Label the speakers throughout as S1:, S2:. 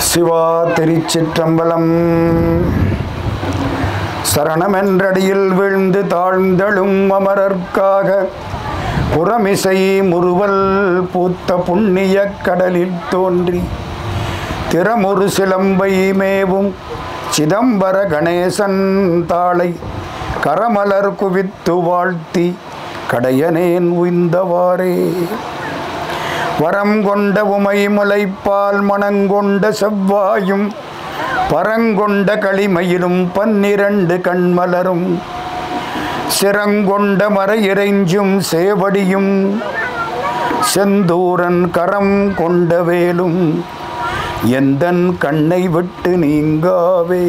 S1: சிவா திருச்சிற்றம்பலம் சரணமென்றடியில் வீழ்ந்து தாழ்ந்தழும் அமரர்க்காக புறமிசை முறுவல் பூத்த புண்ணிய கடலில் தோன்றி திறமொரு சிலம்பை மேவும் சிதம்பர கணேசன் தாளை கரமலர் குவித்து வாழ்த்தி கடையனேன் உய்ந்தவாறே வரம் கொண்ட உமை முலைப்பால் மணங்கொண்ட செவ்வாயும் பரங்கொண்ட களிமயிலும் பன்னிரண்டு கண்மலரும் சிரங்கொண்ட மறையிறைஞ்சும் சேவடியும் செந்தூரன் கரம் கொண்ட வேலும் எந்தன் கண்ணை விட்டு நீங்காவே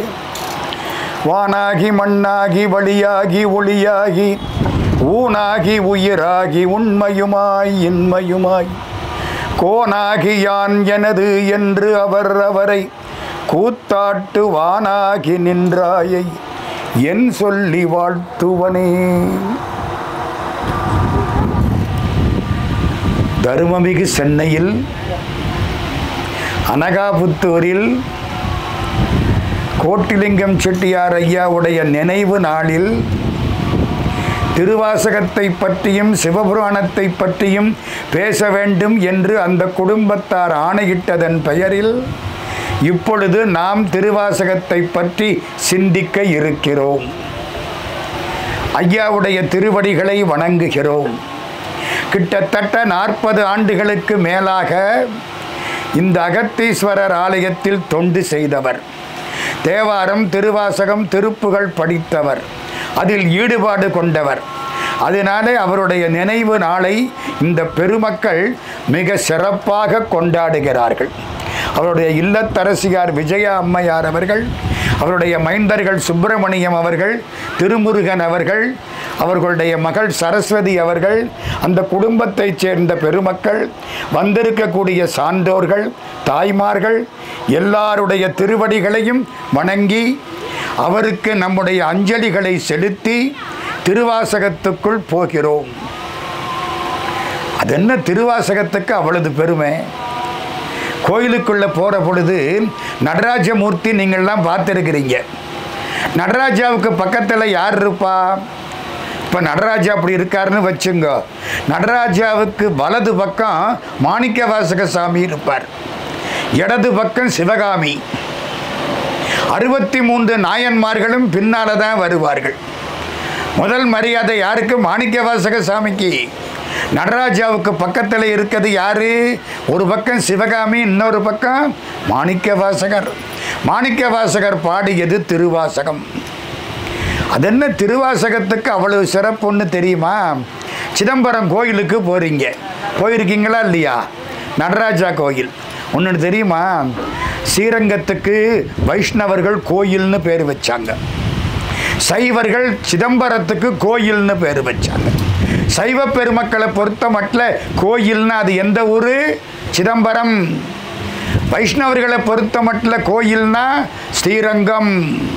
S1: வானாகி மண்ணாகி வழியாகி ஒளியாகி ஊனாகி உயிராகி உண்மையுமாய் இன்மையுமாய் கோனாகி யான் எனது என்று அவர் அவரை கூத்தாட்டு வானாகி நின்றாயை என் சொல்லி வாழ்த்துவனே தருமமிகு சென்னையில் அனகாபுத்தூரில் கோட்டிலிங்கம் செட்டியார் ஐயாவுடைய நினைவு நாளில் திருவாசகத்தை பற்றியும் சிவபுராணத்தை பற்றியும் பேச வேண்டும் என்று அந்த குடும்பத்தார் ஆணையிட்டதன் பெயரில் இப்பொழுது நாம் திருவாசகத்தை பற்றி சிந்திக்க இருக்கிறோம் ஐயாவுடைய திருவடிகளை வணங்குகிறோம் கிட்டத்தட்ட நாற்பது ஆண்டுகளுக்கு மேலாக இந்த அகத்தீஸ்வரர் ஆலயத்தில் தொண்டு செய்தவர் தேவாரம் திருவாசகம் திருப்புகள் படித்தவர் அதில் ஈடுபாடு கொண்டவர் அதனாலே அவருடைய நினைவு நாளை இந்த பெருமக்கள் மிக சிறப்பாக கொண்டாடுகிறார்கள் அவருடைய இல்லத்தரசியார் விஜயா அம்மையார் அவர்கள் அவருடைய மைந்தர்கள் சுப்பிரமணியம் அவர்கள் திருமுருகன் அவர்கள் அவர்களுடைய மகள் சரஸ்வதி அவர்கள் அந்த குடும்பத்தைச் சேர்ந்த பெருமக்கள் வந்திருக்கக்கூடிய சான்றோர்கள் தாய்மார்கள் எல்லாருடைய திருவடிகளையும் வணங்கி அவருக்கு நம்முடைய அஞ்சலிகளை செலுத்தி திருவாசகத்துக்குள் போகிறோம் அது என்ன திருவாசகத்துக்கு அவ்வளவு பெருமை கோயிலுக்குள்ளே போகிற பொழுது நடராஜமூர்த்தி நீங்கள்லாம் பார்த்துருக்கிறீங்க நடராஜாவுக்கு பக்கத்தில் யார் இருப்பா இப்போ நடராஜா அப்படி இருக்காருன்னு வச்சுங்க நடராஜாவுக்கு வலது பக்கம் மாணிக்க வாசக சாமி இருப்பார் இடது பக்கம் சிவகாமி அறுபத்தி மூன்று நாயன்மார்களும் பின்னால தான் வருவார்கள் முதல் மரியாதை யாருக்கு மாணிக்க வாசக சாமிக்கு நடராஜாவுக்கு பக்கத்தில் இருக்கிறது யாரு ஒரு பக்கம் சிவகாமி இன்னொரு பக்கம் மாணிக்க வாசகர் மாணிக்க வாசகர் பாடியது திருவாசகம் அது என்ன திருவாசகத்துக்கு அவ்வளவு சிறப்புன்னு தெரியுமா சிதம்பரம் கோயிலுக்கு போகிறீங்க போயிருக்கீங்களா இல்லையா நடராஜா கோயில் ஒன்று தெரியுமா ஸ்ரீரங்கத்துக்கு வைஷ்ணவர்கள் கோயில்னு பேர் வச்சாங்க சைவர்கள் சிதம்பரத்துக்கு கோயில்னு பேர் வச்சாங்க சைவ பெருமக்களை பொறுத்த மட்டும் கோயில்னா அது எந்த ஊர் சிதம்பரம் வைஷ்ணவர்களை பொறுத்த மட்டும் கோயில்னா ஸ்ரீரங்கம்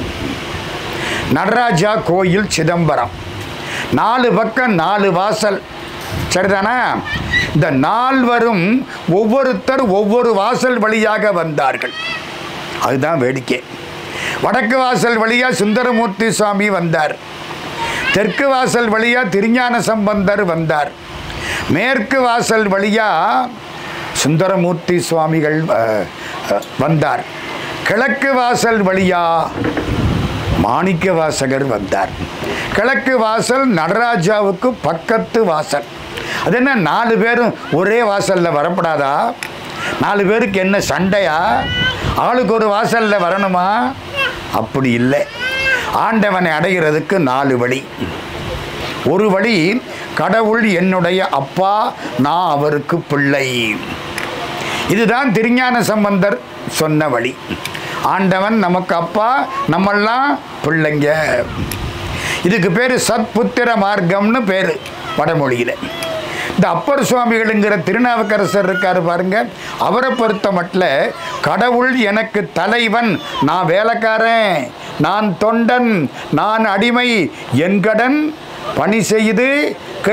S1: நடராஜா கோயில் சிதம்பரம் நாலு பக்கம் நாலு வாசல் சரிதானா இந்த நால்வரும் ஒவ்வொருத்தர் ஒவ்வொரு வாசல் வழியாக வந்தார்கள் அதுதான் வேடிக்கை வடக்கு வாசல் வழியாக சுந்தரமூர்த்தி சுவாமி வந்தார் தெற்கு வாசல் வழியாக திருஞான சம்பந்தர் வந்தார் மேற்கு வாசல் வழியாக சுந்தரமூர்த்தி சுவாமிகள் அஹ், அஹ், வந்தார் கிழக்கு வாசல் வழியாக மாணிக்க வாசகர் வந்தார் கிழக்கு வாசல் நடராஜாவுக்கு பக்கத்து வாசல் அது என்ன நாலு பேரும் ஒரே வாசலில் வரப்படாதா நாலு பேருக்கு என்ன சண்டையா ஆளுக்கு ஒரு வாசலில் வரணுமா அப்படி இல்லை ஆண்டவனை அடைகிறதுக்கு நாலு வழி ஒரு வழி கடவுள் என்னுடைய அப்பா நான் அவருக்கு பிள்ளை இதுதான் திருஞான சம்பந்தர் சொன்ன வழி ஆண்டவன் நமக்கு அப்பா நம்மெல்லாம் பிள்ளைங்க இதுக்கு பேர் சத்புத்திர மார்க்கம்னு பேர் வடமொழியில் இந்த அப்பர் சுவாமிகளுங்கிற திருநாவுக்கரசர் இருக்காரு பாருங்க அவரை பொறுத்த மட்டும் கடவுள் எனக்கு தலைவன் நான் வேலைக்காரன் நான் தொண்டன் நான் அடிமை என் கடன் பணி செய்து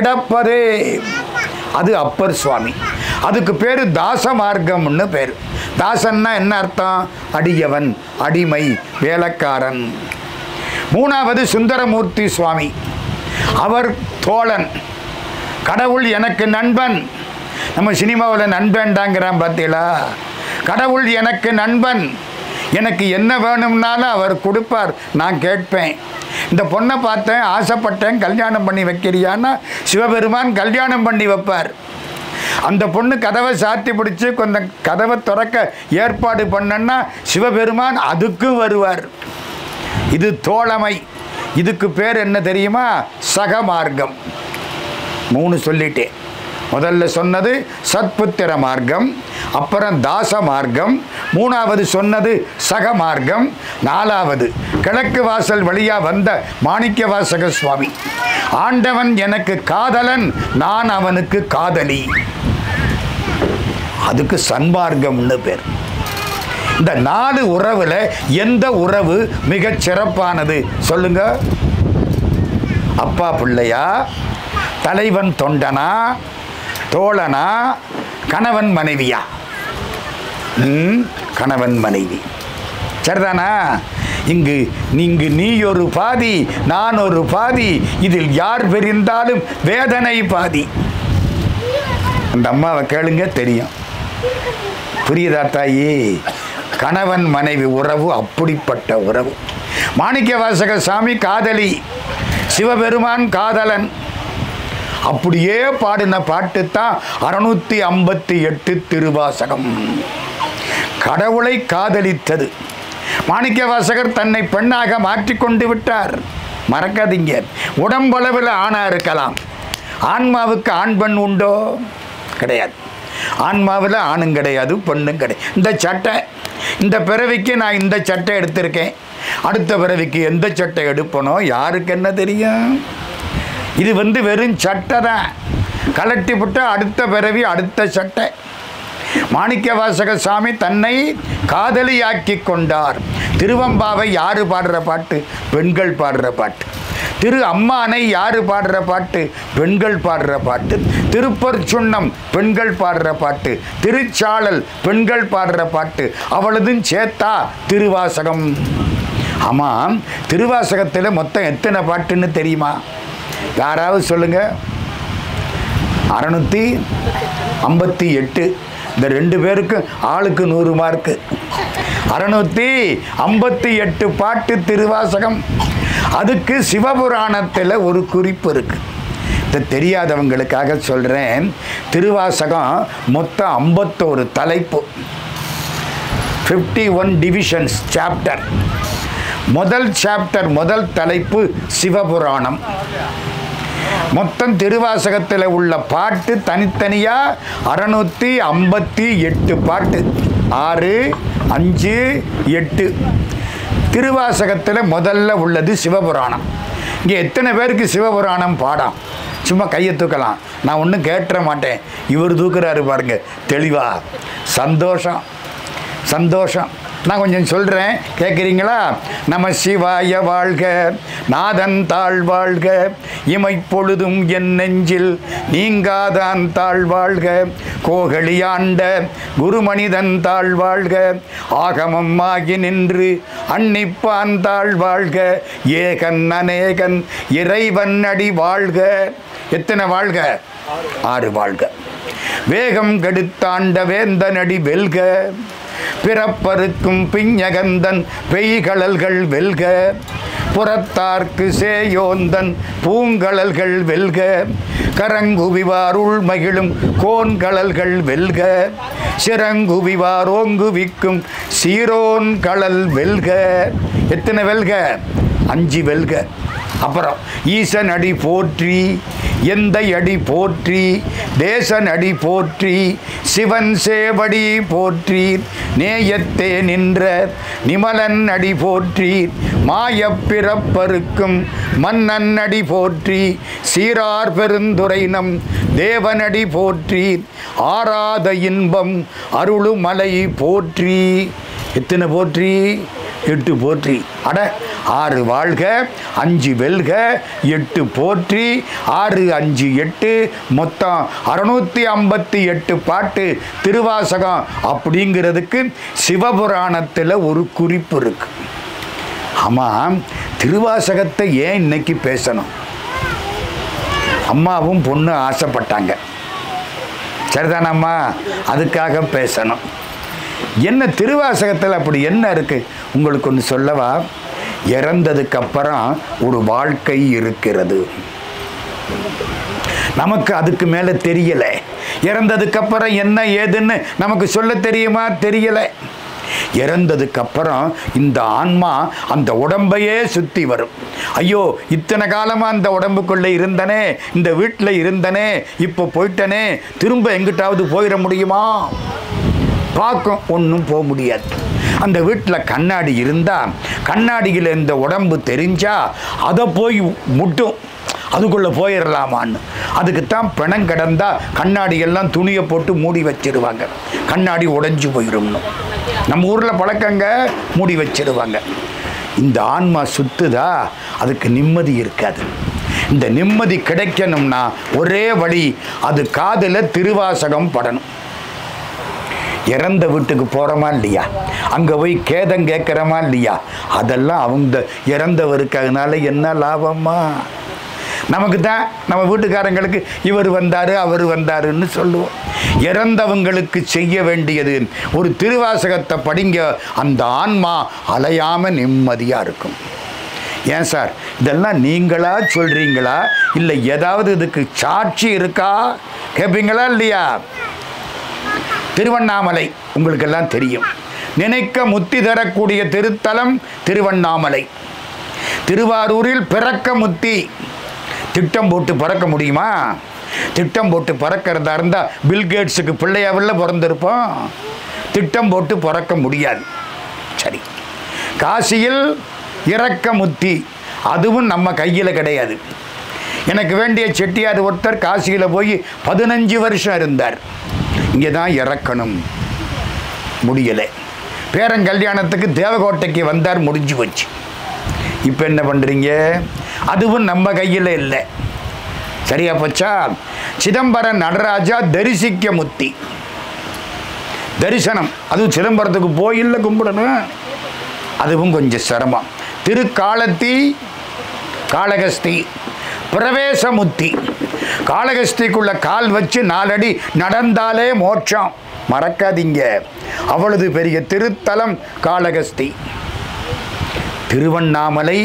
S1: கிடப்பதே அது அப்பர் சுவாமி அதுக்கு பேர் தாச மார்க்கம்னு பேர் தாசன்னா என்ன அர்த்தம் அடியவன் அடிமை வேலைக்காரன் மூணாவது சுந்தரமூர்த்தி சுவாமி அவர் தோழன் கடவுள் எனக்கு நண்பன் நம்ம சினிமாவில் நண்பன்டாங்கிறான் பார்த்தீங்களா கடவுள் எனக்கு நண்பன் எனக்கு என்ன வேணும்னாலும் அவர் கொடுப்பார் நான் கேட்பேன் இந்த பொண்ணை பார்த்தேன் ஆசைப்பட்டேன் கல்யாணம் பண்ணி வைக்கிறியான்னா சிவபெருமான் கல்யாணம் பண்ணி வைப்பார் அந்த பொண்ணு கதவை சாத்தி பிடிச்சி கொஞ்சம் கதவை திறக்க ஏற்பாடு பண்ணன்னா சிவபெருமான் அதுக்கும் வருவார் இது தோழமை இதுக்கு பேர் என்ன தெரியுமா சகமார்க்கம் மூணு சொல்லிட்டேன் முதல்ல சொன்னது சத்புத்திர மார்க்கம் அப்புறம் தாச மார்க்கம் மூணாவது சொன்னது சக மார்க்கம் நாலாவது கிழக்கு வாசல் வழியா வந்த மாணிக்க வாசக சுவாமி ஆண்டவன் எனக்கு காதலன் நான் அவனுக்கு காதலி அதுக்கு சன்மார்க்கம்னு பேர் இந்த நாலு உறவுல எந்த உறவு மிகச் சிறப்பானது சொல்லுங்க அப்பா பிள்ளையா தலைவன் தொண்டனா தோழனா கணவன் மனைவியா ம், கணவன் மனைவி சரிதானா இங்கு நீங்கு நீ ஒரு பாதி நான் ஒரு பாதி இதில் யார் பிரிந்தாலும் வேதனை பாதி அந்த அம்மாவை கேளுங்க தெரியும் புரியுதா தாயி கணவன் மனைவி உறவு அப்படிப்பட்ட உறவு மாணிக்க வாசக சாமி காதலி சிவபெருமான் காதலன் அப்படியே பாடின பாட்டு தான் அறுநூத்தி ஐம்பத்தி எட்டு திருவாசகம் கடவுளை காதலித்தது மாணிக்க வாசகர் தன்னை பெண்ணாக மாற்றிக்கொண்டு விட்டார் மறக்காதீங்க உடம்பளவில் ஆணா இருக்கலாம் ஆன்மாவுக்கு ஆண் பெண் உண்டோ கிடையாது ஆன்மாவில் ஆணும் கிடையாது பெண்ணும் கிடையாது இந்த சட்டை இந்த பிறவிக்கு நான் இந்த சட்டை எடுத்திருக்கேன் அடுத்த பிறவிக்கு எந்த சட்டை எடுப்பனோ யாருக்கு என்ன தெரியும் இது வந்து வெறும் சட்டை தான் கலட்டி விட்டு அடுத்த பிறவி அடுத்த சட்டை மாணிக்க வாசக சாமி தன்னை காதலியாக்கி கொண்டார் திருவம்பாவை யாரு பாடுற பாட்டு பெண்கள் பாடுற பாட்டு திரு அம்மானை யாரு பாடுற பாட்டு பெண்கள் பாடுற பாட்டு திருப்பர் சுண்ணம் பெண்கள் பாடுற பாட்டு திருச்சாளல் பெண்கள் பாடுற பாட்டு அவளதும் சேத்தா திருவாசகம் ஆமாம் திருவாசகத்தில் மொத்தம் எத்தனை பாட்டுன்னு தெரியுமா யாராவது சொல்லுங்க அறநூற்றி ஐம்பத்தி எட்டு இந்த ரெண்டு பேருக்கும் ஆளுக்கு நூறு மார்க்கு அறநூற்றி ஐம்பத்தி எட்டு பாட்டு திருவாசகம் அதுக்கு சிவபுராணத்தில் ஒரு குறிப்பு இருக்கு இது தெரியாதவங்களுக்காக சொல்கிறேன் திருவாசகம் மொத்தம் ஐம்பத்தோரு தலைப்பு ஃபிஃப்டி ஒன் டிவிஷன்ஸ் சாப்டர் முதல் சாப்டர் முதல் தலைப்பு சிவபுராணம் மொத்தம் திருவாசகத்தில் உள்ள பாட்டு தனித்தனியாக அறநூற்றி ஐம்பத்தி எட்டு பாட்டு ஆறு அஞ்சு எட்டு திருவாசகத்தில் முதல்ல உள்ளது சிவபுராணம் இங்கே எத்தனை பேருக்கு சிவபுராணம் பாடம் சும்மா கையை தூக்கலாம் நான் ஒன்றும் கேட்டுற மாட்டேன் இவர் தூக்குறாரு பாருங்க தெளிவா சந்தோஷம் சந்தோஷம் நான் கொஞ்சம் சொல்கிறேன் கேட்குறீங்களா நம சிவாய வாழ்க நாதன் தாழ் வாழ்க இமைப்பொழுதும் என் நெஞ்சில் நீங்காதான் தாழ் வாழ்க கோகலியாண்ட குருமனிதன் தாழ் வாழ்க ஆகமம் ஆகி நின்று அன்னிப்பான் தாழ் வாழ்க ஏகன் அநேகன் இறைவன் அடி வாழ்க எத்தனை வாழ்க ஆறு வாழ்க வேகம் கெடுத்தாண்ட வேந்தனடி வெல்க பிறப்பருக்கும் பிஞகந்தன் பெய்கழல்கள் வெல்க புறத்தார்க்கு சேயோந்தன் பூங்கழல்கள் வெல்க கரங்குவிவாருள் மகிழும் கோன்கழல்கள் வெல்க சிறங்குவிவார் ஓங்குவிக்கும் சீரோன் கழல் வெல்க எத்தனை வெல்க அஞ்சு வெல்க அப்புறம் ஈசன் அடி போற்றி எந்த அடி போற்றி தேசன் அடி போற்றி சிவன் சேவடி போற்றி நேயத்தே நின்ற நிமலன் அடி போற்றி மாயப் பிறப்பருக்கும் மன்னன் அடி போற்றி சீரார் பெருந்துரைனம் தேவனடி போற்றி ஆராத இன்பம் அருளுமலை போற்றி எத்தனை போற்றி எட்டு போற்றி அட ஆறு வாழ்க அஞ்சு வெல்க எட்டு போற்றி ஆறு அஞ்சு எட்டு மொத்தம் அறுநூத்தி ஐம்பத்தி எட்டு பாட்டு திருவாசகம் அப்படிங்கிறதுக்கு சிவபுராணத்தில் ஒரு குறிப்பு இருக்கு ஆமாம் திருவாசகத்தை ஏன் இன்னைக்கு பேசணும் அம்மாவும் பொண்ணு ஆசைப்பட்டாங்க சரிதானம்மா அதுக்காக பேசணும் என்ன திருவாசகத்தில் அப்படி என்ன இருக்கு உங்களுக்கு ஒன்று சொல்லவா இறந்ததுக்கு அப்புறம் ஒரு வாழ்க்கை இருக்கிறது நமக்கு அதுக்கு மேலே தெரியலை இறந்ததுக்கு அப்புறம் என்ன ஏதுன்னு நமக்கு சொல்ல தெரியுமா தெரியலை இறந்ததுக்கு அப்புறம் இந்த ஆன்மா அந்த உடம்பையே சுற்றி வரும் ஐயோ இத்தனை காலமாக அந்த உடம்புக்குள்ளே இருந்தனே இந்த வீட்டில் இருந்தனே இப்போ போயிட்டனே திரும்ப எங்கிட்டாவது போயிட முடியுமா பார்க்கும் ஒன்றும் போக முடியாது அந்த வீட்டில் கண்ணாடி இருந்தால் கண்ணாடியில் இந்த உடம்பு தெரிஞ்சா அதை போய் முட்டும் அதுக்குள்ளே போயிடலாமான்னு அதுக்குத்தான் பிணம் கிடந்தா கண்ணாடி எல்லாம் துணியை போட்டு மூடி வச்சிருவாங்க கண்ணாடி உடைஞ்சு போயிடும்னு நம்ம ஊரில் பழக்கங்க மூடி வச்சிருவாங்க இந்த ஆன்மா சுத்துதா அதுக்கு நிம்மதி இருக்காது இந்த நிம்மதி கிடைக்கணும்னா ஒரே வழி அது காதில் திருவாசகம் படணும் இறந்த வீட்டுக்கு போகிறோமா இல்லையா அங்கே போய் கேதம் கேட்குறோமா இல்லையா அதெல்லாம் அவங்க இறந்தவருக்கு அதனால என்ன லாபமா நமக்கு தான் நம்ம வீட்டுக்காரங்களுக்கு இவர் வந்தார் அவர் வந்தாருன்னு சொல்லுவோம் இறந்தவங்களுக்கு செய்ய வேண்டியது ஒரு திருவாசகத்தை படிங்க அந்த ஆன்மா அலையாமல் நிம்மதியாக இருக்கும் ஏன் சார் இதெல்லாம் நீங்களா சொல்கிறீங்களா இல்லை ஏதாவது இதுக்கு சாட்சி இருக்கா கேட்பீங்களா இல்லையா திருவண்ணாமலை உங்களுக்கெல்லாம் தெரியும் நினைக்க முத்தி தரக்கூடிய திருத்தலம் திருவண்ணாமலை திருவாரூரில் பிறக்க முத்தி திட்டம் போட்டு பறக்க முடியுமா திட்டம் போட்டு பறக்கிறதா இருந்தால் பில்கேட்ஸுக்கு பிள்ளையாவில் பிறந்திருப்போம் திட்டம் போட்டு பறக்க முடியாது சரி காசியில் இறக்க முத்தி அதுவும் நம்ம கையில் கிடையாது எனக்கு வேண்டிய செட்டியார் ஒருத்தர் காசியில் போய் பதினஞ்சு வருஷம் இருந்தார் இங்கே தான் இறக்கணும் முடியலை பேரங்கல்யாணத்துக்கு தேவகோட்டைக்கு வந்தார் முடிஞ்சு போச்சு இப்போ என்ன பண்ணுறீங்க அதுவும் நம்ம கையில் இல்லை சரியா போச்சா சிதம்பரம் நடராஜா தரிசிக்க முத்தி தரிசனம் அதுவும் சிதம்பரத்துக்கு போயில்ல கும்பிடணும் அதுவும் கொஞ்சம் சிரமம் திருக்காலத்தி காளகஸ்தி பிரவேசமுத்தி காளகஸ்திக்குள்ள கால் வச்சு நாலடி நடந்தாலே மோட்சம் மறக்காதீங்க அவ்வளவு பெரிய திருத்தலம் காளகஸ்தி திருவண்ணாமலை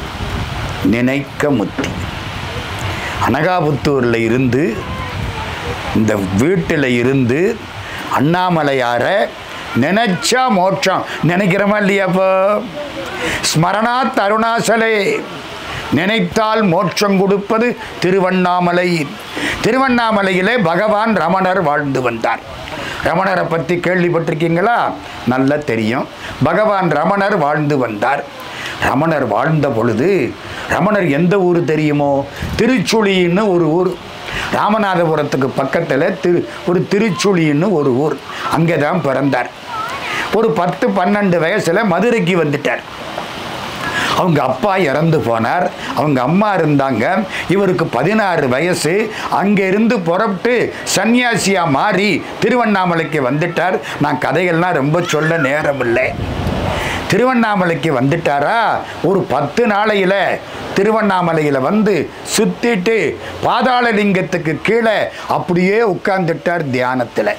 S1: நினைக்க முத்தி அனகாபுத்தூரில் இருந்து இந்த வீட்டில் இருந்து அண்ணாமலையார நினைச்சா மோட்சம் நினைக்கிறோமா இல்லையாப்போ ஸ்மரணாத் அருணாசலே நினைத்தால் மோட்சம் கொடுப்பது திருவண்ணாமலை திருவண்ணாமலையிலே பகவான் ரமணர் வாழ்ந்து வந்தார் ரமணரை பற்றி கேள்விப்பட்டிருக்கீங்களா நல்லா தெரியும் பகவான் ரமணர் வாழ்ந்து வந்தார் ரமணர் வாழ்ந்த பொழுது ரமணர் எந்த ஊர் தெரியுமோ திருச்சுழின்னு ஒரு ஊர் ராமநாதபுரத்துக்கு பக்கத்தில் திரு ஒரு திருச்சுழின்னு ஒரு ஊர் அங்கே தான் பிறந்தார் ஒரு பத்து பன்னெண்டு வயசில் மதுரைக்கு வந்துட்டார் அவங்க அப்பா இறந்து போனார் அவங்க அம்மா இருந்தாங்க இவருக்கு பதினாறு வயசு அங்கேருந்து புறப்பட்டு சன்னியாசியாக மாறி திருவண்ணாமலைக்கு வந்துட்டார் நான் கதைகள்லாம் ரொம்ப சொல்ல நேரம் இல்லை திருவண்ணாமலைக்கு வந்துட்டாரா ஒரு பத்து நாளையில் திருவண்ணாமலையில் வந்து சுத்திட்டு பாதாளலிங்கத்துக்கு கீழே அப்படியே உட்கார்ந்துட்டார் தியானத்தில்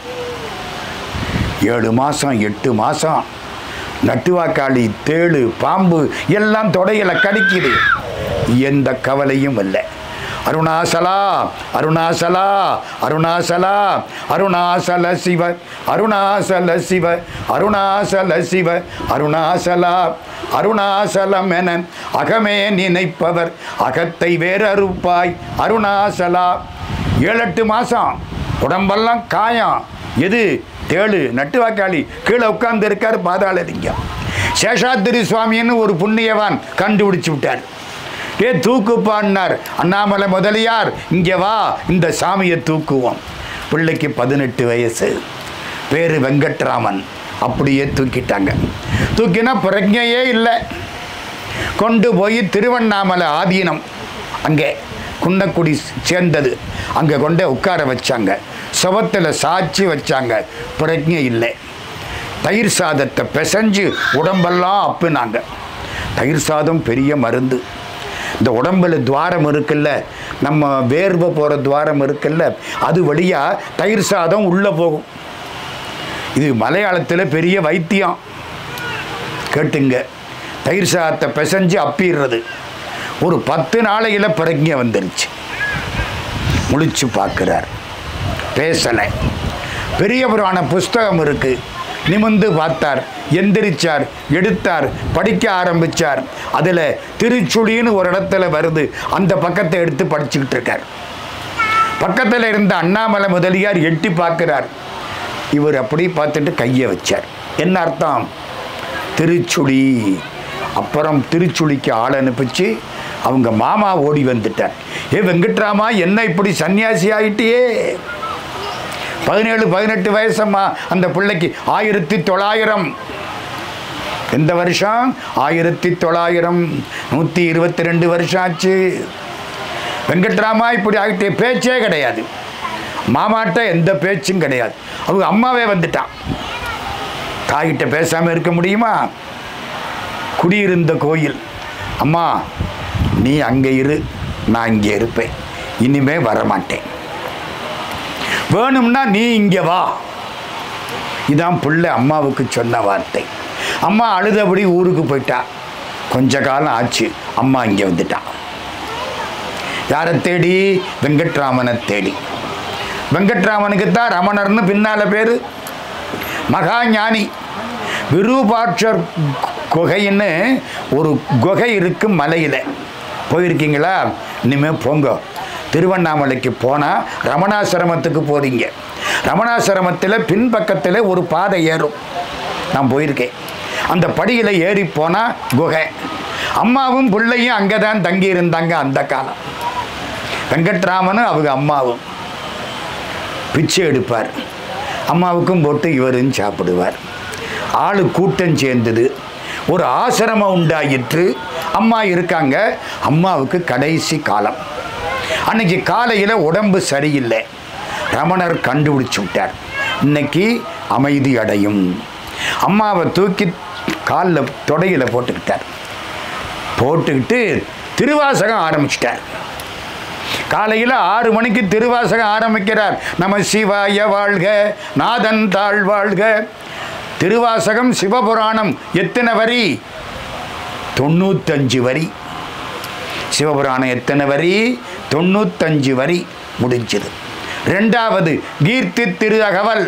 S1: ஏழு மாதம் எட்டு மாதம் நட்டுவாக்காளி தேளு பாம்பு எல்லாம் தொடையில கடிக்குது எந்த கவலையும் இல்லை அருணாசலா அருணாசலா அருணாசலா அருணாசல சிவ அருணாசல சிவ அருணாசல சிவ அருணாசலா அருணாசலம் என அகமே நினைப்பவர் அகத்தை வேறறுப்பாய் அருணாசலா ஏழெட்டு மாதம் உடம்பெல்லாம் காயம் எது தேளு நட்டுவாக்காளி கீழே உட்கார்ந்து இருக்கார் பாதாளலிங்கம் சேஷாத்திரி சுவாமின்னு ஒரு புண்ணியவான் கண்டுபிடிச்சு விட்டார் ஏ தூக்குப்பான்னார் அண்ணாமலை முதலியார் இங்கே வா இந்த சாமியை தூக்குவோம் பிள்ளைக்கு பதினெட்டு வயசு பேரு வெங்கட்ராமன் அப்படியே தூக்கிட்டாங்க தூக்கினா பிரஜையே இல்லை கொண்டு போய் திருவண்ணாமலை ஆதீனம் அங்கே குன்னக்குடி சேர்ந்தது அங்கே கொண்டு உட்கார வச்சாங்க சுவத்தில் சாட்சி வச்சாங்க பிரஜை இல்லை தயிர் சாதத்தை பிசைஞ்சு உடம்பெல்லாம் அப்புனாங்க தயிர் சாதம் பெரிய மருந்து இந்த உடம்புல துவாரம் இருக்குல்ல நம்ம வேர்வை போகிற துவாரம் இருக்குல்ல அது வழியாக தயிர் சாதம் உள்ளே போகும் இது மலையாளத்தில் பெரிய வைத்தியம் கேட்டுங்க தயிர் சாதத்தை பிசைஞ்சு அப்பிடுறது ஒரு பத்து நாளையில் பிரஜை வந்துருச்சு முழிச்சு பார்க்குறார் பேசலை பெரிய புராண புஸ்தகம் இருக்கு நிமிந்து பார்த்தார் எந்திரிச்சார் எடுத்தார் படிக்க ஆரம்பிச்சார் அதில் திருச்சுழின்னு ஒரு இடத்துல வருது அந்த பக்கத்தை எடுத்து படிச்சுக்கிட்டு இருக்கார் பக்கத்தில் இருந்த அண்ணாமலை முதலியார் எட்டி பார்க்கிறார் இவர் அப்படி பார்த்துட்டு கையை வச்சார் என்ன அர்த்தம் திருச்சுழி அப்புறம் திருச்சுழிக்கு ஆள் அனுப்பிச்சு அவங்க மாமா ஓடி வந்துட்டார் ஏ வெங்கட்ராமா என்ன இப்படி சன்னியாசி ஆயிட்டியே பதினேழு பதினெட்டு வயசம்மா அந்த பிள்ளைக்கு ஆயிரத்தி தொள்ளாயிரம் எந்த வருஷம் ஆயிரத்தி தொள்ளாயிரம் நூற்றி இருபத்தி ரெண்டு வருஷம் ஆச்சு வெங்கட்ராமா இப்படி ஆகிட்டே பேச்சே கிடையாது மாமாட்ட எந்த பேச்சும் கிடையாது அவங்க அம்மாவே வந்துட்டான் தாய்கிட்ட பேசாமல் இருக்க முடியுமா குடியிருந்த கோயில் அம்மா நீ அங்கே இரு நான் இங்கே இருப்பேன் இனிமே வரமாட்டேன் வேணும்னா நீ இங்கே வா இதான் புள்ள அம்மாவுக்கு சொன்ன வார்த்தை அம்மா அழுதபடி ஊருக்கு போயிட்டா கொஞ்ச காலம் ஆச்சு அம்மா இங்கே வந்துட்டா யாரை தேடி வெங்கட்ராமனை தேடி வெங்கட்ராமனுக்கு தான் ரமணர்னு பின்னால பேர் மகா ஞானி விரூபாட்சர் குகைன்னு ஒரு குகை இருக்கு மலையில் போயிருக்கீங்களா இனிமேல் போங்க திருவண்ணாமலைக்கு போனால் ரமணாசிரமத்துக்கு போறீங்க ரமணாசிரமத்தில் பின்பக்கத்தில் ஒரு பாதை ஏறும் நான் போயிருக்கேன் அந்த படியில் ஏறி போனால் குகை அம்மாவும் பிள்ளையும் அங்கே தான் தங்கி இருந்தாங்க அந்த காலம் வெங்கட்ராமனும் அவங்க அம்மாவும் பிச்சை எடுப்பார் அம்மாவுக்கும் போட்டு இவரும் சாப்பிடுவார் ஆளு கூட்டம் சேர்ந்தது ஒரு ஆசிரமம் உண்டாயிற்று அம்மா இருக்காங்க அம்மாவுக்கு கடைசி காலம் அன்னைக்கு காலையில் உடம்பு சரியில்லை ரமணர் கண்டுபிடிச்சு விட்டார் இன்னைக்கு அமைதி அடையும் அம்மாவை தூக்கி காலில் தொடையில் போட்டுக்கிட்டார் போட்டுக்கிட்டு திருவாசகம் ஆரம்பிச்சிட்டார் காலையில் ஆறு மணிக்கு திருவாசகம் ஆரம்பிக்கிறார் நம சிவாய வாழ்க நாதன் தாழ் வாழ்க திருவாசகம் சிவபுராணம் எத்தனை வரி தொண்ணூத்தஞ்சு வரி சிவபுராணம் எத்தனை வரி தொண்ணூத்தஞ்சு வரி முடிஞ்சது ரெண்டாவது கீர்த்தி திரு அகவல்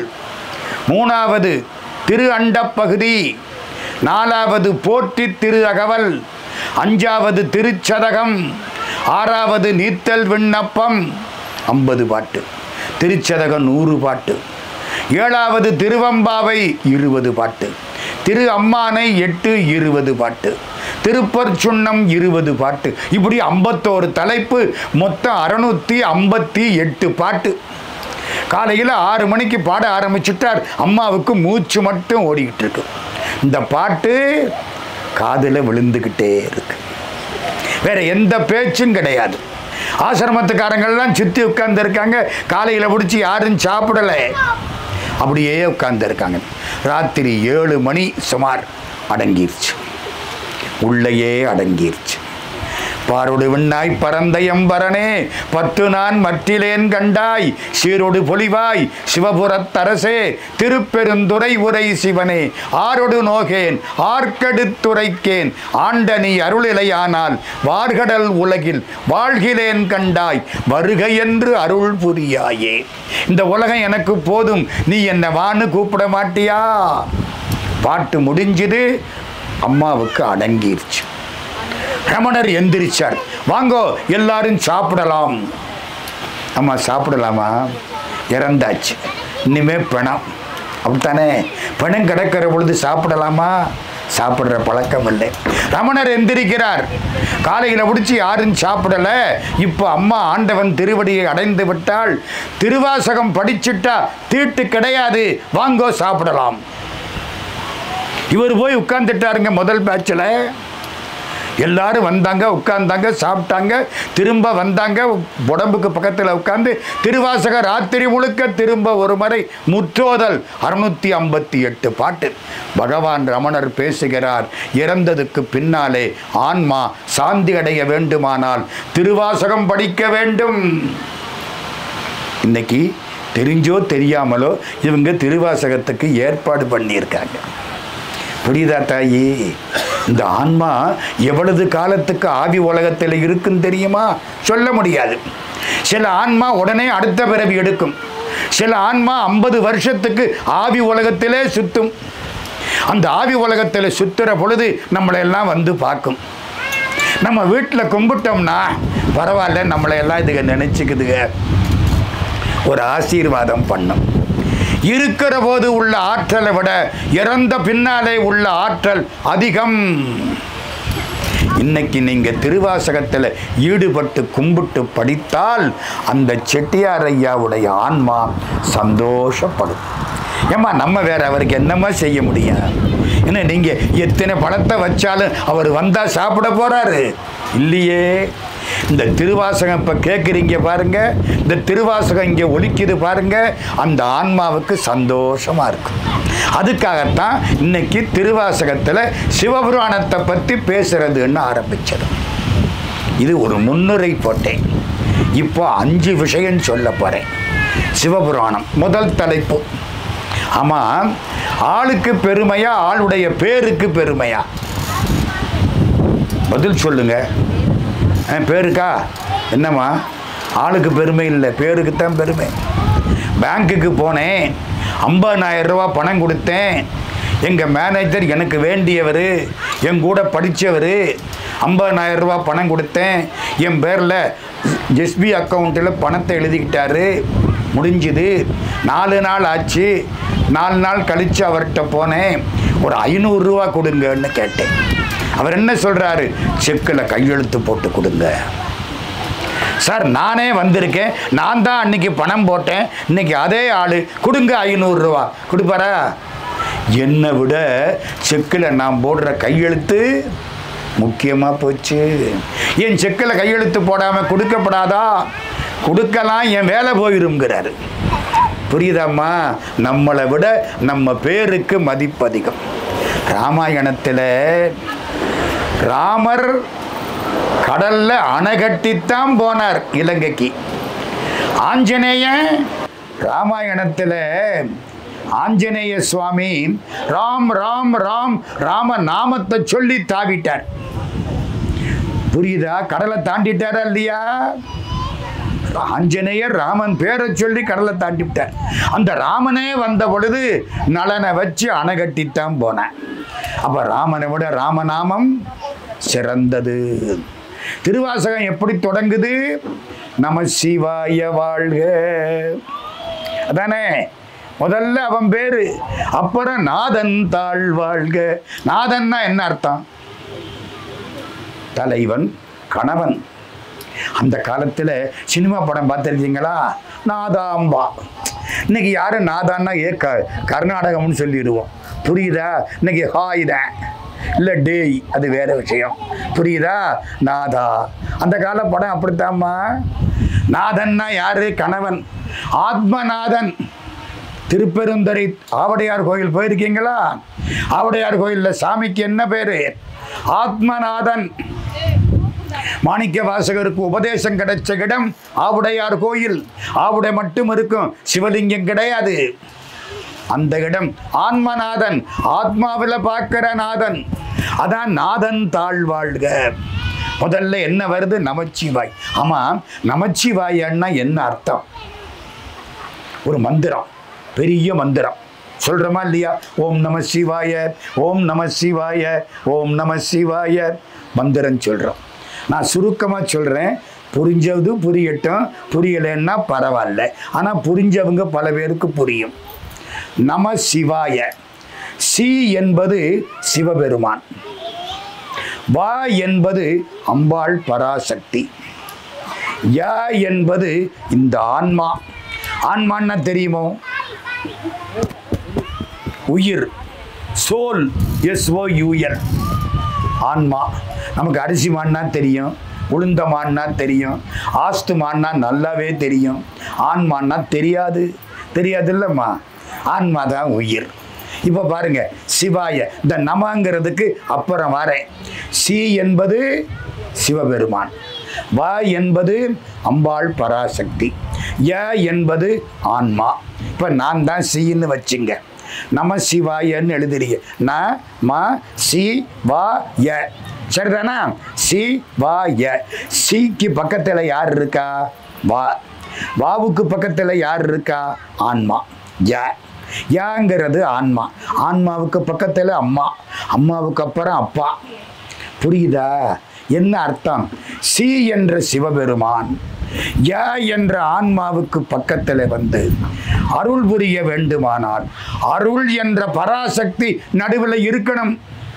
S1: மூணாவது திரு அண்டப்பகுதி நாலாவது போற்றி திரு அகவல் அஞ்சாவது திருச்சதகம் ஆறாவது நீத்தல் விண்ணப்பம் ஐம்பது பாட்டு திருச்சதகம் நூறு பாட்டு ஏழாவது திருவம்பாவை இருபது பாட்டு திரு அம்மானை எட்டு இருபது பாட்டு திருப்பற்சுண்ணம் இருபது பாட்டு இப்படி ஐம்பத்தோரு தலைப்பு மொத்தம் அறுநூத்தி ஐம்பத்தி எட்டு பாட்டு காலையில் ஆறு மணிக்கு பாட ஆரம்பிச்சுட்டார் அம்மாவுக்கு மூச்சு மட்டும் ஓடிக்கிட்டு இருக்கு இந்த பாட்டு காதில் விழுந்துக்கிட்டே இருக்கு வேற எந்த பேச்சும் கிடையாது ஆசிரமத்துக்காரங்கள்லாம் சுற்றி உட்கார்ந்துருக்காங்க காலையில் பிடிச்சி யாரும் சாப்பிடலை அப்படியே உட்கார்ந்துருக்காங்க ராத்திரி ஏழு மணி சுமார் அடங்கிருச்சு உள்ளேயே அடங்கிருச்சு பாரொடு விண்ணாய் பரந்த எம்பரனே பத்து நான் மற்றிலேன் கண்டாய் சீரொடு பொலிவாய் சிவபுரத்தரசே திருப்பெருந்துறை உரை சிவனே ஆரொடு நோகேன் ஆர்க்கெடுத்துரைக்கேன் ஆண்டனி அருளிலையானால் வார்கடல் உலகில் வாழ்கிலேன் கண்டாய் வருக என்று அருள் புரியாயே இந்த உலகம் எனக்கு போதும் நீ என்னை வான்னு கூப்பிட மாட்டியா பாட்டு முடிஞ்சுது அம்மாவுக்கு அடங்கிருச்சு ரமணர் எந்திரிச்சார் வாங்கோ எல்லாரும் சாப்பிடலாம் அம்மா சாப்பிடலாமா இறந்தாச்சு இனிமே பிணம் அப்படித்தானே பிணம் கிடக்கிற பொழுது சாப்பிடலாமா சாப்பிடுற பழக்கம் இல்லை ரமணர் எந்திரிக்கிறார் காலையில் பிடிச்சி யாரும் சாப்பிடல இப்போ அம்மா ஆண்டவன் திருவடியை அடைந்து விட்டால் திருவாசகம் படிச்சுட்டா தீட்டு கிடையாது வாங்கோ சாப்பிடலாம் இவர் போய் உட்கார்ந்துட்டாருங்க முதல் பேட்சில் எல்லாரும் வந்தாங்க உட்கார்ந்தாங்க சாப்பிட்டாங்க திரும்ப வந்தாங்க உடம்புக்கு பக்கத்தில் உட்கார்ந்து திருவாசக ராத்திரி முழுக்க திரும்ப ஒரு முறை முற்றோதல் அறுநூத்தி ஐம்பத்தி எட்டு பாட்டு பகவான் ரமணர் பேசுகிறார் இறந்ததுக்கு பின்னாலே ஆன்மா சாந்தி அடைய வேண்டுமானால் திருவாசகம் படிக்க வேண்டும் இன்னைக்கு தெரிஞ்சோ தெரியாமலோ இவங்க திருவாசகத்துக்கு ஏற்பாடு பண்ணியிருக்காங்க புரியுதா தாயி இந்த ஆன்மா எவ்வளவு காலத்துக்கு ஆவி உலகத்தில் இருக்குன்னு தெரியுமா சொல்ல முடியாது சில ஆன்மா உடனே அடுத்த பிறவி எடுக்கும் சில ஆன்மா ஐம்பது வருஷத்துக்கு ஆவி உலகத்திலே சுத்தும் அந்த ஆவி உலகத்தில் சுத்துற பொழுது நம்மளை எல்லாம் வந்து பார்க்கும் நம்ம வீட்டில் கும்பிட்டோம்னா பரவாயில்ல நம்மளை எல்லாம் இதுக நினச்சிக்குதுங்க ஒரு ஆசீர்வாதம் பண்ணும் இருக்கிற போது உள்ள ஆற்றலை விட இறந்த பின்னாலே உள்ள ஆற்றல் அதிகம் இன்னைக்கு நீங்க திருவாசகத்தில் ஈடுபட்டு கும்பிட்டு படித்தால் அந்த செட்டியார் ஐயாவுடைய ஆன்மா சந்தோஷப்படும் ஏம்மா நம்ம வேற அவருக்கு என்னம்மா செய்ய முடியும் என்ன நீங்க எத்தனை பழத்தை வச்சாலும் அவர் வந்தா சாப்பிட போறாரு இல்லையே இந்த திருவாசகம் இப்ப கேட்குறீங்க பாருங்க இந்த திருவாசகம் இங்கே ஒலிக்குது பாருங்க அந்த ஆன்மாவுக்கு சந்தோஷமா இருக்கும் அதுக்காகத்தான் இன்னைக்கு திருவாசகத்தில் சிவபுராணத்தை பற்றி பேசுறதுன்னு ஆரம்பிச்சது இது ஒரு முன்னுரை போட்டேன் இப்போ அஞ்சு விஷயம் சொல்ல போறேன் சிவபுராணம் முதல் தலைப்பு ஆமாம் ஆளுக்கு பெருமையா ஆளுடைய பேருக்கு பெருமையா பதில் சொல்லுங்க ஆ, பேருக்கா என்னம்மா ஆளுக்கு பெருமை இல்லை பேருக்கு தான் பெருமை பேங்க்குக்கு போனேன் 50000 ரூபா பணம் கொடுத்தேன் எங்கள் மேனேஜர் எனக்கு வேண்டியவர் என் கூட படித்தவர் 50000 ரூபா பணம் கொடுத்தேன் என் பேரில் எஸ்பி அக்கௌண்ட்டில் பணத்தை எழுதிக்கிட்டாரு முடிஞ்சுது நாலு நாள் ஆச்சு நாலு நாள் கழித்து அவர்கிட்ட போனேன் ஒரு ஐநூறுரூவா கொடுங்கன்னு கேட்டேன் அவர் என்ன சொல்கிறாரு செக்கில் கையெழுத்து போட்டு கொடுங்க சார் நானே வந்திருக்கேன் நான் தான் அன்னைக்கு பணம் போட்டேன் இன்னைக்கு அதே ஆள் கொடுங்க ஐநூறுரூவா கொடுப்பாரா என்னை விட செக்கில் நான் போடுற கையெழுத்து முக்கியமாக போச்சு என் செக்கில் கையெழுத்து போடாமல் கொடுக்கப்படாதா கொடுக்கலாம் என் வேலை போயிருங்கிறாரு புரியுதாம்மா நம்மளை விட நம்ம பேருக்கு மதிப்பு அதிகம் ராமாயணத்தில் ராமர் கடல்ல அணை கட்டித்தான் போனார் இலங்கைக்கு ஆஞ்சநேயன் ராமாயணத்தில் ஆஞ்சநேய சுவாமி ராம் ராம் ராம் ராம நாமத்தை சொல்லி தாவிட்டார் புரியுதா கடலை தாண்டிட்டாரா இல்லையா ஆஞ்சநேயர் ராமன் பேரை சொல்லி கடலை தாண்டி விட்டார் அந்த ராமனே வந்த பொழுது நலனை வச்சு அணை கட்டித்தான் போனேன் அப்ப ராமனை விட ராமநாமம் சிறந்தது திருவாசகம் எப்படி தொடங்குது நம சிவாய வாழ்க அதானே முதல்ல அவன் பேரு அப்புறம் நாதன் தாழ் வாழ்க நாதன்னா என்ன அர்த்தம் தலைவன் கணவன் அந்த காலத்தில் சினிமா படம் பார்த்துருக்கீங்களா நாதாம்பா இன்னைக்கு யாரும் நாதான்னா ஏ க கர்நாடகம்னு சொல்லிடுவோம் புரியுதா இன்னைக்கு ஹாய் தான் இல்லை டேய் அது வேற விஷயம் புரியுதா நாதா அந்த கால படம் அப்படித்தாம்மா நாதன்னா யாரு கணவன் ஆத்மநாதன் திருப்பெருந்தரை ஆவடையார் கோயில் போயிருக்கீங்களா ஆவடையார் கோயிலில் சாமிக்கு என்ன பேரு ஆத்மநாதன் மாணிக்க வாசகருக்கு உபதேசம் கிடைச்ச இடம் ஆவுடையார் கோயில் ஆவுடை மட்டும் இருக்கும் சிவலிங்கம் கிடையாது அந்த இடம் ஆன்மநாதன் ஆத்மாவில் பார்க்கிற நாதன் அதான் நாதன் தாழ்வாழ்க முதல்ல என்ன வருது நமச்சிவாய் ஆமா நமச்சிவாயன்னா என்ன அர்த்தம் ஒரு மந்திரம் பெரிய மந்திரம் சொல்றோமா இல்லையா ஓம் நம சிவாய ஓம் நம சிவாய ஓம் நம சிவாய மந்திரம் சொல்றோம் நான் சுருக்கமாக சொல்றேன் புரிஞ்சது புரியட்டும் புரியலைன்னா பரவாயில்ல ஆனால் புரிஞ்சவங்க பல பேருக்கு புரியும் நம சிவாய சி என்பது சிவபெருமான் வா என்பது அம்பாள் பராசக்தி யா என்பது இந்த ஆன்மா ஆன்மான்னா தெரியுமோ உயிர் சோல் எஸ்ஓ ஆன்மா நமக்கு அரிசி மான்னா தெரியும் உளுந்த மான்னா தெரியும் ஆஸ்து மான்னா நல்லாவே தெரியும் ஆன்மான்னா தெரியாது தெரியாது இல்லைம்மா ஆன்மா தான் உயிர் இப்போ பாருங்க சிவாய இந்த நமங்கிறதுக்கு அப்புறம் வரேன் சி என்பது சிவபெருமான் வ என்பது அம்பாள் பராசக்தி ய என்பது ஆன்மா இப்போ நான் தான் சின்னு வச்சுங்க நம சிவாயன்னு எழுதுறீங்க ந ம சி வா ய சரிதானா சி வா ய சிக்கு பக்கத்தில் யார் இருக்கா வா வாவுக்கு பக்கத்தில் யார் இருக்கா ஆன்மா ய யாங்கிறது ஆன்மா ஆன்மாவுக்கு பக்கத்தில் அம்மா அம்மாவுக்கு அப்புறம் அப்பா புரியுதா என்ன அர்த்தம் சி என்ற சிவபெருமான் ய என்ற ஆன்மாவுக்கு பக்கத்தில் வந்து அருள் புரிய வேண்டுமானால் அருள் என்ற பராசக்தி நடுவில் இருக்கணும்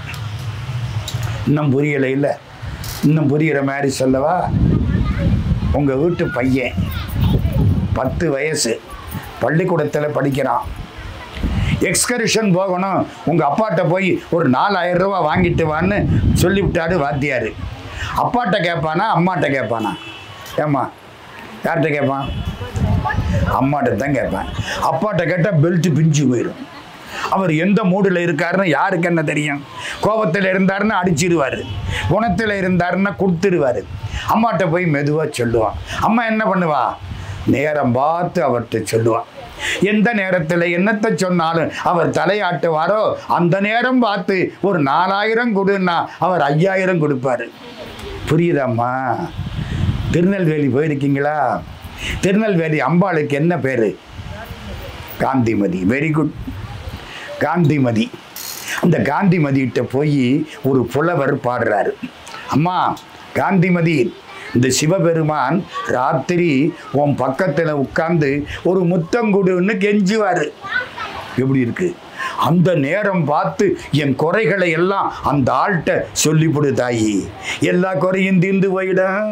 S1: இன்னும் புரியலை இல்லை இன்னும் புரிகிற மாதிரி சொல்லவா உங்கள் வீட்டு பையன் பத்து வயசு பள்ளிக்கூடத்தில் படிக்கிறான் எக்ஸ்கர்ஷன் போகணும் உங்கள் அப்பாட்ட போய் ஒரு நாலாயிரம் ரூபா வாங்கிட்டு வான்னு சொல்லிவிட்டாரு வாத்தியார் அப்பாட்ட கேட்பானா அம்மாட்ட கேட்பானா ஏம்மா யார்கிட்ட கேட்பான் அம்மாட்ட தான் கேட்பேன் அப்பாட்ட கேட்டால் பெல்ட் பிஞ்சு போயிடும் அவர் எந்த மூடில் இருக்காருன்னு யாருக்கு என்ன தெரியும் கோபத்தில் இருந்தாருன்னு அடிச்சிருவார் குணத்தில் இருந்தாருன்னா கொடுத்துருவார் அம்மாட்ட போய் மெதுவாக சொல்லுவான் அம்மா என்ன பண்ணுவா நேரம் பார்த்து அவர்கிட்ட சொல்லுவான் எந்த நேரத்தில் என்னத்தை சொன்னாலும் அவர் தலையாட்டுவாரோ அந்த நேரம் பார்த்து ஒரு நாலாயிரம் கொடுன்னா அவர் ஐயாயிரம் கொடுப்பாரு புரியுதாம்மா திருநெல்வேலி போயிருக்கீங்களா திருநெல்வேலி அம்பாளுக்கு என்ன பேர் காந்திமதி வெரி குட் காந்திமதி அந்த காந்திமதிகிட்ட போய் ஒரு புலவர் பாடுறாரு அம்மா காந்திமதி இந்த சிவபெருமான் ராத்திரி உன் பக்கத்தில் உட்கார்ந்து ஒரு முத்தங்குடுன்னு கெஞ்சுவார் எப்படி இருக்கு அந்த நேரம் பார்த்து என் குறைகளை எல்லாம் அந்த ஆள்கிட்ட சொல்லிவிடு தாயி எல்லா குறையும் தீர்ந்து போயிடும்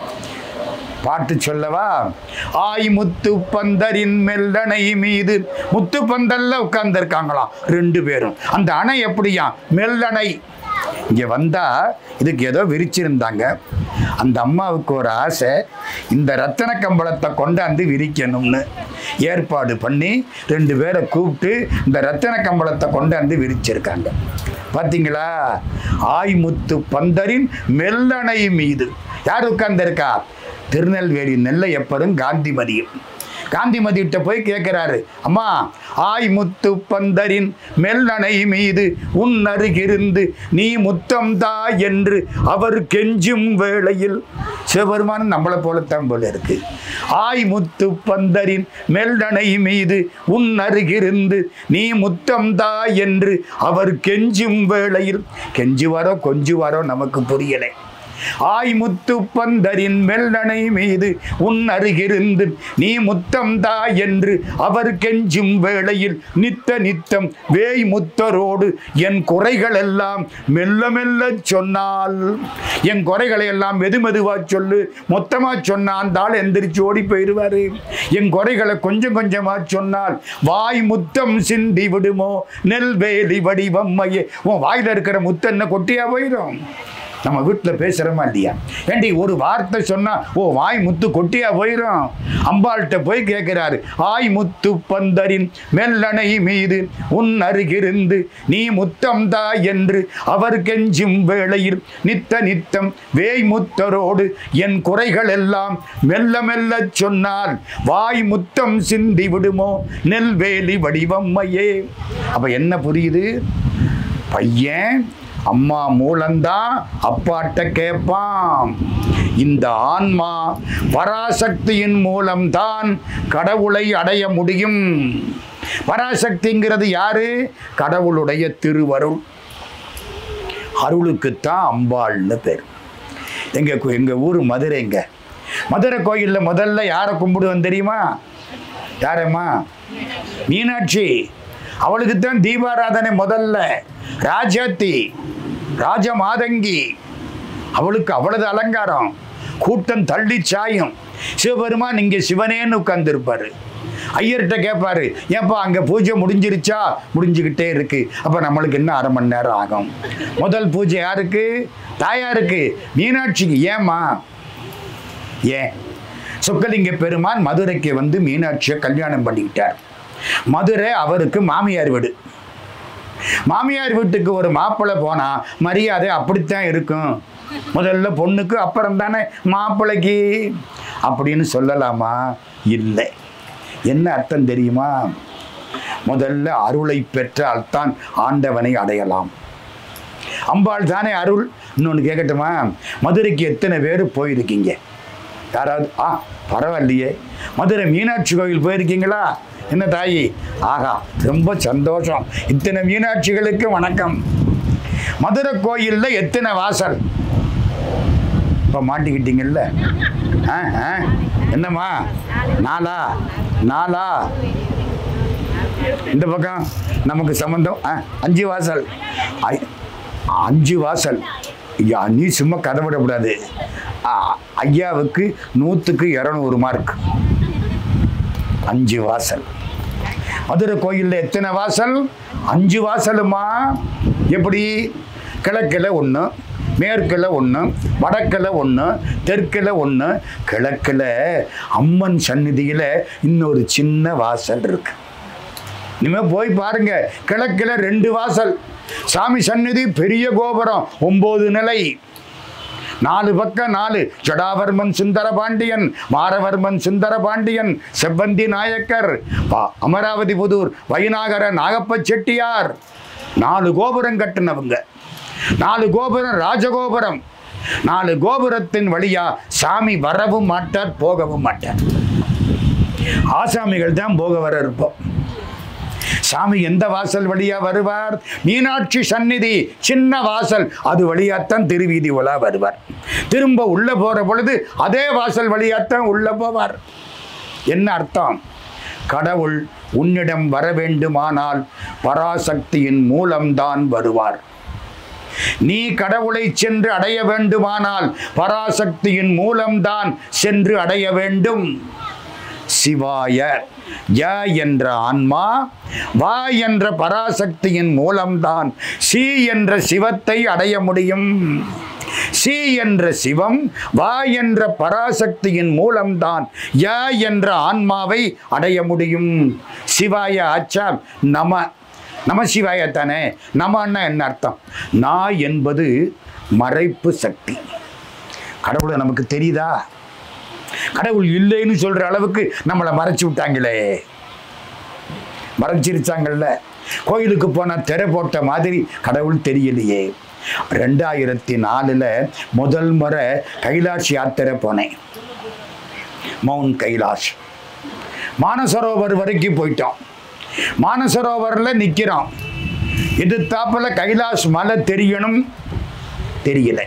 S1: பாட்டு சொல்லவா ஆய் முத்து பந்தரின் மெல்லணை மீது முத்து பந்தல்ல உட்கார்ந்துருக்காங்களாம் ரெண்டு பேரும் அந்த அணை எப்படியா மெல்லணை இங்க வந்தா இதுக்கு ஏதோ விரிச்சிருந்தாங்க அந்த அம்மாவுக்கு ஒரு ஆசை இந்த ரத்தன கம்பளத்தை கொண்டாந்து விரிக்கணும்னு ஏற்பாடு பண்ணி ரெண்டு பேரை கூப்பிட்டு இந்த ரத்தன கம்பளத்தை கொண்டாந்து விரிச்சிருக்காங்க பார்த்தீங்களா ஆய்முத்து பந்தரின் மெல்லணை மீது யார் உட்கார்ந்திருக்கா திருநெல்வேலி நெல்லையப்பரும் காந்திமதியும் காந்திமதியிட்ட போய் கேட்குறாரு அம்மா ஆய் முத்து பந்தரின் மெல்லணை மீது உன் அருகிருந்து நீ முத்தம் தா என்று அவர் கெஞ்சும் வேளையில் சிவபெருமான் நம்மளை போலத்தான் போல இருக்கு ஆய் முத்து பந்தரின் மெல்லணை மீது உன் அருகிருந்து நீ முத்தம் தா என்று அவர் கெஞ்சும் வேளையில் கெஞ்சுவாரோ கொஞ்சுவாரோ நமக்கு புரியலை ஆய் முத்து பந்தரின் மெல்லணை மீது உன் அருகிருந்து நீ முத்தம் தா என்று அவர் கெஞ்சும் வேளையில் நித்த நித்தம் வேய் முத்தரோடு என் குறைகள் எல்லாம் மெல்ல மெல்ல சொன்னால் என் குறைகளை எல்லாம் மெது மெதுவா சொல்லு மொத்தமா சொன்னா அந்த ஆள் எந்திரிச்சு ஓடி போயிடுவாரு என் குறைகளை கொஞ்சம் கொஞ்சமா சொன்னால் வாய் முத்தம் சிந்தி விடுமோ நெல்வேலி வடிவம்மையே உன் வாயில இருக்கிற முத்தன்ன கொட்டியா போயிடும் நம்ம வீட்டில் பேசுகிறோமா இல்லையா ஏண்டி ஒரு வார்த்தை சொன்னால் ஓ வாய் முத்து கொட்டியா போயிடும் அம்பாள்கிட்ட போய் கேட்குறாரு ஆய் முத்து பந்தரின் மெல்லணை மீது உன் அருகிருந்து நீ முத்தம் தா என்று அவர் கெஞ்சும் வேளையில் நித்த நித்தம் வேய் முத்தரோடு என் குறைகள் எல்லாம் மெல்ல மெல்ல சொன்னால் வாய் முத்தம் சிந்தி விடுமோ நெல்வேலி வடிவம்மையே அப்ப என்ன புரியுது பையன் அம்மா மூலம்தான் அப்பாட்ட கேட்பான் இந்த ஆன்மா பராசக்தியின் மூலம்தான் கடவுளை அடைய முடியும் பராசக்திங்கிறது யாரு கடவுளுடைய திருவருள் அருளுக்குத்தான் அம்பாள்னு பேர் எங்க கு- எங்க ஊர் மதுரைங்க மதுரை கோயிலில் முதல்ல யாரை கும்பிடுவோம் தெரியுமா யாரம்மா மீனாட்சி அவளுக்கு தான் தீபாராதனை முதல்ல ராஜாத்தி ராஜ மாதங்கி அவளுக்கு அவ்வளவு அலங்காரம் கூட்டம் தள்ளி சாயும் சிவபெருமான் இங்கே சிவனேன்னு உட்கார்ந்துருப்பாரு ஐயர்கிட்ட கேட்பாரு ஏப்பா அங்கே பூஜை முடிஞ்சிருச்சா முடிஞ்சுக்கிட்டே இருக்கு அப்போ நம்மளுக்கு என்ன அரை மணி நேரம் ஆகும் முதல் பூஜை யாருக்கு தாயாருக்கு மீனாட்சிக்கு ஏம்மா ஏன் சொக்கலிங்க பெருமான் மதுரைக்கு வந்து மீனாட்சியை கல்யாணம் பண்ணிக்கிட்டார் மதுரை அவருக்கு மாமியார் வீடு மாமியார் வீட்டுக்கு ஒரு மாப்பிள்ளை போனா மரியாதை அப்படித்தான் இருக்கும் முதல்ல பொண்ணுக்கு அப்புறம் தானே மாப்பிள்ளைக்கு அப்படின்னு சொல்லலாமா இல்லை என்ன அர்த்தம் தெரியுமா முதல்ல அருளை பெற்றால்தான் ஆண்டவனை அடையலாம் அம்பாள் தானே அருள் இன்னொன்று கேட்கட்டுமா மதுரைக்கு எத்தனை பேர் போயிருக்கீங்க யாராவது ஆ பரவாயில்லையே மதுரை மீனாட்சி கோவில் போயிருக்கீங்களா என்ன தாயி ஆகா ரொம்ப சந்தோஷம் இத்தனை மீனாட்சிகளுக்கு வணக்கம் மதுரை கோயிலில் எத்தனை வாசல் இப்போ மாட்டிக்கிட்டீங்கல்ல ஆ ஆ என்னம்மா நாலா நாலா இந்த பக்கம் நமக்கு சம்மந்தம் ஆ அஞ்சு வாசல் ஐ- அஞ்சு வாசல் ஐயா நீ சும்மா கதை விடக்கூடாது ஆ, ஐயாவுக்கு நூற்றுக்கு இரநூறு மார்க் அஞ்சு வாசல் மதுரை கோயிலில் எத்தனை வாசல் அஞ்சு வாசலுமா எப்படி கிழக்கில் ஒன்று மேற்கில் ஒன்று வடக்கில் ஒன்று தெற்கில் ஒன்று கிழக்கில் அம்மன் சந்நிதியில் இன்னொரு சின்ன வாசல் இருக்கு இனிமேல் போய் பாருங்க கிழக்கில் ரெண்டு வாசல் சாமி சந்நிதி பெரிய கோபுரம் ஒன்பது நிலை நாலு பக்கம் நாலு ஜடாவர்மன் சுந்தர பாண்டியன் மாரவர்மன் சுந்தர பாண்டியன் செவ்வந்தி நாயக்கர் பா- அமராவதி புதூர் வைநாகர நாகப்ப செட்டியார் நாலு கோபுரம் கட்டினவங்க நாலு கோபுரம் ராஜகோபுரம் நாலு கோபுரத்தின் வழியா சாமி வரவும் மாட்டார் போகவும் மாட்டார் ஆசாமிகள் தான் போக வர இருப்போம் சாமி எந்த வாசல் வழியா வருவார் மீனாட்சி சந்நிதி சின்ன வாசல் அது வழியாத்தான் திருவீதி உலா வருவார் திரும்ப உள்ள போற பொழுது அதே வாசல் வழியாத்தான் உள்ள போவார் என்ன அர்த்தம் கடவுள் உன்னிடம் வர வேண்டுமானால் பராசக்தியின் மூலம்தான் வருவார் நீ கடவுளை சென்று அடைய வேண்டுமானால் பராசக்தியின் மூலம்தான் சென்று அடைய வேண்டும் சிவாய ய என்ற ஆன்மா வா என்ற பராசக்தியின் மூலம்தான் சி என்ற சிவத்தை அடைய முடியும் சி என்ற சிவம் வா என்ற பராசக்தியின் மூலம்தான் ய என்ற ஆன்மாவை அடைய முடியும் சிவாய ஆச்சா நம நம சிவாய தானே நமன்னா என்ன அர்த்தம் நான் என்பது மறைப்பு சக்தி கடவுளை நமக்கு தெரியுதா கடவுள் இல்லைன்னு சொல்ற அளவுக்கு நம்மளை மறைச்சு விட்டாங்களே மறைச்சிருச்சாங்கல்ல கோயிலுக்கு போன திரை போட்ட மாதிரி கடவுள் தெரியலையே ரெண்டாயிரத்தி நாலில் முதல் முறை கைலாஷ் யாத்திரை போனேன் மவுண்ட் கைலாஷ் மானசரோவர் வரைக்கும் போயிட்டோம் மானசரோவரில் நிற்கிறோம் எதிர்த்தாப்புல கைலாஷ் மலை தெரியணும் தெரியலை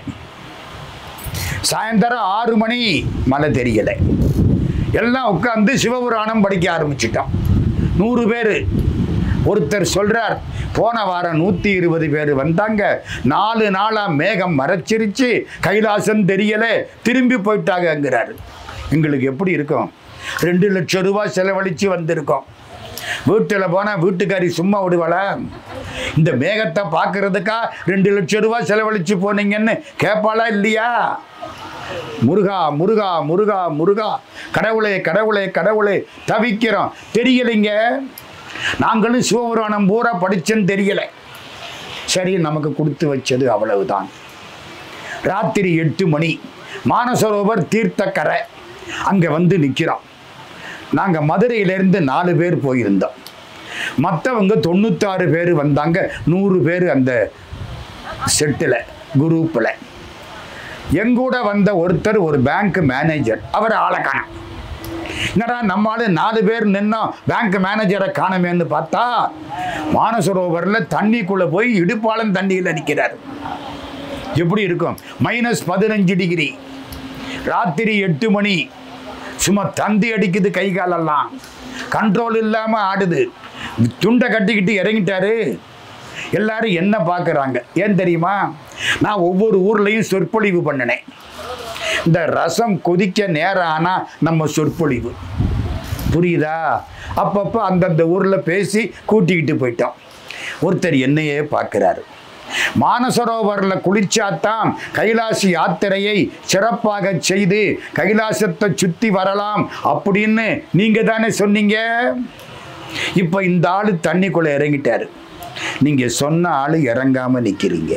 S1: சாயந்தரம் ஆறு மணி மழை தெரியல எல்லாம் உட்காந்து சிவபுராணம் படிக்க ஆரம்பிச்சிட்டோம் நூறு பேர் ஒருத்தர் சொல்றார் போன வாரம் நூற்றி இருபது பேர் வந்தாங்க நாலு நாளாக மேகம் மறைச்சிருச்சு கைலாசம் தெரியல திரும்பி போயிட்டாங்கங்கிறார் எங்களுக்கு எப்படி இருக்கும் ரெண்டு லட்சம் ரூபாய் செலவழித்து வந்திருக்கோம் வீட்டில் போனால் வீட்டுக்காரி சும்மா விடுவாளா இந்த மேகத்தை பார்க்கறதுக்கா ரெண்டு லட்சம் ரூபாய் செலவழித்து போனீங்கன்னு கேட்பாளா இல்லையா முருகா முருகா முருகா முருகா கடவுளே கடவுளே கடவுளே தவிக்கிறோம் தெரியலைங்க நாங்களும் சிவபுராணம் பூரா படிச்சேன்னு தெரியல சரி நமக்கு கொடுத்து வச்சது அவ்வளவுதான் ராத்திரி எட்டு மணி மானசரோவர் தீர்த்தக்கரை அங்கே வந்து நிற்கிறோம் நாங்கள் மதுரையிலேருந்து நாலு பேர் போயிருந்தோம் மற்றவங்க தொண்ணூத்தாறு பேர் வந்தாங்க நூறு பேர் அந்த செட்டில் குரூப்பில் எங்கூட வந்த ஒருத்தர் ஒரு பேங்க் மேனேஜர் அவர் ஆளை காணோம் என்னடா நம்மால நாலு பேர் நின்னோம் பேங்க் மேனேஜரை காணமேன்னு பார்த்தா மானசரோவரில் தண்ணிக்குள்ளே போய் இடுப்பாளம் தண்ணியில் நிற்கிறார் எப்படி இருக்கும் மைனஸ் பதினஞ்சு டிகிரி ராத்திரி எட்டு மணி சும்மா தந்தி அடிக்குது கை காலெல்லாம் கண்ட்ரோல் இல்லாமல் ஆடுது துண்டை கட்டிக்கிட்டு இறங்கிட்டாரு எல்லாரும் என்ன பார்க்குறாங்க ஏன் தெரியுமா நான் ஒவ்வொரு ஊர்லேயும் சொற்பொழிவு பண்ணினேன் இந்த ரசம் கொதிக்க நேரம் ஆனால் நம்ம சொற்பொழிவு புரியுதா அப்பப்போ அந்தந்த ஊரில் பேசி கூட்டிக்கிட்டு போயிட்டோம் ஒருத்தர் என்னையே பார்க்குறாரு மானசரோவரில் குளிச்சாத்தான் கைலாசி யாத்திரையை சிறப்பாக செய்து கைலாசத்தை சுற்றி வரலாம் அப்படின்னு நீங்கள் தானே சொன்னீங்க இப்போ இந்த ஆள் தண்ணிக்குள்ளே இறங்கிட்டாரு நீங்கள் சொன்ன ஆள் இறங்காமல் நிற்கிறீங்க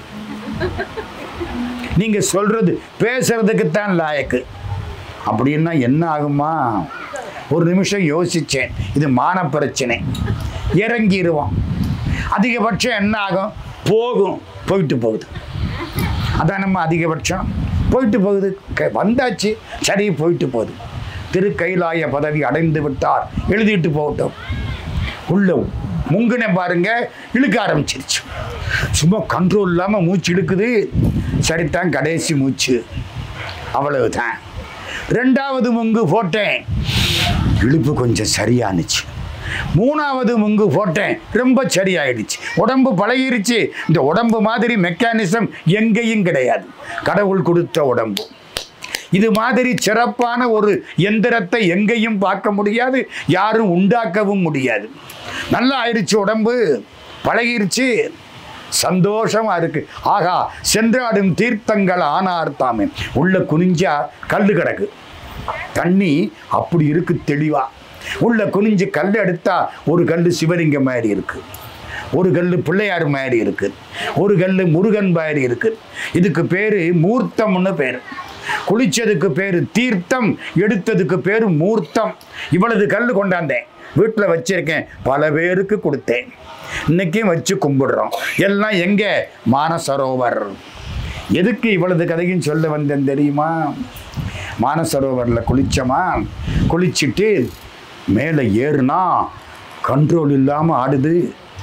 S1: நீங்கள் சொல்கிறது பேசுறதுக்கு தான் லாயக்கு அப்படின்னா என்ன ஆகுமா ஒரு நிமிஷம் யோசித்தேன் இது மான பிரச்சனை இறங்கிடுவோம் அதிகபட்சம் என்ன ஆகும் போகும் போயிட்டு போகுது அதான் நம்ம அதிகபட்சம் போயிட்டு போகுது க- வந்தாச்சு சரி போயிட்டு போகுது திருக்கைலாய பதவி அடைந்து விட்டார் எழுதிட்டு போகட்டும் உள்ள முங்குன பாருங்க இழுக்க ஆரம்பிச்சிருச்சு சும்மா கண்ட்ரோல் இல்லாமல் மூச்சு இழுக்குது சரிதான் கடைசி மூச்சு அவ்வளவுதான் ரெண்டாவது முங்கு போட்டேன் இழுப்பு கொஞ்சம் சரியானுச்சு மூணாவது முங்கு போட்டேன் ரொம்ப சரியாயிடுச்சு உடம்பு பழகிருச்சு இந்த உடம்பு மாதிரி மெக்கானிசம் எங்கேயும் கிடையாது கடவுள் கொடுத்த உடம்பு இது மாதிரி சிறப்பான ஒரு எந்திரத்தை எங்கேயும் பார்க்க முடியாது யாரும் உண்டாக்கவும் முடியாது நல்லா ஆயிடுச்சு உடம்பு பழகிருச்சு சந்தோஷமா இருக்கு ஆகா சென்றாடும் தீர்த்தங்கள் ஆனார் தாமே உள்ள குனிஞ்சா கல்லு கிடக்கு தண்ணி அப்படி இருக்கு தெளிவா உள்ள குனிஞ்சு கல் எடுத்தா ஒரு கல் சிவலிங்கம் மாதிரி இருக்கு ஒரு கல் பிள்ளையார் மாதிரி இருக்கு ஒரு கல் முருகன் மாதிரி இருக்கு இதுக்கு பேரு மூர்த்தம்னு பேர் குளிச்சதுக்கு பேரு தீர்த்தம் எடுத்ததுக்கு பேரு மூர்த்தம் இவ்வளவு கல் கொண்டாந்தேன் வீட்டில் வச்சிருக்கேன் பல பேருக்கு கொடுத்தேன் இன்னைக்கும் வச்சு கும்பிடுறோம் எல்லாம் எங்க மானசரோவர் எதுக்கு இவ்வளவு கதையும் சொல்ல வந்தேன் தெரியுமா மானசரோவரில் குளிச்சோமா குளிச்சுட்டு மேலே ஏறுனா கண்ட்ரோல் இல்லாமல் ஆடுது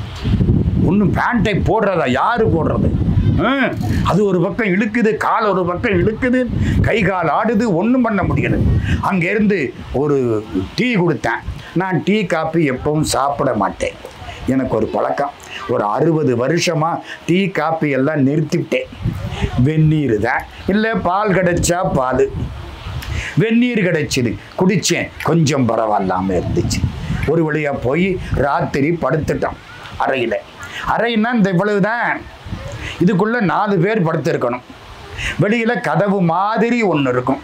S1: ஒன்றும் பேண்ட்டை போடுறதா யாரு போடுறது ஹம், அது ஒரு பக்கம் இழுக்குது கால் ஒரு பக்கம் இழுக்குது கை கால் ஆடுது ஒன்றும் பண்ண முடியல அங்கேருந்து ஒரு டீ கொடுத்தேன் நான் டீ காப்பி எப்பவும் சாப்பிட மாட்டேன் எனக்கு ஒரு பழக்கம் ஒரு அறுபது வருஷமாக டீ காப்பி எல்லாம் நிறுத்திவிட்டேன் வெந்நீர் தான் இல்லை பால் கிடைச்சா பால் வெந்நீர் கிடைச்சிது குடித்தேன் கொஞ்சம் பரவாயில்லாமல் இருந்துச்சு ஒரு வழியாக போய் ராத்திரி படுத்துட்டோம் அறையில் அறைன்னா இந்த இவ்வளவுதான் இதுக்குள்ளே நாலு பேர் படுத்திருக்கணும் வெளியில் கதவு மாதிரி ஒன்று இருக்கும்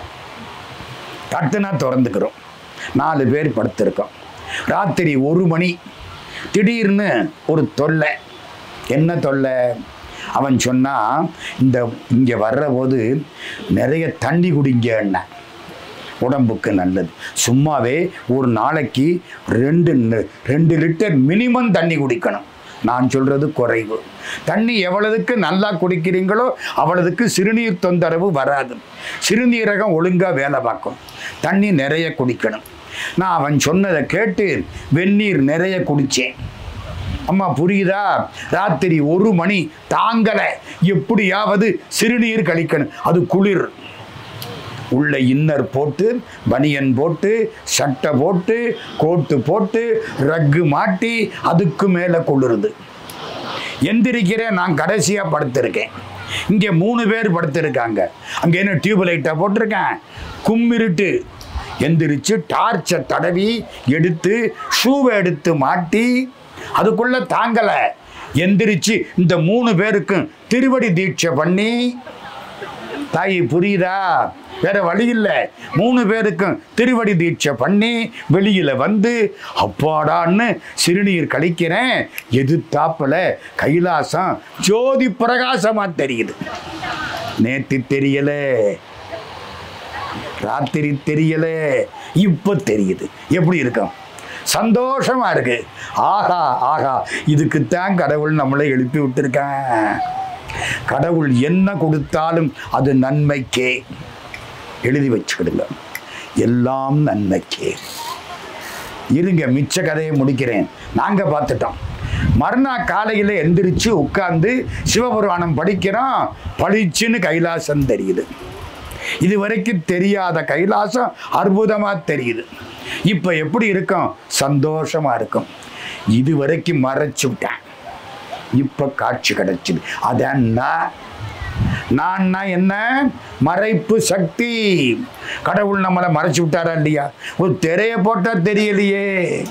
S1: தட்டுனா திறந்துக்கிறோம் நாலு பேர் படுத்திருக்கோம் ராத்திரி ஒரு மணி திடீர்னு ஒரு தொல்லை என்ன தொல்லை அவன் சொன்னா இந்த இங்கே வர்ற போது நிறைய தண்ணி குடிங்க உடம்புக்கு நல்லது சும்மாவே ஒரு நாளைக்கு ரெண்டு ந- ரெண்டு லிட்டர் மினிமம் தண்ணி குடிக்கணும் நான் சொல்றது குறைவு தண்ணி எவ்வளவுக்கு நல்லா குடிக்கிறீங்களோ அவ்வளவுக்கு சிறுநீர் தொந்தரவு வராது சிறுநீரகம் ஒழுங்காக வேலை பார்க்கும் தண்ணி நிறைய குடிக்கணும் நான் அவன் சொன்னதை கேட்டு வெந்நீர் நிறைய குடித்தேன் அம்மா புரியுதா ராத்திரி ஒரு மணி தாங்கலை எப்படியாவது சிறுநீர் கழிக்கணும் அது குளிர் உள்ள இன்னர் போட்டு பனியன் போட்டு சட்டை போட்டு கோட்டு போட்டு ரக்கு மாட்டி அதுக்கு மேலே குளிருது எந்திரிக்கிறேன் நான் கடைசியாக படுத்திருக்கேன் இங்கே மூணு பேர் படுத்திருக்காங்க அங்கே என்ன டியூப் லைட்டாக போட்டிருக்கேன் கும்மிருட்டு எந்திரிச்சு டார்ச்சை தடவி எடுத்து ஷூவை எடுத்து மாட்டி அதுக்குள்ள தாங்கலை எந்திரிச்சு இந்த மூணு பேருக்கும் திருவடி தீட்சை பண்ணி தாயி புரியுதா வேற வழி இல்லை மூணு பேருக்கும் திருவடி தீட்சை பண்ணி வெளியில வந்து அப்பாடான்னு சிறுநீர் கழிக்கிறேன் எதிர்த்தாப்புல கைலாசம் ஜோதி பிரகாசமா தெரியுது நேத்து தெரியல ராத்திரி தெரியல இப்ப தெரியுது எப்படி இருக்கும் சந்தோஷமா இருக்கு ஆஹா ஆஹா இதுக்குத்தான் கடவுள் நம்மளை எழுப்பி விட்டுருக்கேன் கடவுள் என்ன கொடுத்தாலும் அது நன்மைக்கே எழுதி வச்சுக்கிடுங்க எல்லாம் நன்மைக்கே இருங்க மிச்ச கதையை முடிக்கிறேன் நாங்க பார்த்துட்டோம் மறுநாள் காலையில் எந்திரிச்சு உட்கார்ந்து சிவபுராணம் படிக்கிறோம் பளிச்சுன்னு கைலாசம் தெரியுது இது வரைக்கும் தெரியாத கைலாசம் அற்புதமா தெரியுது இப்போ எப்படி இருக்கும் சந்தோஷமா இருக்கும் இது வரைக்கும் மறைச்சு விட்டேன் இப்போ காட்சி கிடைச்சிது அதான் நான். நான்னா என்ன மறைப்பு சக்தி கடவுள் நம்மளை மறைச்சு விட்டாரா இல்லையா ஒரு திரையை போட்டால் தெரியலையே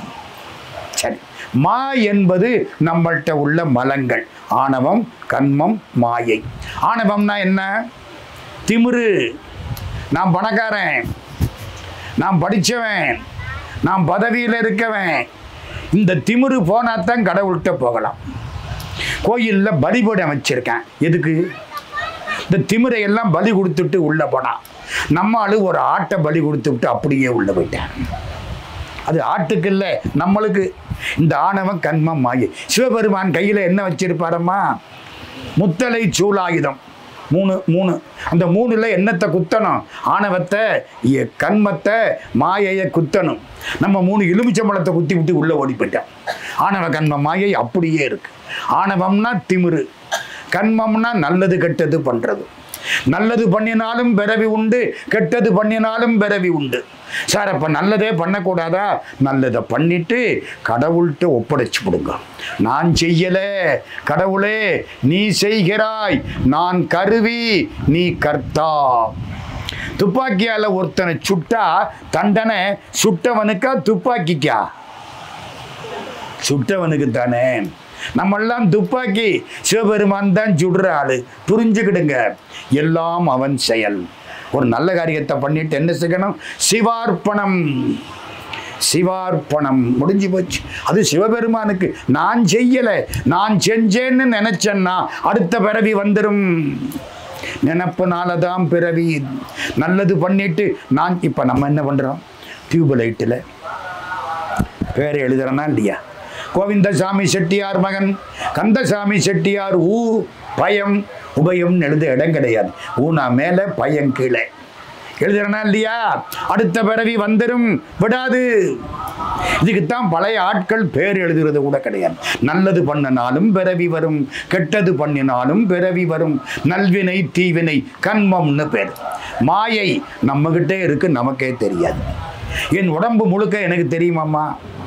S1: சரி மா என்பது நம்மள்கிட்ட உள்ள மலங்கள் ஆணவம் கண்மம் மாயை ஆணவம்னா என்ன திமிரு நான் பணக்காரன் நான் படித்தவன் நான் பதவியில் இருக்கவன் இந்த திமிரு போனால் தான் கடவுள்கிட்ட போகலாம் கோயிலில் பலிபீடம் வச்சிருக்கேன் எதுக்கு இந்த திமிரை எல்லாம் பலி கொடுத்துட்டு உள்ளே போனான் நம்ம ஆளு ஒரு ஆட்டை பலி கொடுத்துட்டு அப்படியே உள்ளே போயிட்டேன் அது ஆட்டுக்கு இல்லை நம்மளுக்கு இந்த ஆணவம் கண்மம் மாயை சிவபெருமான் கையில் என்ன வச்சிருப்பாரம்மா முத்தலை சூலாயுதம் மூணு மூணு அந்த மூணுல என்னத்தை குத்தணும் ஆணவத்தை இ- கண்மத்தை மாயையை குத்தணும் நம்ம மூணு எலுமிச்சம்பழத்தை குத்தி விட்டு உள்ளே ஓடி போயிட்டோம் ஆணவ கண்ம மாயை அப்படியே இருக்கு ஆணவம்னா திமிரு கண்மம்னா நல்லது கெட்டது பண்றது நல்லது பண்ணினாலும் பிறவி உண்டு கெட்டது பண்ணினாலும் பிறவி உண்டு சார் அப்போ நல்லதே பண்ணக்கூடாதா நல்லதை பண்ணிட்டு கடவுள்கிட்ட ஒப்படைச்சு விடுங்க நான் செய்யலை கடவுளே நீ செய்கிறாய் நான் கருவி நீ கர்த்தா துப்பாக்கியால் ஒருத்தனை சுட்டா தண்டனை சுட்டவனுக்கா துப்பாக்கிக்கா சுட்டவனுக்கு தானே நம்மெல்லாம் துப்பாக்கி சிவபெருமான் தான் சுடுற ஆளு புரிஞ்சுக்கிடுங்க எல்லாம் அவன் செயல் ஒரு நல்ல காரியத்தை பண்ணிட்டு என்ன செய்யணும் சிவார்ப்பணம் சிவார்ப்பணம் முடிஞ்சு போச்சு அது சிவபெருமானுக்கு நான் செய்யலை நான் செஞ்சேன்னு நினைச்சேன்னா அடுத்த பிறவி வந்துடும் நினப்புனால தான் பிறவி நல்லது பண்ணிட்டு நான் இப்போ நம்ம என்ன பண்ணுறோம் டியூப் லைட்டில் பேர் எழுதுறனா இல்லையா கோவிந்தசாமி செட்டியார் மகன் கந்தசாமி செட்டியார் ஊ பயம் உபயம்னு எழுத இடம் கிடையாது ஊனா மேலே பயம் கீழே எழுதுறனா இல்லையா அடுத்த பிறவி வந்துடும் விடாது இதுக்குத்தான் பழைய ஆட்கள் பேர் எழுதுறது கூட கிடையாது நல்லது பண்ணினாலும் பிறவி வரும் கெட்டது பண்ணினாலும் பிறவி வரும் நல்வினை தீவினை கண்மம்னு பேர் மாயை நம்மகிட்டே இருக்கு நமக்கே தெரியாது என் உடம்பு முழுக்க எனக்கு தெரியுமாம்மா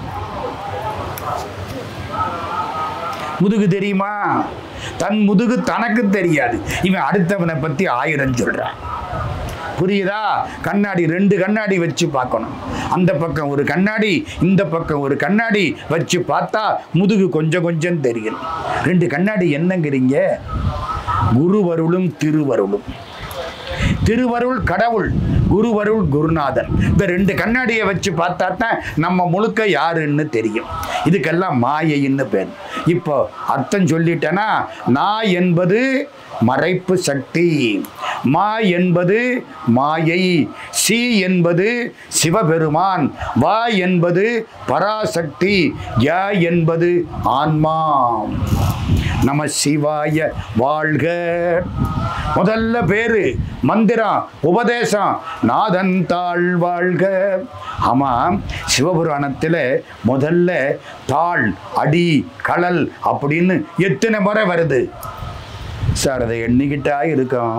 S1: முதுகு தெரியுமா தன் முதுகு தனக்கு தெரியாது இவன் அடுத்தவனை பத்தி ஆயிரம் சொல்றான் புரியுதா கண்ணாடி ரெண்டு கண்ணாடி வச்சு பார்க்கணும் அந்த பக்கம் ஒரு கண்ணாடி இந்த பக்கம் ஒரு கண்ணாடி வச்சு பார்த்தா முதுகு கொஞ்சம் கொஞ்சம் தெரியும் ரெண்டு கண்ணாடி என்னங்கிறீங்க குருவருளும் திருவருளும் திருவருள் கடவுள் குருவருள் குருநாதன் இந்த ரெண்டு கண்ணாடியை வச்சு பார்த்தா தான் நம்ம முழுக்க யாருன்னு தெரியும் இதுக்கெல்லாம் மாயைன்னு பேர் இப்போ அர்த்தம் சொல்லிட்டேன்னா நான் என்பது மறைப்பு சக்தி மா என்பது மாயை சி என்பது சிவபெருமான் வா என்பது பராசக்தி ய என்பது ஆன்மா நம சிவாய வாழ்க முதல்ல பேரு மந்திரம் உபதேசம் நாதன் தாழ் வாழ்க ஆமாம் சிவபுராணத்தில் முதல்ல தாள் அடி களல் அப்படின்னு எத்தனை முறை வருது சார் அதை எண்ணிக்கிட்டா இருக்கும்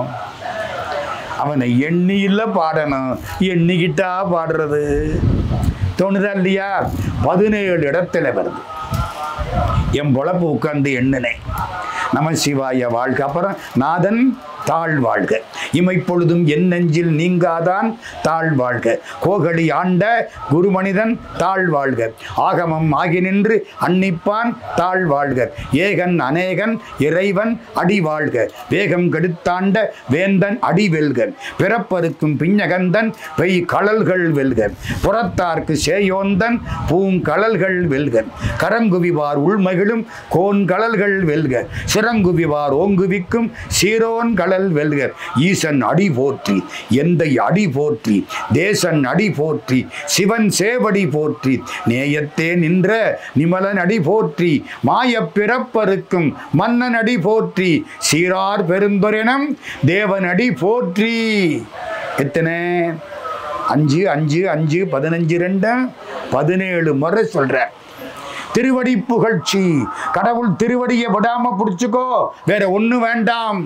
S1: அவனை எண்ணியில் பாடணும் எண்ணிக்கிட்டா பாடுறது தோணுதா இல்லையா பதினேழு இடத்துல வருது என் பொழப்பு உட்கார்ந்து எண்ணினேன் நம சிவாய வாழ்க அப்புறம் நாதன் தாழ் வாழ்க இமைப்பொழுதும் என் நெஞ்சில் நீங்காதான் தாழ் வாழ்க கோகலி ஆண்ட குருமனிதன் தாழ் வாழ்க ஆகமம் ஆகி நின்று அன்னிப்பான் தாழ் வாழ்க ஏகன் அநேகன் இறைவன் அடி வாழ்க வேகம் கெடுத்தாண்ட வேந்தன் அடி வெல்க பிறப்பருக்கும் பிஞ்சகந்தன் பெய் களல்கள் வெல்க புறத்தார்க்கு சேயோந்தன் பூங்கழல்கள் வெல்க கரங்குவிவார் உள்மகிழும் கோன்கழல்கள் வெல்க சிறங்குவிவார் ஓங்குவிக்கும் சீரோன் கழல் வெல்க ஈசன் அடி போற்றி எந்தை அடி போற்றி தேசன் அடி போற்றி சிவன் சேவடி போற்றி நேயத்தே நின்ற நிமலன் அடி போற்றி மாயப் பிறப்பருக்கும் மன்னன் அடி போற்றி சீரார் பெருந்துரைனம் தேவன் அடி போற்றி எத்தனை அஞ்சு அஞ்சு அஞ்சு பதினஞ்சு ரெண்டு பதினேழு முறை சொல்ற திருவடி புகழ்ச்சி கடவுள் திருவடியை விடாம பிடிச்சுக்கோ வேற ஒண்ணு வேண்டாம்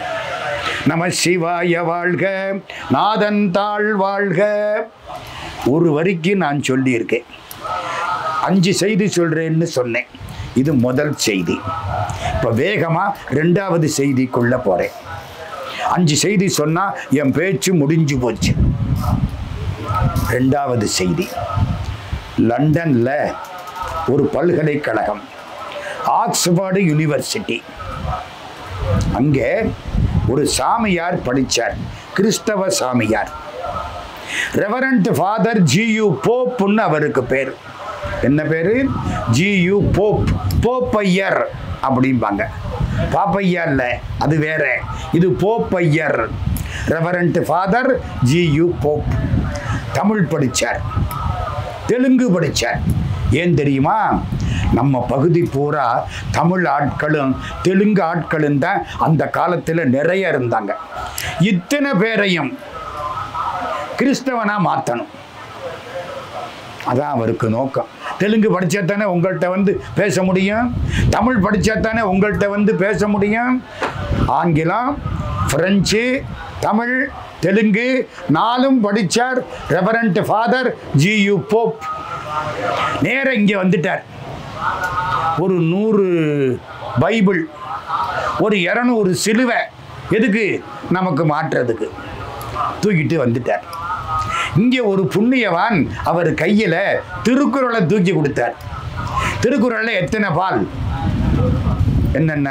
S1: நம சிவாய வாழ்க நாதன் தாழ் வாழ்க ஒரு வரிக்கு நான் சொல்லியிருக்கேன் அஞ்சு செய்தி சொல்றேன்னு சொன்னேன் இது முதல் செய்தி இப்போ வேகமா ரெண்டாவது செய்திக்குள்ள போறேன் அஞ்சு செய்தி சொன்னா என் பேச்சு முடிஞ்சு போச்சு ரெண்டாவது செய்தி லண்டன்ல ஒரு பல்கலைக்கழகம் ஆக்ஸ்போர்டு யூனிவர்சிட்டி அங்கே ஒரு சாமியார் படிச்சார் கிறிஸ்தவ சாமியார் ரெவரண்ட் ஃபாதர் ஜியு போப்னு அவருக்கு பேர் என்ன பேரு ஜியு போப் போப்பையர் அப்படிம்பாங்க பாப்பையா இல்லை அது வேற இது போப்பையர் reverend father G U Tamil படிச்சார் தெலுங்கு படிச்சார் ஏன் தெரியுமா நம்ம பகுதி பூரா தமிழ் ஆட்களும் தெலுங்கு ஆட்களும் தான் அந்த காலத்தில் நிறைய இருந்தாங்க இத்தனை பேரையும் கிறிஸ்தவனா மாற்றணும் அதான் அவருக்கு நோக்கம் தெலுங்கு படித்தா தானே உங்கள்கிட்ட வந்து பேச முடியும் தமிழ் படித்தா தானே உங்கள்கிட்ட வந்து பேச முடியும் ஆங்கிலம் பிரெஞ்சு தமிழ் தெலுங்கு நாலும் படித்தார் ரெவரண்ட் ஃபாதர் ஜியு போப் நேர இங்கே வந்துட்டார் ஒரு நூறு பைபிள் ஒரு இரநூறு சிலுவை எதுக்கு நமக்கு மாற்றுறதுக்கு தூக்கிட்டு வந்துட்டார் இங்கே ஒரு புண்ணியவான் அவர் கையில் திருக்குறளை தூக்கி கொடுத்தார் திருக்குறளில் எத்தனை பால் என்னென்ன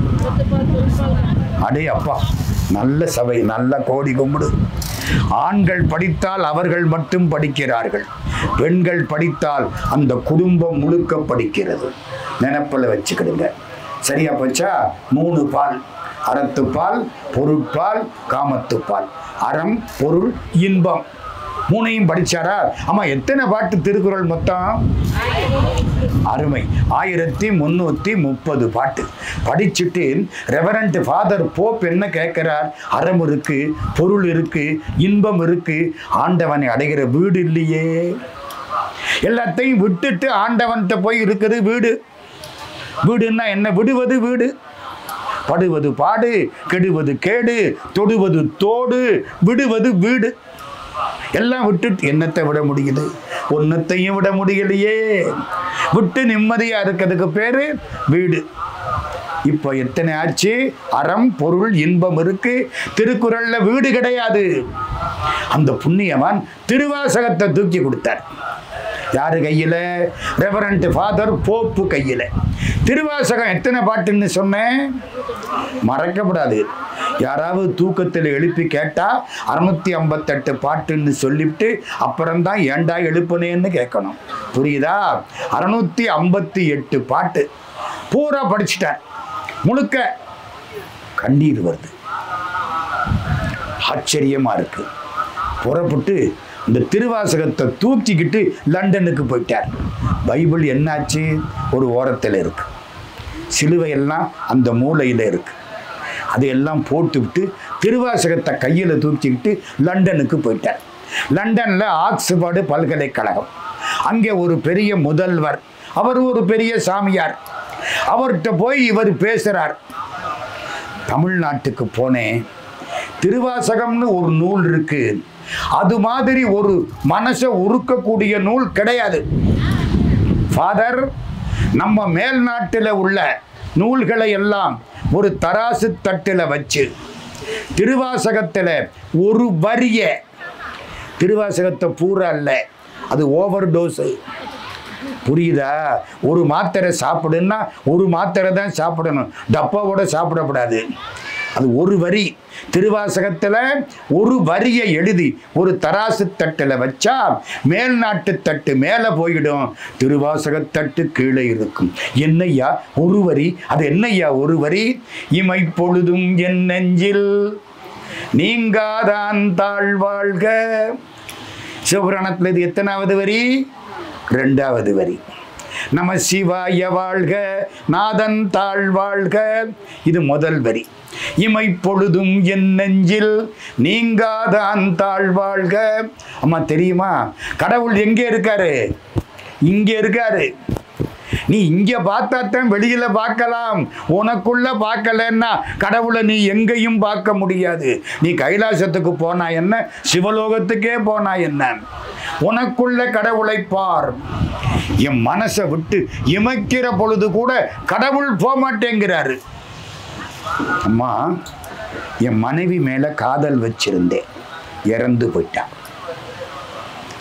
S1: அடே அப்பா நல்ல சபை நல்ல கோடி கும்பிடு ஆண்கள் படித்தால் அவர்கள் மட்டும் படிக்கிறார்கள் பெண்கள் படித்தால் அந்த குடும்பம் முழுக்க படிக்கிறது நினப்பில் வச்சுக்கிடுங்க சரியா போச்சா மூணு பால் அறத்துப்பால் பொருட்பால் காமத்துப்பால் அறம் பொருள் இன்பம் மூணையும் படிச்சாரா ஆமா எத்தனை பாட்டு திருக்குறள் மொத்தம் அருமை ஆயிரத்தி முந்நூற்றி முப்பது பாட்டு படிச்சுட்டு ரெவரண்ட் ஃபாதர் போப் என்ன கேட்கிறார் அறம் இருக்கு பொருள் இருக்கு இன்பம் இருக்கு ஆண்டவனை அடைகிற வீடு இல்லையே எல்லாத்தையும் விட்டுட்டு ஆண்டவன்கிட்ட போய் இருக்குது வீடு வீடுன்னா என்ன விடுவது வீடு படுவது பாடு கெடுவது கேடு தொடுவது தோடு விடுவது வீடு எல்லாம் விட்டுட்டு என்னத்தை விட முடியுது ஒன்னத்தையும் விட முடியலையே விட்டு நிம்மதியா இருக்கிறதுக்கு பேரு வீடு இப்போ எத்தனை ஆச்சு அறம் பொருள் இன்பம் இருக்கு திருக்குறள்ல வீடு கிடையாது அந்த புண்ணியவான் திருவாசகத்தை தூக்கி கொடுத்தார் யாரு கையில ரெவரண்ட் ஃபாதர் போப்பு கையில திருவாசகம் எத்தனை பாட்டுன்னு சொன்னேன் மறக்கப்படாது யாராவது தூக்கத்தில் எழுப்பி கேட்டா அறுநூத்தி ஐம்பத்தெட்டு பாட்டுன்னு சொல்லிவிட்டு அப்புறம்தான் ஏண்டா எழுப்புனேன்னு கேட்கணும் புரியுதா அறுநூத்தி ஐம்பத்தி எட்டு பாட்டு பூரா படிச்சிட்டார் முழுக்க கண்ணீர் வருது ஆச்சரியமா இருக்கு புறப்பட்டு இந்த திருவாசகத்தை தூக்கிக்கிட்டு லண்டனுக்கு போயிட்டார் பைபிள் என்னாச்சு ஒரு ஓரத்தில் இருக்கு சிலுவையெல்லாம் அந்த மூலையில் இருக்கு அதையெல்லாம் போட்டுவிட்டு திருவாசகத்தை கையில் தூக்கிக்கிட்டு லண்டனுக்கு போயிட்டார் லண்டனில் ஆக்ஸ்போர்டு பல்கலைக்கழகம் அங்கே ஒரு பெரிய முதல்வர் அவர் ஒரு பெரிய சாமியார் அவர்கிட்ட போய் இவர் பேசுகிறார் தமிழ்நாட்டுக்கு போனேன் திருவாசகம்னு ஒரு நூல் இருக்கு அது மாதிரி ஒரு மனசை உருக்கக்கூடிய நூல் கிடையாது ஃபாதர் நம்ம மேல் நாட்டில் உள்ள நூல்களை எல்லாம் ஒரு தராசு தட்டில் வச்சு திருவாசகத்தில் ஒரு வரிய திருவாசகத்தை பூரா அல்ல அது ஓவர் டோஸு புரியுதா ஒரு மாத்திரை சாப்பிடுன்னா ஒரு மாத்திரை தான் சாப்பிடணும் டப்பாவோட சாப்பிடக்கூடாது அது ஒரு வரி திருவாசகத்தில் ஒரு வரியை எழுதி ஒரு தராசு தட்டில் வச்சா மேல் நாட்டு தட்டு மேலே போயிடும் திருவாசக தட்டு கீழே இருக்கும் என்னையா ஒரு வரி அது என்னையா ஒரு வரி இமை பொழுதும் என் நெஞ்சில் நீங்காதான் தாழ்வாழ்க சிவபுராணத்தில் இது எத்தனாவது வரி ரெண்டாவது வரி நம சிவாய வாழ்க நாதன் தாழ் வாழ்க இது முதல் வரி இமை பொழுதும் என் நெஞ்சில் நீங்காதான் தாழ் வாழ்க அம்மா தெரியுமா கடவுள் எங்கே இருக்காரு இங்கே இருக்காரு நீ இங்க பார்த்தாத்தான் வெளியில பார்க்கலாம் உனக்குள்ள பார்க்கலன்னா கடவுளை நீ எங்கேயும் பார்க்க முடியாது நீ கைலாசத்துக்கு போனா என்ன சிவலோகத்துக்கே போனா என்ன உனக்குள்ள கடவுளை பார் என் மனசை விட்டு இமைக்கிற பொழுது கூட கடவுள் போக மாட்டேங்கிறாரு அம்மா என் மனைவி மேல காதல் வச்சிருந்தேன் இறந்து போயிட்டான்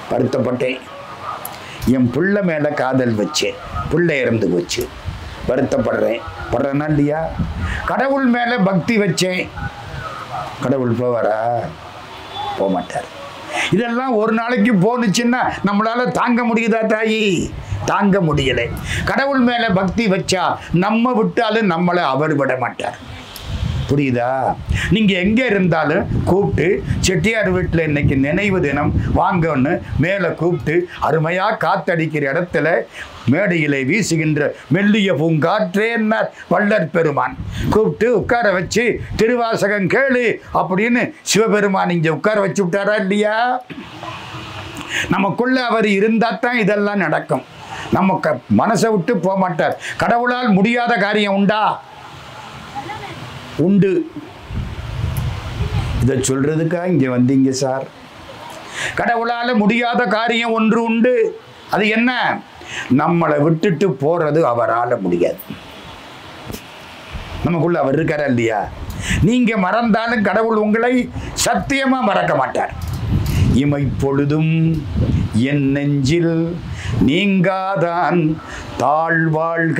S1: வருத்தப்பட்டேன் என் பிள்ளை மேலே காதல் வச்சேன் பிள்ளை இறந்து போச்சு வருத்தப்படுறேன் படுறேன்னா இல்லையா கடவுள் மேலே பக்தி வச்சேன் கடவுள் போவாரா போக மாட்டார் இதெல்லாம் ஒரு நாளைக்கு போனுச்சுன்னா நம்மளால தாங்க முடியுதா தாயி தாங்க முடியலை கடவுள் மேலே பக்தி வச்சா நம்ம விட்டாலும் நம்மளை அவர் விட மாட்டார் புரியுதா நீங்க எங்க இருந்தாலும் கூப்பிட்டு செட்டியார் வீட்டில் இன்னைக்கு நினைவு தினம் வாங்கன்னு மேலே கூப்பிட்டு அருமையா காத்தடிக்கிற இடத்துல மேடையிலே வீசுகின்ற மெல்லிய பூங்காற்றே என்னார் வள்ளற் பெருமான் கூப்பிட்டு உட்கார வச்சு திருவாசகம் கேளு அப்படின்னு சிவபெருமான் இங்க உட்கார வச்சு விட்டாரா இல்லையா நமக்குள்ள அவர் இருந்தா தான் இதெல்லாம் நடக்கும் நம்ம க மனசை விட்டு போக மாட்டார் கடவுளால் முடியாத காரியம் உண்டா உண்டு இதை சொல்றதுக்கா இங்க வந்தீங்க சார் கடவுளால முடியாத காரியம் ஒன்று உண்டு அது என்ன நம்மளை விட்டுட்டு போறது அவரால முடியாது நமக்குள்ள அவர் இருக்காரா இல்லையா நீங்க மறந்தாலும் கடவுள் உங்களை சத்தியமா மறக்க மாட்டார் இமை பொழுதும் என் நெஞ்சில் நீங்காதான் தாழ்வாழ்க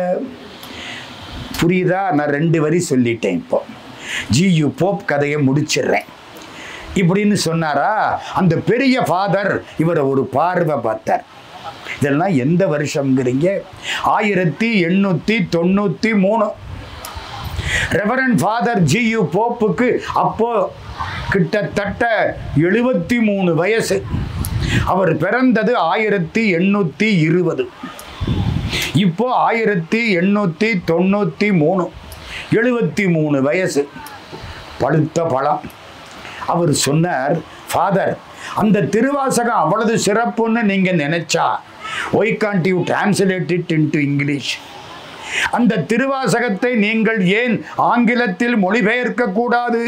S1: புரியுதா நான் ரெண்டு வரி சொல்லிட்டேன் இப்போ ஜியு போப் கதையை முடிச்சிடுறேன் இப்படின்னு சொன்னாரா அந்த பெரிய ஃபாதர் இவரை ஒரு பார்வை பார்த்தார் இதெல்லாம் எந்த வருஷம்ங்கிறீங்க ஆயிரத்தி எண்ணூற்றி தொண்ணூற்றி மூணு ரெவரன் ஃபாதர் ஜியு போப்புக்கு அப்போ கிட்டத்தட்ட எழுபத்தி மூணு வயசு அவர் பிறந்தது ஆயிரத்தி எண்ணூற்றி இருபது இப்போ ஆயிரத்தி எண்ணூற்றி தொண்ணூற்றி மூணு எழுபத்தி மூணு வயசு பழுத்த பழம் அவர் சொன்னார் ஃபாதர் அந்த திருவாசகம் அவ்வளவு சிறப்புன்னு நீங்கள் நினைச்சா why can't you translate it into English அந்த திருவாசகத்தை நீங்கள் ஏன் ஆங்கிலத்தில் மொழிபெயர்க்க கூடாது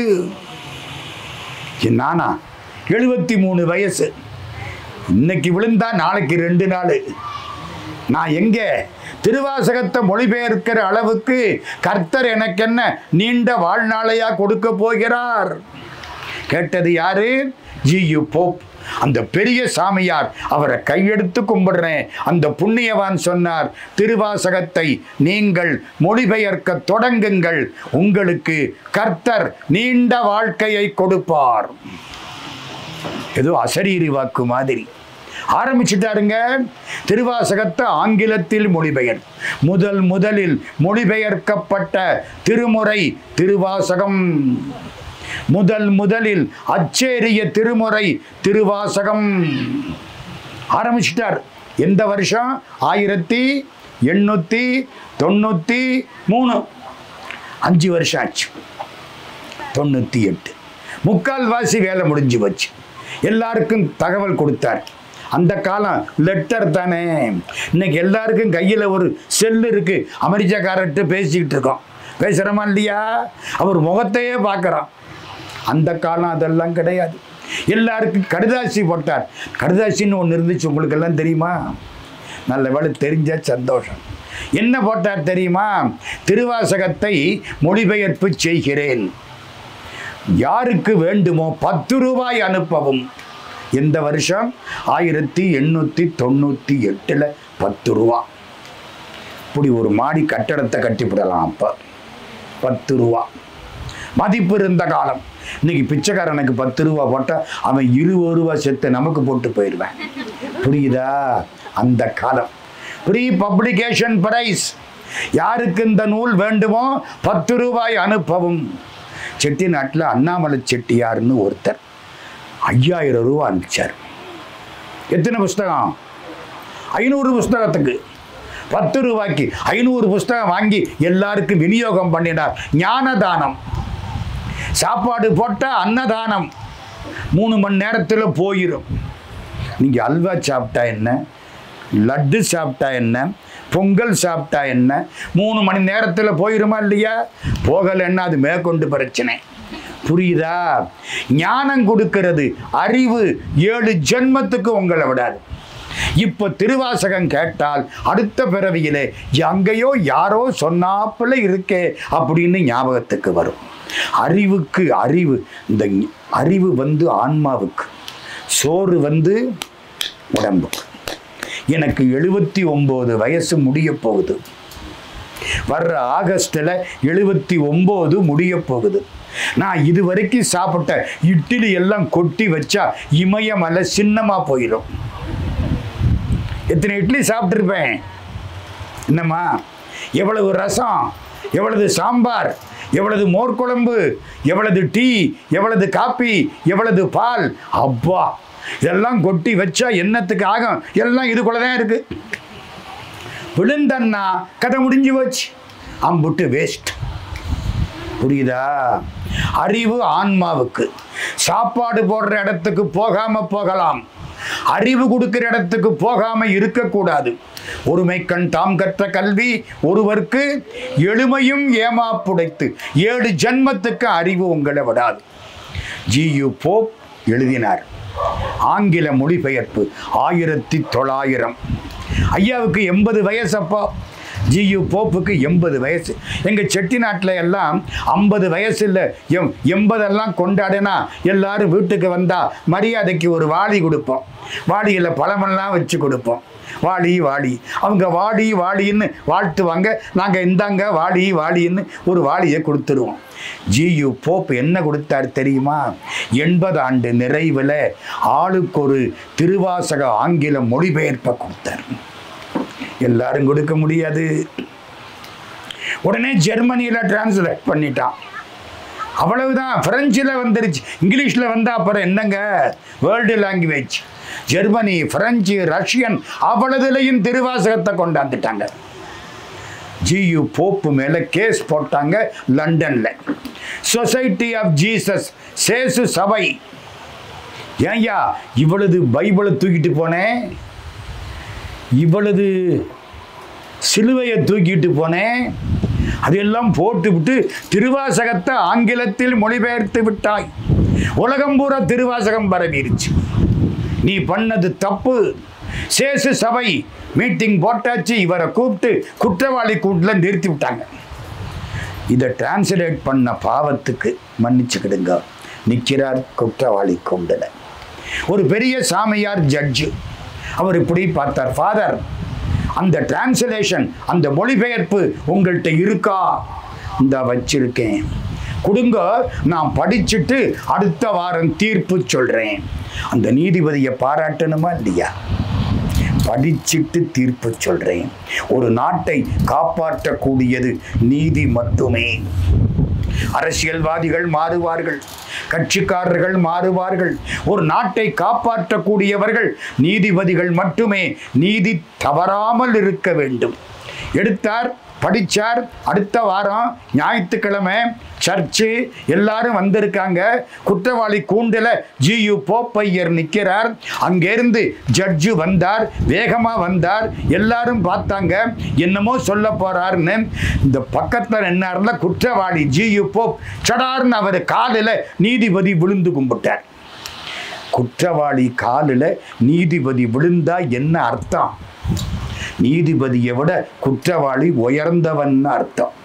S1: நானா எழுபத்தி மூணு வயசு இன்னைக்கு விழுந்தா நாளைக்கு ரெண்டு நாள் நான் எங்க திருவாசகத்தை மொழிபெயர்க்கிற அளவுக்கு கர்த்தர் எனக்கு என்ன நீண்ட வாழ்நாளையா கொடுக்க போகிறார் கேட்டது யாரு ஜியு போப் அந்த பெரிய சாமியார் அவரை கையெடுத்து கும்பிடுறேன் அந்த புண்ணியவான் சொன்னார் திருவாசகத்தை நீங்கள் மொழிபெயர்க்க தொடங்குங்கள் உங்களுக்கு கர்த்தர் நீண்ட வாழ்க்கையை கொடுப்பார் ஏதோ அசரீரி வாக்கு மாதிரி ஆரம்பிச்சுட்டாருங்க திருவாசகத்தை ஆங்கிலத்தில் மொழிபெயர் முதல் முதலில் மொழிபெயர்க்கப்பட்ட திருமுறை திருவாசகம் முதல் முதலில் அச்சேரிய திருமுறை திருவாசகம் ஆரம்பிச்சிட்டார் எந்த வருஷம் ஆயிரத்தி எண்ணூற்றி தொண்ணூற்றி மூணு அஞ்சு வருஷம் ஆச்சு தொண்ணூற்றி எட்டு முக்கால்வாசி வேலை முடிஞ்சு போச்சு எல்லாருக்கும் தகவல் கொடுத்தார் அந்த காலம் லெட்டர் தானே இன்னைக்கு எல்லாருக்கும் கையில் ஒரு செல் இருக்கு அமெரிக்காக்காரர்கிட்ட பேசிக்கிட்டு இருக்கோம் பேசுகிறோமா இல்லையா அவர் முகத்தையே பார்க்குறோம் அந்த காலம் அதெல்லாம் கிடையாது எல்லாருக்கும் கடுதாசி போட்டார் கடுதாசின்னு ஒன்று இருந்துச்சு உங்களுக்கு எல்லாம் தெரியுமா நல்ல வேலை தெரிஞ்ச சந்தோஷம் என்ன போட்டார் தெரியுமா திருவாசகத்தை மொழிபெயர்ப்பு செய்கிறேன் யாருக்கு வேண்டுமோ பத்து ரூபாய் அனுப்பவும் எந்த வருஷம் ஆயிரத்தி எண்ணூற்றி தொண்ணூற்றி எட்டில் பத்து ரூபா இப்படி ஒரு மாடி கட்டடத்தை கட்டிவிடலாம் அப்போ பத்து ரூபா மதிப்பு இருந்த காலம் இன்னைக்கு பிச்சைக்காரனுக்கு பத்து ரூபா போட்டால் அவன் இருபது ரூபா செத்து நமக்கு போட்டு போயிடுவேன் புரியுதா அந்த காலம் ப்ரீ பப்ளிகேஷன் பிரைஸ் யாருக்கு இந்த நூல் வேண்டுமோ பத்து ரூபாய் அனுப்பவும் செட்டிநாட்டில் அண்ணாமலை செட்டியார்னு ஒருத்தர் ஐயாயிரம் ரூபா அனுப்பிச்சார் எத்தனை புஸ்தகம் ஐநூறு புஸ்தகத்துக்கு பத்து ரூபாய்க்கு ஐநூறு புஸ்தகம் வாங்கி எல்லாருக்கும் விநியோகம் பண்ணினார் ஞானதானம் சாப்பாடு போட்டால் அன்னதானம் மூணு மணி நேரத்தில் போயிடும் நீங்கள் அல்வா சாப்பிட்டா என்ன லட்டு சாப்பிட்டா என்ன பொங்கல் சாப்பிட்டா என்ன மூணு மணி நேரத்தில் போயிருமா இல்லையா போகலைன்னா அது மேற்கொண்டு பிரச்சனை புரியுதா ஞானம் கொடுக்கிறது அறிவு ஏழு ஜென்மத்துக்கு உங்களை விடாது இப்போ திருவாசகம் கேட்டால் அடுத்த பிறவியிலே அங்கேயோ யாரோ சொன்னாப்புல இருக்கே அப்படின்னு ஞாபகத்துக்கு வரும் அறிவுக்கு அறிவு இந்த அறிவு வந்து ஆன்மாவுக்கு சோறு வந்து உடம்புக்கு எனக்கு எழுபத்தி ஒம்பது வயசு முடிய போகுது வர்ற ஆகஸ்டில் எழுபத்தி ஒம்பது முடிய போகுது நான் இது வரைக்கும் சாப்பிட்ட இட்லி எல்லாம் கொட்டி வச்சா இமயமலை சின்னமாக போயிடும் எத்தனை இட்லி சாப்பிட்ருப்பேன் என்னம்மா எவ்வளவு ரசம் எவ்வளவு சாம்பார் எவ்வளவு மோர் குழம்பு எவ்வளவு டீ எவ்வளவு காப்பி எவ்வளவு பால் அப்பா இதெல்லாம் கொட்டி வச்சா என்னத்துக்கு ஆகும் எல்லாம் இதுக்குள்ள தான் இருக்கு விழுந்தன்னா கதை முடிஞ்சு போச்சு அம்புட்டு வேஸ்ட் புரியுதா அறிவு ஆன்மாவுக்கு சாப்பாடு போடுற இடத்துக்கு போகாம போகலாம் அறிவு கொடுக்கிற இடத்துக்கு போகாம இருக்கக்கூடாது ஒருமை கண் தாம் கற்ற கல்வி ஒருவருக்கு எளிமையும் ஏமாப்புடைத்து ஏழு ஜன்மத்துக்கு அறிவு உங்களை விடாது ஜியு போப் எழுதினார் ஆங்கில மொழிபெயர்ப்பு ஆயிரத்தி தொள்ளாயிரம் ஐயாவுக்கு எண்பது வயசு அப்போ ஜியு போப்புக்கு எண்பது வயசு எங்கள் செட்டிநாட்டில் எல்லாம் ஐம்பது வயசில் எம் எண்பதெல்லாம் கொண்டாடினா எல்லாரும் வீட்டுக்கு வந்தால் மரியாதைக்கு ஒரு வாளி கொடுப்போம் வாளியில் பழமெல்லாம் வச்சு கொடுப்போம் வாளி வாளி அவங்க வாடி வாடின்னு வாழ்த்துவாங்க நாங்கள் இந்தாங்க வாடி வாடின்னு ஒரு வாளியை கொடுத்துருவோம் ஜியு போப் என்ன கொடுத்தார் தெரியுமா எண்பது ஆண்டு நிறைவில் ஆளுக்கு ஒரு திருவாசக ஆங்கில மொழிபெயர்ப்பை கொடுத்தார் எல்லாரும் கொடுக்க முடியாது உடனே ஜெர்மனியில் டிரான்ஸ்லேட் பண்ணிட்டான் அவ்வளவுதான் பிரெஞ்சில் வந்துருச்சு இங்கிலீஷில் வந்தால் அப்புறம் என்னங்க world language Germany French Russian அவ்வளவுலையும் திருவாசகத்தை கொண்டாந்துட்டாங்க ஜியு போப்பு மேலே கேஸ் போட்டாங்க லண்டனில் சொசைட்டி ஆஃப் ஜீசஸ் சேசு சபை ஏன்யா இவ்வளவு பைபிளை தூக்கிட்டு போனேன் இவ்வளவு சிலுவையை தூக்கிட்டு போனேன் அதெல்லாம் போட்டுவிட்டு திருவாசகத்தை ஆங்கிலத்தில் மொழிபெயர்த்து விட்டாய் உலகம் பூரா திருவாசகம் பரவிருச்சு நீ பண்ணது தப்பு சேசு சபை மீட்டிங் போட்டாச்சு இவரை கூப்பிட்டு குற்றவாளி கூட்டில் நிறுத்தி விட்டாங்க இதை டிரான்ஸ்லேட் பண்ண பாவத்துக்கு மன்னிச்சுக்கிடுங்க நிற்கிறார் குற்றவாளி கூண்டில் ஒரு பெரிய சாமியார் ஜட்ஜு அவர் இப்படி பார்த்தார் ஃபாதர் அந்த டிரான்ஸ்லேஷன் அந்த மொழிபெயர்ப்பு உங்கள்கிட்ட இருக்கா இந்த வச்சிருக்கேன் கொடுங்க நான் படிச்சுட்டு அடுத்த வாரம் தீர்ப்பு சொல்கிறேன் அந்த நீதிபதியை பாராட்டணுமா இல்லையா படிச்சிட்டு தீர்ப்பு சொல்றேன் ஒரு நாட்டை காப்பாற்றக்கூடியது நீதி மட்டுமே அரசியல்வாதிகள் மாறுவார்கள் கட்சிக்காரர்கள் மாறுவார்கள் ஒரு நாட்டை காப்பாற்றக்கூடியவர்கள் நீதிபதிகள் மட்டுமே நீதி தவறாமல் இருக்க வேண்டும் எடுத்தார் படித்தார் அடுத்த வாரம் ஞாயிற்றுக்கிழமை சர்ச்சு எல்லாரும் வந்திருக்காங்க குற்றவாளி கூண்டில் ஜியு போப்பையர் நிற்கிறார் அங்கேருந்து ஜட்ஜு வந்தார் வேகமாக வந்தார் எல்லாரும் பார்த்தாங்க என்னமோ சொல்ல போறாருன்னு இந்த பக்கத்தில் என்னார்ல குற்றவாளி ஜியு போப் சடார்னு அவர் காலில் நீதிபதி விழுந்து கும்பிட்டார் குற்றவாளி காலில் நீதிபதி விழுந்தா என்ன அர்த்தம் நீதிபதியை விட குற்றவாளி உயர்ந்தவன் அர்த்தம்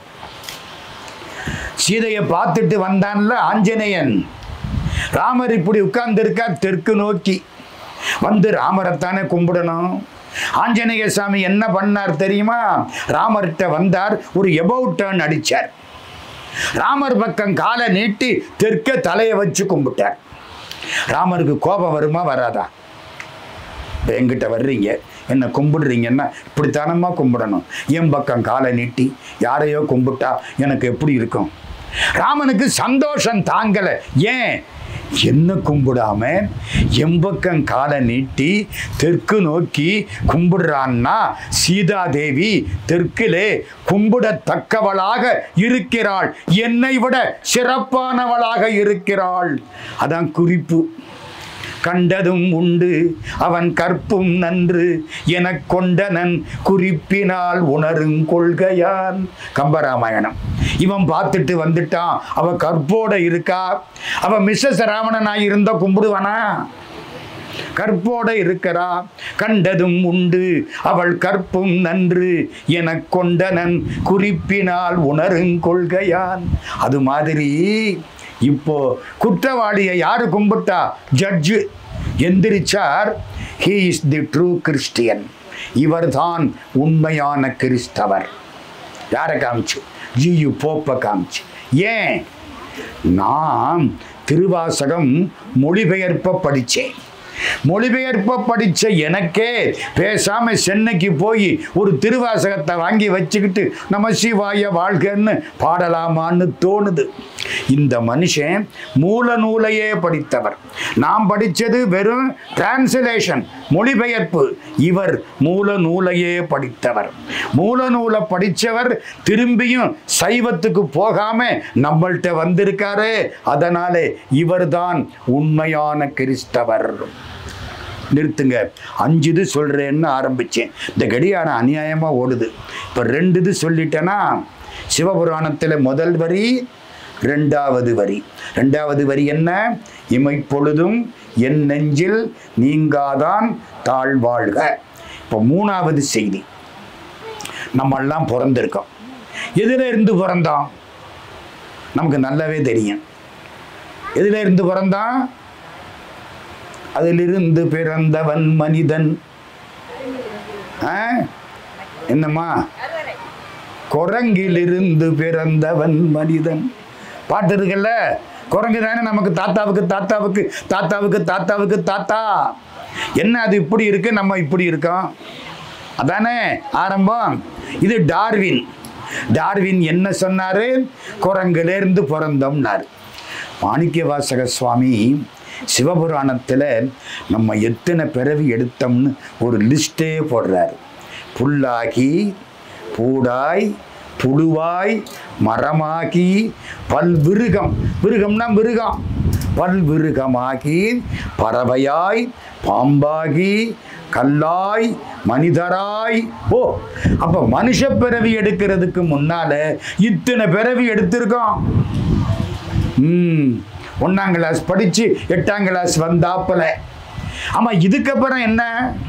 S1: சீதையை பார்த்துட்டு வந்தான்ல ஆஞ்சநேயன் ராமர் இப்படி உட்கார்ந்துருக்கார் தெற்கு நோக்கி வந்து ராமரைத்தானே கும்பிடணும் ஆஞ்சநேய சாமி என்ன பண்ணார் தெரியுமா ராமர்கிட்ட வந்தார் ஒரு எபவுட் டர்ன் அடிச்சார் ராமர் பக்கம் காலை நீட்டி தெற்க தலையை வச்சு கும்பிட்டார் ராமருக்கு கோபம் வருமா வராதா இப்போ எங்கிட்ட வர்றீங்க என்னை கும்பிடுறீங்கன்னா இப்படித்தானம்மா கும்பிடணும் என் பக்கம் காலை நீட்டி யாரையோ கும்பிட்டா எனக்கு எப்படி இருக்கும் ராமனுக்கு சந்தோஷம் தாங்கலை ஏன் என்ன கும்பிடாம எம்பக்கம் காலை நீட்டி தெற்கு நோக்கி கும்பிடுறான்னா சீதாதேவி தெற்கிலே கும்பிடத்தக்கவளாக இருக்கிறாள் என்னை விட சிறப்பானவளாக இருக்கிறாள் அதான் குறிப்பு கண்டதும் உண்டு அவன் கற்பும் நன்று எனக் கொண்டனன் குறிப்பினால் உணருங் கொள்கையான் கம்பராமாயணம் இவன் பார்த்துட்டு வந்துட்டான் அவ கற்போட இருக்கா அவ மிஸ்ஸஸ் ராவணனாய் இருந்தா கும்பிடுவானா கற்போட இருக்கிறா கண்டதும் உண்டு அவள் கற்பும் நன்று எனக் கொண்டனன் குறிப்பினால் உணருங் கொள்கையான் அது மாதிரி இப்போ குற்றவாளியை யாரு கும்பிட்டா ஜட்ஜு எந்திரிச்சார் he is the true Christian இவர்தான் உண்மையான கிறிஸ்தவர் யாரை காமிச்சு ஜியு போப்பை காமிச்சு ஏன் நான் திருவாசகம் மொழிபெயர்ப்ப படித்தேன் மொழிபெயர்ப்ப படித்த எனக்கே பேசாம சென்னைக்கு போய் ஒரு திருவாசகத்தை வாங்கி வச்சுக்கிட்டு நம்ம சிவாய வாழ்கன்னு பாடலாமான்னு தோணுது இந்த மனுஷன் மூல நூலையே படித்தவர் நாம் படித்தது வெறும் டிரான்ஸ்லேஷன் மொழிபெயர்ப்பு இவர் மூல நூலையே படித்தவர் மூல நூலை படித்தவர் திரும்பியும் சைவத்துக்கு போகாம நம்மள்கிட்ட வந்திருக்காரு அதனாலே இவர்தான் உண்மையான கிறிஸ்தவர் நிறுத்துங்க அஞ்சு இது சொல்கிறேன்னு ஆரம்பித்தேன் இந்த கடியாரம் அநியாயமாக ஓடுது இப்போ ரெண்டு இது சொல்லிட்டேன்னா சிவபுராணத்தில் முதல் வரி ரெண்டாவது வரி ரெண்டாவது வரி என்ன இமைப்பொழுதும் என் நெஞ்சில் நீங்காதான் தாழ்வாழ்க இப்போ மூணாவது செய்தி நம்மெல்லாம் பிறந்திருக்கோம் எதில் இருந்து பிறந்தோம் நமக்கு நல்லாவே தெரியும் எதில் இருந்து பிறந்தான் அதிலிருந்து பிறந்தவன் மனிதன் ஆ? என்னம்மா குரங்கிலிருந்து பிறந்தவன் மனிதன் பாட்டு இருக்குல்ல குரங்கு தானே நமக்கு தாத்தாவுக்கு தாத்தாவுக்கு தாத்தாவுக்கு தாத்தாவுக்கு தாத்தா என்ன அது இப்படி இருக்கு நம்ம இப்படி இருக்கோம் அதானே ஆரம்பம் இது டார்வின் டார்வின் என்ன சொன்னாரு குரங்குலேருந்து பிறந்தோம்னாரு மாணிக்க வாசக சுவாமி சிவபுராணத்தில் நம்ம எத்தனை பிறவி எடுத்தோம்னு ஒரு லிஸ்டே போடுறாரு புல்லாகி பூடாய் புழுவாய் மரமாகி பல்விருகம் விருகம்னா மிருகம் பல்விருகமாகி பறவையாய் பாம்பாகி கல்லாய் மனிதராய் ஓ அப்ப மனுஷ பிறவி எடுக்கிறதுக்கு முன்னால இத்தனை பிறவி எடுத்திருக்கோம் ம் ஒன்றாம் கிளாஸ் படித்து எட்டாம் கிளாஸ் வந்தாப்புல ஆமாம் இதுக்கப்புறம் என்ன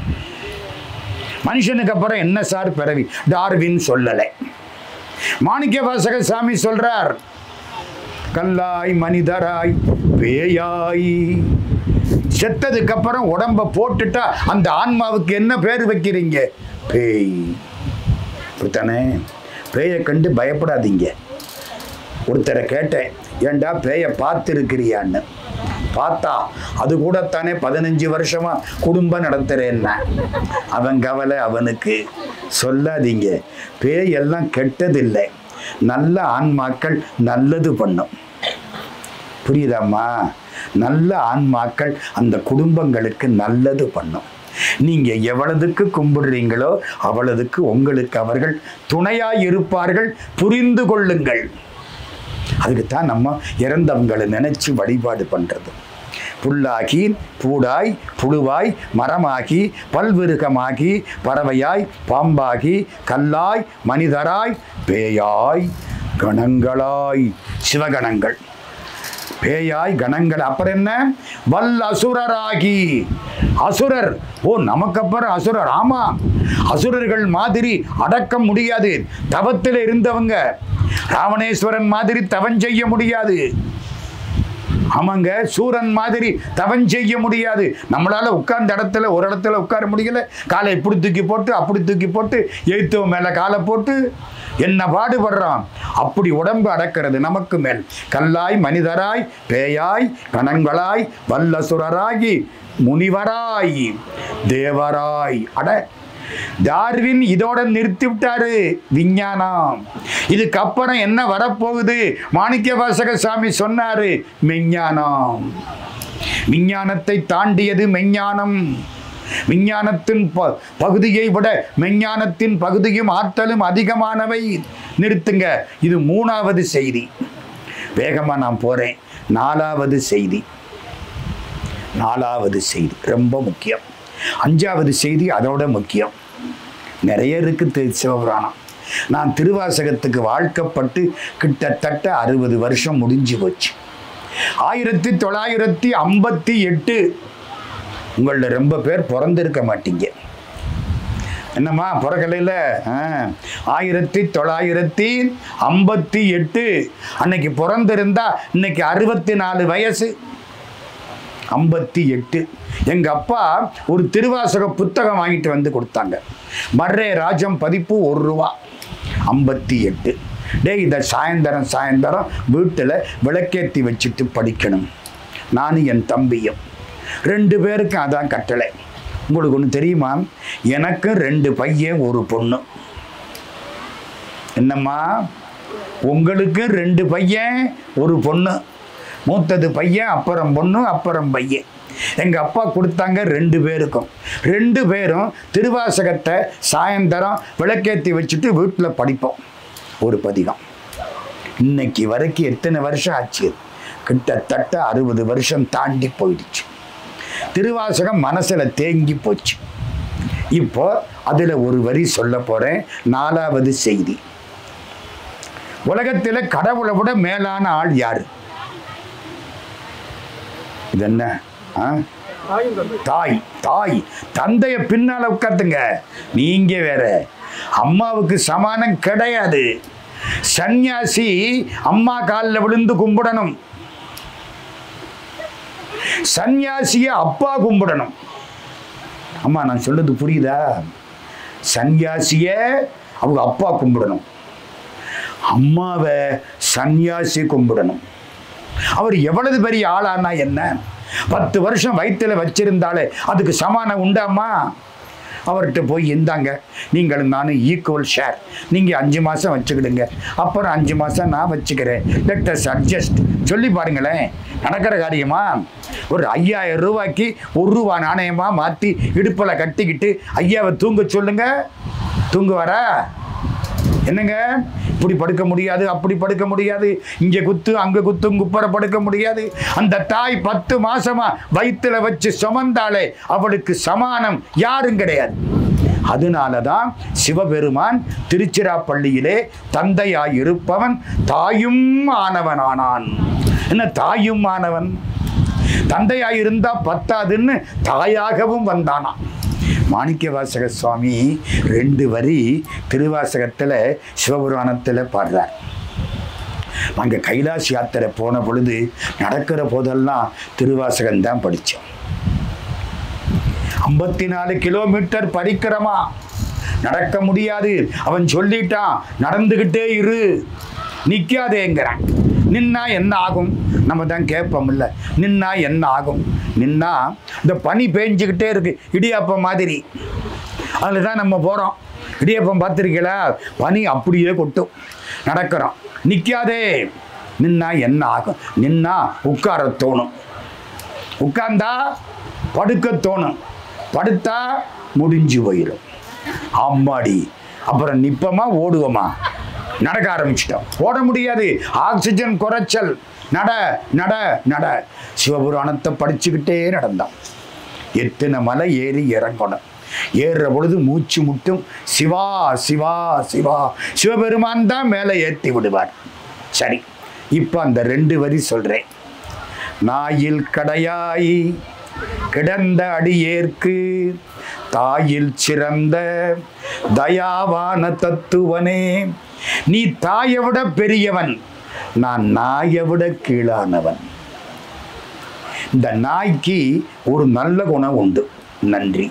S1: மனுஷனுக்கு அப்புறம் என்ன சார் பிறவி டார்வின் சொல்லலை மாணிக்க வாசக சாமி சொல்றார் கல்லாய் மனிதராய் பேயாய் செத்ததுக்கு அப்புறம் உடம்ப போட்டுட்டா அந்த ஆன்மாவுக்கு என்ன பேர் வைக்கிறீங்க பேய் அப்படித்தானே பேயை கண்டு பயப்படாதீங்க ஒருத்தரை கேட்டேன் ஏன்டா பேயை பார்த்துருக்கிறியான்னு பார்த்தா அது கூடத்தானே பதினஞ்சு வருஷமா குடும்பம் நடத்துறேன்னா அவன் கவலை அவனுக்கு சொல்லாதீங்க பேய் எல்லாம் கெட்டதில்லை நல்ல ஆன்மாக்கள் நல்லது பண்ணும் புரியுதாம்மா நல்ல ஆன்மாக்கள் அந்த குடும்பங்களுக்கு நல்லது பண்ணும் நீங்க எவ்வளவுக்கு கும்பிடுறீங்களோ அவ்வளவுக்கு உங்களுக்கு அவர்கள் துணையாய் இருப்பார்கள் புரிந்து கொள்ளுங்கள் அதுக்கு தான் நம்ம இறந்தவங்களை நினைச்சு வழிபாடு பண்றது புல்லாகி பூடாய் புழுவாய் மரமாகி பல்விருகமாகி பறவையாய் பாம்பாகி கல்லாய் மனிதராய் பேயாய் கணங்களாய் சிவகணங்கள் பேயாய் கணங்கள் அப்புறம் என்ன வல் அசுரராகி அசுரர் ஓ நமக்கு அப்புறம் அசுரர் ஆமா அசுரர்கள் மாதிரி அடக்க முடியாது தவத்தில் இருந்தவங்க ராவணேஸ்வரன் மாதிரி தவம் செய்ய முடியாது ஆமாங்க சூரன் மாதிரி தவம் செய்ய முடியாது நம்மளால உட்கார்ந்த இடத்துல ஒரு இடத்துல உட்கார முடியல காலை இப்படி தூக்கி போட்டு அப்படி தூக்கி போட்டு எழுத்து மேல காலை போட்டு என்ன பாடுபடுறான் அப்படி உடம்பு அடக்கிறது நமக்கு மேல் கல்லாய் மனிதராய் பேயாய் கணங்களாய் வல்லசுரராகி முனிவராய் தேவராய் அட டார்வின் இதோட நிறுத்தி விட்டாரு விஞ்ஞானம் இதுக்கப்புறம் என்ன வரப்போகுது மாணிக்க வாசக சாமி சொன்னாரு மெஞ்ஞானம் விஞ்ஞானத்தை தாண்டியது மெஞ்ஞானம் விஞ்ஞானத்தின் ப- பகுதியை விட மெஞ்ஞானத்தின் பகுதியும் ஆற்றலும் அதிகமானவை நிறுத்துங்க இது மூணாவது செய்தி வேகமா நான் போறேன் நாலாவது செய்தி நாலாவது செய்தி ரொம்ப முக்கியம் அஞ்சாவது செய்தி அதோட முக்கியம் நிறைய இருக்கு தி- சிவபுராணம் நான் திருவாசகத்துக்கு வாழ்க்கப்பட்டு கிட்டத்தட்ட அறுபது வருஷம் முடிஞ்சு போச்சு ஆயிரத்தி தொள்ளாயிரத்தி ஐம்பத்தி எட்டு உங்களில் ரொம்ப பேர் பிறந்திருக்க மாட்டீங்க என்னம்மா பிறக்கலையில் ஆயிரத்தி தொள்ளாயிரத்தி ஐம்பத்தி எட்டு அன்னைக்கு பிறந்திருந்தா இன்னைக்கு அறுபத்தி நாலு வயசு ஐம்பத்தி எட்டு எங்க அப்பா ஒரு திருவாசக புத்தகம் வாங்கிட்டு வந்து கொடுத்தாங்க மர்ரே ராஜம் பதிப்பு ஒரு ரூபா ஐம்பத்தி எட்டு டேய் இதை சாயந்தரம் சாயந்தரம் வீட்டில் விளக்கேற்றி வச்சுட்டு படிக்கணும் நானும் என் தம்பியும் ரெண்டு பேருக்கும் அதான் கட்டளை உங்களுக்கு ஒன்று தெரியுமா எனக்கு ரெண்டு பையன் ஒரு பொண்ணு என்னம்மா உங்களுக்கு ரெண்டு பையன் ஒரு பொண்ணு மூத்தது பையன் அப்புறம் பொண்ணு அப்புறம் பையன் எங்கள் அப்பா கொடுத்தாங்க ரெண்டு பேருக்கும் ரெண்டு பேரும் திருவாசகத்தை சாயந்தரம் விளக்கேற்றி வச்சுட்டு வீட்டில் படிப்போம் ஒரு பதிகம் இன்னைக்கு வரைக்கும் எத்தனை வருஷம் ஆச்சு கிட்டத்தட்ட அறுபது வருஷம் தாண்டி போயிடுச்சு திருவாசகம் மனசில் தேங்கி போச்சு இப்போ அதில் ஒரு வரி சொல்ல போகிறேன் நாலாவது செய்தி உலகத்தில் கடவுளை விட மேலான ஆள் யாரு இது என்ன ஆ? தாய் தாய் தந்தைய பின்னால உட்காத்துங்க நீங்க வேற அம்மாவுக்கு சமானம் கிடையாது சந்நியாசி அம்மா காலில் விழுந்து கும்பிடணும் சந்நியாசிய அப்பா கும்பிடணும் அம்மா நான் சொல்றது புரியுதா சந்நியாசிய அவங்க அப்பா கும்பிடணும் அம்மாவை சந்நியாசி கும்பிடணும் அவர் எவ்வளவு பெரிய ஆளானா என்ன பத்து வருஷம் வயிற்றுல வச்சிருந்தாலே அதுக்கு சமானம் உண்டாமா அவர்கிட்ட போய் இந்தாங்க நீங்களும் நானும் ஈக்குவல் ஷேர் நீங்கள் அஞ்சு மாதம் வச்சுக்கிடுங்க அப்புறம் அஞ்சு மாதம் நான் வச்சுக்கிறேன் லெட் அஸ் அட்ஜஸ்ட் சொல்லி பாருங்களேன் நடக்கிற காரியமா ஒரு ஐயாயிரம் ரூபாய்க்கு ஒரு ரூபா நாணயமாக மாற்றி இடுப்பில் கட்டிக்கிட்டு ஐயாவை தூங்க சொல்லுங்க தூங்குவாரா என்னங்க இப்படி படுக்க முடியாது அப்படி படுக்க முடியாது இங்க குத்து அங்க குத்து குப்பரை படுக்க முடியாது அந்த தாய் பத்து மாசமா வயிற்றுல வச்சு சுமந்தாலே அவளுக்கு சமானம் யாரும் கிடையாது அதனாலதான் சிவபெருமான் திருச்சிராப்பள்ளியிலே தாய் இருப்பவன் தாயும் ஆனவனானான் என்ன தாயும் ஆனவன் தந்தையாய் இருந்தா பத்தாதுன்னு தாயாகவும் வந்தானாம் மாணிக்கவாசக சுவாமி ரெண்டு வரி திருவாசகத்தில் சிவபுராணத்தில் பாடுறார் அங்கே கைலாஷ் யாத்திரை போன பொழுது நடக்கிற போதெல்லாம் திருவாசகம் தான் படித்தோம் ஐம்பத்தி நாலு கிலோமீட்டர் படிக்கிறமா நடக்க முடியாது அவன் சொல்லிட்டான் நடந்துக்கிட்டே இரு நிற்காதேங்கிறான் நின்னா என்ன ஆகும் நம்ம தான் கேட்போம்ல நின்னா என்ன ஆகும் நின்னா இந்த பனி பேஞ்சுக்கிட்டே இருக்கு இடியாப்பம் மாதிரி அதில் தான் நம்ம போகிறோம் இடியாப்பம் பார்த்துருக்கீங்களா பனி அப்படியே கொட்டும் நடக்கிறோம் நிற்காதே நின்னா என்ன ஆகும் நின்னா உட்கார தோணும் உட்கார்ந்தா படுக்க தோணும் படுத்தா முடிஞ்சு போயிடும் அம்மாடி அப்புறம் நிப்பமா ஓடுவோமா நடக்க ஆரம்பிச்சிட்டோம் ஓட முடியாது ஆக்சிஜன் குறைச்சல் நட நட நட சிவபுராணத்தை படிச்சுக்கிட்டே நடந்தான் எத்தனை மலை ஏறி இறங்கணும் ஏறுற பொழுது மூச்சு முட்டும் சிவா சிவா சிவா சிவபெருமான் தான் மேலே ஏற்றி விடுவார் சரி இப்போ அந்த ரெண்டு வரி சொல்கிறேன் நாயில் கடையாய் கிடந்த அடியேற்கு தாயில் சிறந்த தயாவான தத்துவனே நீ தாயை விட பெரியவன் நான் நாயை விட கீழானவன் இந்த நாய்க்கு ஒரு நல்ல குணம் உண்டு நன்றி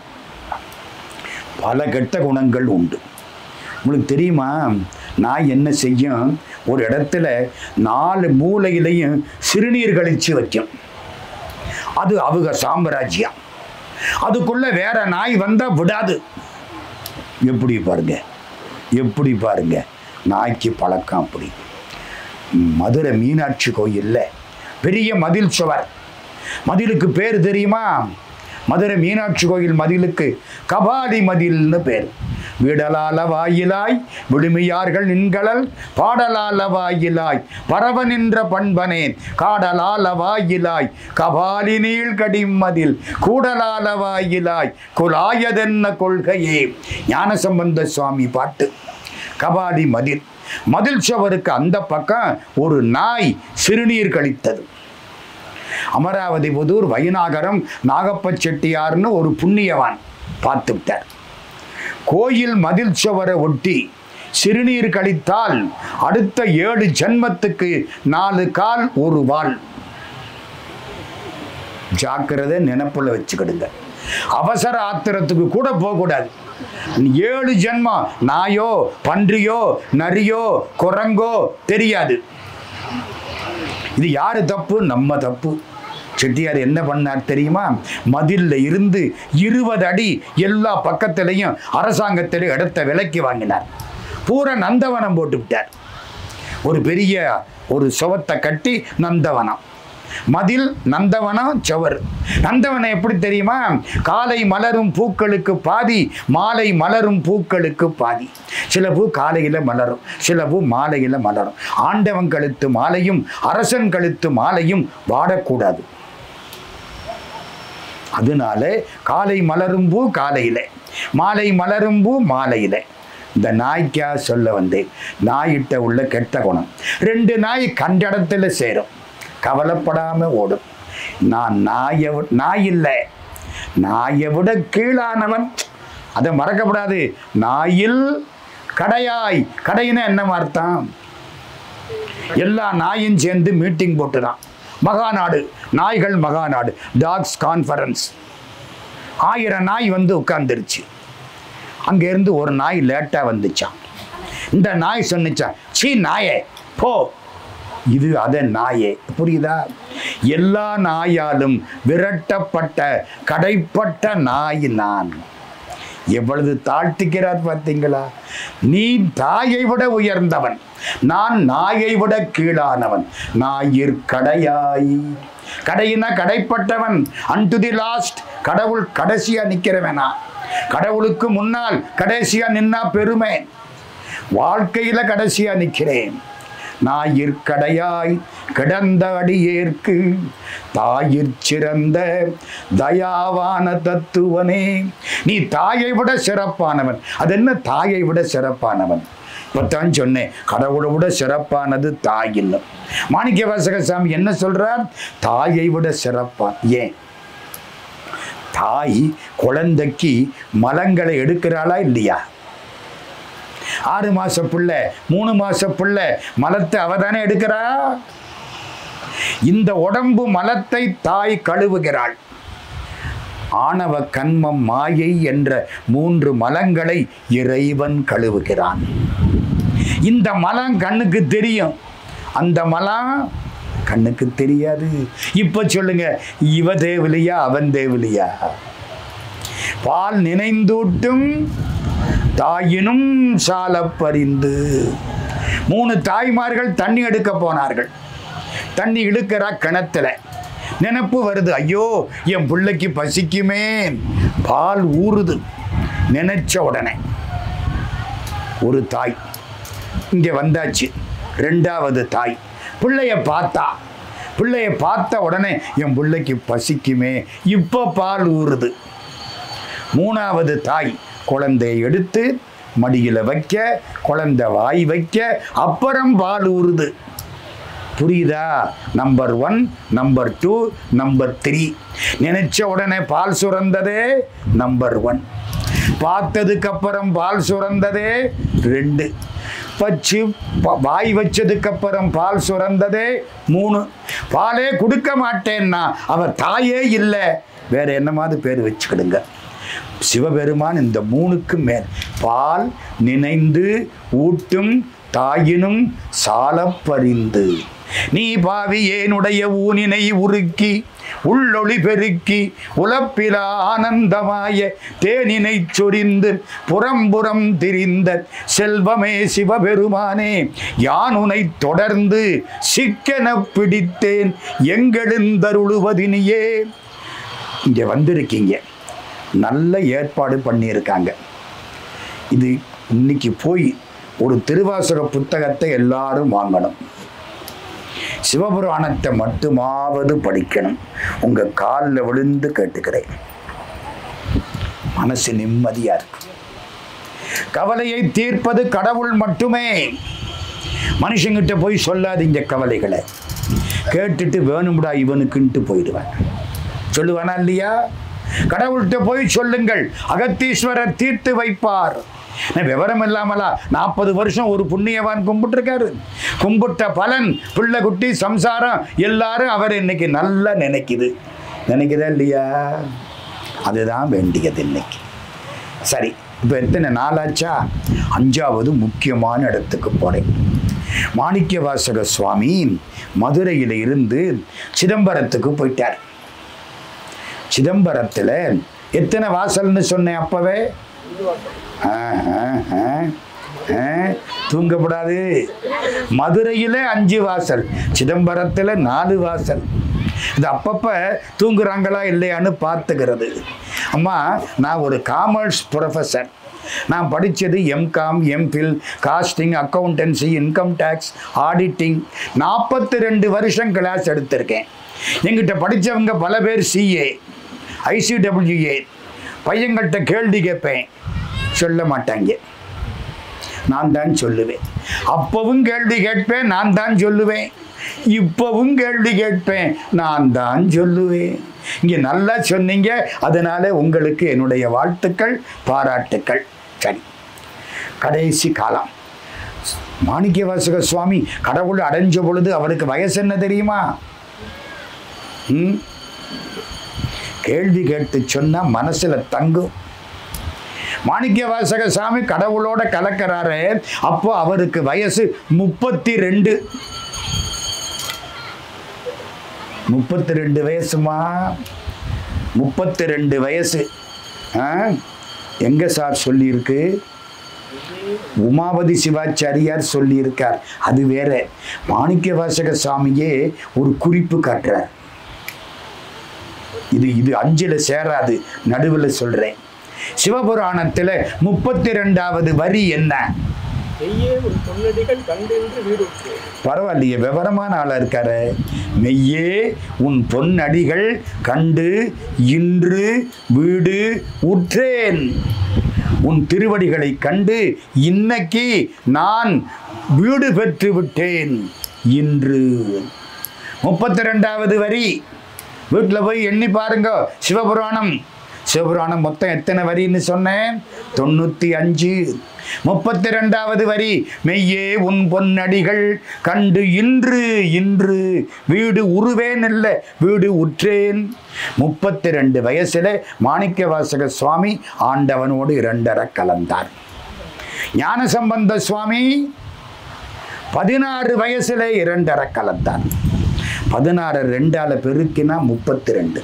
S1: பல கெட்ட குணங்கள் உண்டு உங்களுக்கு தெரியுமா நாய் என்ன செய்யும் ஒரு இடத்துல நாலு மூலையிலையும் சிறுநீர் கழிச்சு வைக்கும் அது அவங்க சாம்ராஜ்யம் அதுக்குள்ள வேற நாய் வந்தா விடாது எப்படி பாருங்க எப்படி பாருங்க நாய்க்கு பழக்கம் அப்படி மதுரை மீனாட்சி கோயில்ல பெரிய மதில் சுவர் மதிலுக்கு பேர் தெரியுமா மதுரை மீனாட்சி கோயில் மதிலுக்கு கபாலி மதில்னு பேர் விடலால வாயிலாய் விடுமியார்கள் நின்களல் பாடலால வாயிலாய் பரவ நின்ற பண்பனேன் காடலால வாயிலாய் கபாலி நீள் கடிமதில் கூடலால வாயிலாய் குலாயதென்ன கொள்கையே ஞானசம்பந்த சுவாமி பாட்டு கபாலி மதில் மதில் சுவருக்கு அந்த பக்கம் ஒரு நாய் சிறுநீர் கழித்தது அமராவதி புதூர் வைநாகரம் நாகப்ப செட்டியார்னு ஒரு புண்ணியவான் பார்த்து விட்டார் கோயில் மதில் சுவரை ஒட்டி சிறுநீர் கழித்தால் அடுத்த ஏழு ஜென்மத்துக்கு நாலு கால் ஒரு வாள் ஜாக்கிரதை நினப்புல வச்சுக்கிடுங்க அவசர ஆத்திரத்துக்கு கூட போகக்கூடாது ஏழு ஜென்மம் நாயோ பன்றியோ நரியோ குரங்கோ தெரியாது இது யாரு தப்பு நம்ம தப்பு செட்டியார் என்ன பண்ணார் தெரியுமா மதில்ல இருந்து இருபது அடி எல்லா பக்கத்திலையும் அரசாங்கத்திலே இடத்த விலைக்கு வாங்கினார் பூரா நந்தவனம் போட்டு விட்டார் ஒரு பெரிய ஒரு சுவத்தை கட்டி நந்தவனம் மதில் நந்தவனம் சுவர் நந்தவனம் எப்படி தெரியுமா காலை மலரும் பூக்களுக்கு பாதி மாலை மலரும் பூக்களுக்கு பாதி சில பூ காலையில் மலரும் சில பூ மாலையில் மலரும் ஆண்டவன் கழுத்து மாலையும் அரசன் கழுத்து மாலையும் வாடக்கூடாது அதனால காலை மலரும் பூ காலையில் மாலை மலரும் பூ மாலையில் இந்த நாய்க்கா சொல்ல வந்தேன் நாயிட்ட உள்ள கெட்ட குணம் ரெண்டு நாய் கண்ட இடத்துல சேரும் கவலைப்படாம ஓடும் நான் நாயை வி- நாய் இல்லை நாயை விட கீழானவன் அதை மறக்கப்படாது நாயில் கடையாய் கடையினா என்ன அர்த்தம் எல்லா நாயும் சேர்ந்து மீட்டிங் போட்டுதான் மகாநாடு நாய்கள் மகாநாடு டாக்ஸ் கான்ஃபரன்ஸ் ஆயிரம் நாய் வந்து உட்கார்ந்துருச்சு அங்கேருந்து ஒரு நாய் லேட்டாக வந்துச்சான் இந்த நாய் சொன்னிச்சான் சீ நாயே போ இது அத நாயே புரியுதா எல்லா நாயாலும் விரட்டப்பட்ட கடைப்பட்ட நாய் நான் எவ்வளவு தாழ்த்திக்கிறார் பார்த்தீங்களா நீ தாயை விட உயர்ந்தவன் நான் நாயை விட கீழானவன் நாயிற் கடையாய் கடையினா கடைப்பட்டவன் அன் டு தி லாஸ்ட் கடவுள் கடைசியா நிக்கிறவனா கடவுளுக்கு முன்னால் கடைசியா நின்னா பெருமை வாழ்க்கையில கடைசியா நிக்கிறேன் ஞாயிற்கடையாய் கிடந்த அடியேற்கு தாயிற் சிறந்த தயாவான தத்துவனே நீ தாயை விட சிறப்பானவன் அது என்ன தாயை விட சிறப்பானவன் இப்பத்தான் சொன்னேன் கடவுளை விட சிறப்பானது தாய் இல்லை மாணிக்க வாசகசாமி என்ன சொல்றார் தாயை விட சிறப்பான் ஏன் தாய் குழந்தைக்கு மலங்களை எடுக்கிறாளா இல்லையா ஆறு மாச புள்ள மூணு மாச புள்ள மலத்தை அவ தானே எடுக்கிறா இந்த உடம்பு மலத்தை தாய் கழுவுகிறாள் ஆணவ கண்மம் மாயை என்ற மூன்று மலங்களை இறைவன் கழுவுகிறான் இந்த மலம் கண்ணுக்கு தெரியும் அந்த மலம் கண்ணுக்கு தெரியாது இப்ப சொல்லுங்க இவ தேவலியா அவன் தேவலியா பால் நினைந்தூட்டும் தாயினும் சால பரிந்து மூணு தாய்மார்கள் தண்ணி எடுக்க போனார்கள் தண்ணி இழுக்கிறா கிணத்துல நினப்பு வருது ஐயோ என் பிள்ளைக்கு பசிக்குமே பால் ஊறுது நினைச்ச உடனே ஒரு தாய் இங்கே வந்தாச்சு ரெண்டாவது தாய் பிள்ளைய பார்த்தா பிள்ளைய பார்த்த உடனே என் பிள்ளைக்கு பசிக்குமே இப்போ பால் ஊறுது மூணாவது தாய் குழந்தையை எடுத்து மடியில் வைக்க குழந்தை வாய் வைக்க அப்புறம் பால் ஊறுது புரியுதா number one number two number three நினைச்ச உடனே பால் சுரந்ததே நம்பர் ஒன் பார்த்ததுக்கு அப்புறம் பால் சுரந்ததே ரெண்டு வச்சு ப- வாய் வச்சதுக்கு அப்புறம் பால் சுரந்ததே மூணு பாலே கொடுக்க மாட்டேன்னா அவர் தாயே இல்லை வேற என்னமாவது பேர் வச்சுக்கிடுங்க சிவபெருமான் இந்த மூணுக்கு மேல் பால் நினைந்து ஊட்டும் தாயினும் சாலப் பரிந்து நீ பாவி ஏனுடைய ஊனினை உருக்கி உள்ளொளி பெருக்கி உலப்பிலா ஆனந்தமாய தேனினை சொரிந்து புறம்புறம் திரிந்த செல்வமே சிவபெருமானே யான் உனை தொடர்ந்து சிக்கென பிடித்தேன் எங்கெழுந்தருளுவதினியே இங்கே வந்திருக்கீங்க நல்ல ஏற்பாடு பண்ணியிருக்காங்க இது இன்னைக்கு போய் ஒரு திருவாசக புத்தகத்தை எல்லாரும் வாங்கணும் சிவபுராணத்தை மட்டுமாவது படிக்கணும் உங்க காலில் விழுந்து கேட்டுக்கிறேன் மனசு நிம்மதியா இருக்கு கவலையை தீர்ப்பது கடவுள் மட்டுமே மனுஷங்கிட்ட போய் சொல்லாதீங்க கவலைகளை கேட்டுட்டு வேணும்டா இவனுக்குன்ட்டு போயிடுவேன் சொல்லுவானா இல்லையா கடவுள்கிட்ட போய் சொல்லுங்கள் அகத்தீஸ்வரர் தீர்த்து வைப்பார் நான் விவரம் இல்லாமலா நாற்பது வருஷம் ஒரு புண்ணியவான் கும்பிட்டுருக்காரு கும்பிட்ட பலன் பிள்ளை குட்டி சம்சாரம் எல்லாரும் அவர் இன்னைக்கு நல்லா நினைக்குது நினைக்கிறதா இல்லையா அதுதான் வேண்டியது இன்னைக்கு சரி இப்போ எத்தனை நாளாச்சா அஞ்சாவது முக்கியமான இடத்துக்கு போகிறேன் மாணிக்க வாசக சுவாமி மதுரையில் இருந்து சிதம்பரத்துக்கு போயிட்டார் சிதம்பரத்தில் எத்தனை வாசல்னு சொன்னேன் அப்பவே ஆ, ஆ, ஆ, ஆ, தூங்கப்படாது மதுரையில் அஞ்சு வாசல் சிதம்பரத்தில் நாலு வாசல் இது அப்பப்போ தூங்குறாங்களா இல்லையான்னு பார்த்துக்கிறது அம்மா நான் ஒரு காமர்ஸ் ப்ரொஃபஸர் நான் படித்தது MCom MPhil costing accountancy income tax auditing நாற்பத்தி ரெண்டு வருஷம் கிளாஸ் எடுத்திருக்கேன் எங்கிட்ட படித்தவங்க பல பேர் சிஏ ஐசிடபிள்யூஏ பையன்கள்கிட்ட கேள்வி கேட்பேன் சொல்ல மாட்டாங்க நான் தான் சொல்லுவேன் அப்பவும் கேள்வி கேட்பேன் நான் தான் சொல்லுவேன் இப்பவும் கேள்வி கேட்பேன் நான் தான் சொல்லுவேன் இங்கே நல்லா சொன்னீங்க அதனால உங்களுக்கு என்னுடைய வாழ்த்துக்கள் பாராட்டுக்கள் சரி கடைசி காலம் மாணிக்க வாசக சுவாமி கடவுள் அடைஞ்ச பொழுது அவருக்கு வயசு என்ன தெரியுமா ம் கேள்வி கேட்டு சொன்னா மனசுல தங்கும் மாணிக்க வாசக சாமி கடவுளோட கலக்கிறாரு அப்போ அவருக்கு வயசு முப்பத்தி ரெண்டு முப்பத்தி ரெண்டு வயசுமா முப்பத்தி ரெண்டு வயசு ஆ எங்க சார் சொல்லியிருக்கு உமாபதி சிவாச்சாரியார் சொல்லியிருக்கார் அது வேற மாணிக்க வாசக சாமியே ஒரு குறிப்பு காட்டுறார் இது இது அஞ்சுல சேராது நடுவில் சொல்றேன் சிவபுராணத்துல முப்பத்தி ரெண்டாவது வரி என்ன
S2: மெய்யே உன் பொன்னடிகள் கண்டென்று வீடுற்று
S1: பரவாயில்லையே விவரமான ஆளா இருக்காரு மெய்யே உன் பொன்னடிகள் கண்டு இன்று வீடு உற்றேன் உன் திருவடிகளை கண்டு இன்னைக்கு நான் வீடு பெற்று விட்டேன் இன்று முப்பத்தி ரெண்டாவது வரி வீட்டில் போய் எண்ணி பாருங்க சிவபுராணம் சிவபுராணம் மொத்தம் எத்தனை வரின்னு சொன்னேன் தொண்ணூற்றி அஞ்சு முப்பத்தி ரெண்டாவது வரி மெய்யே உன் பொன்னடிகள் கண்டு இன்று இன்று வீடு உருவேன் இல்லை வீடு உற்றேன் முப்பத்தி ரெண்டு வயசுல மாணிக்க வாசக சுவாமி ஆண்டவனோடு இரண்டர கலந்தார் ஞானசம்பந்த சுவாமி பதினாறு வயசுல இரண்டர கலந்தார் பதினாறு ரெண்டால பெருக்கினா முப்பத்தி ரெண்டு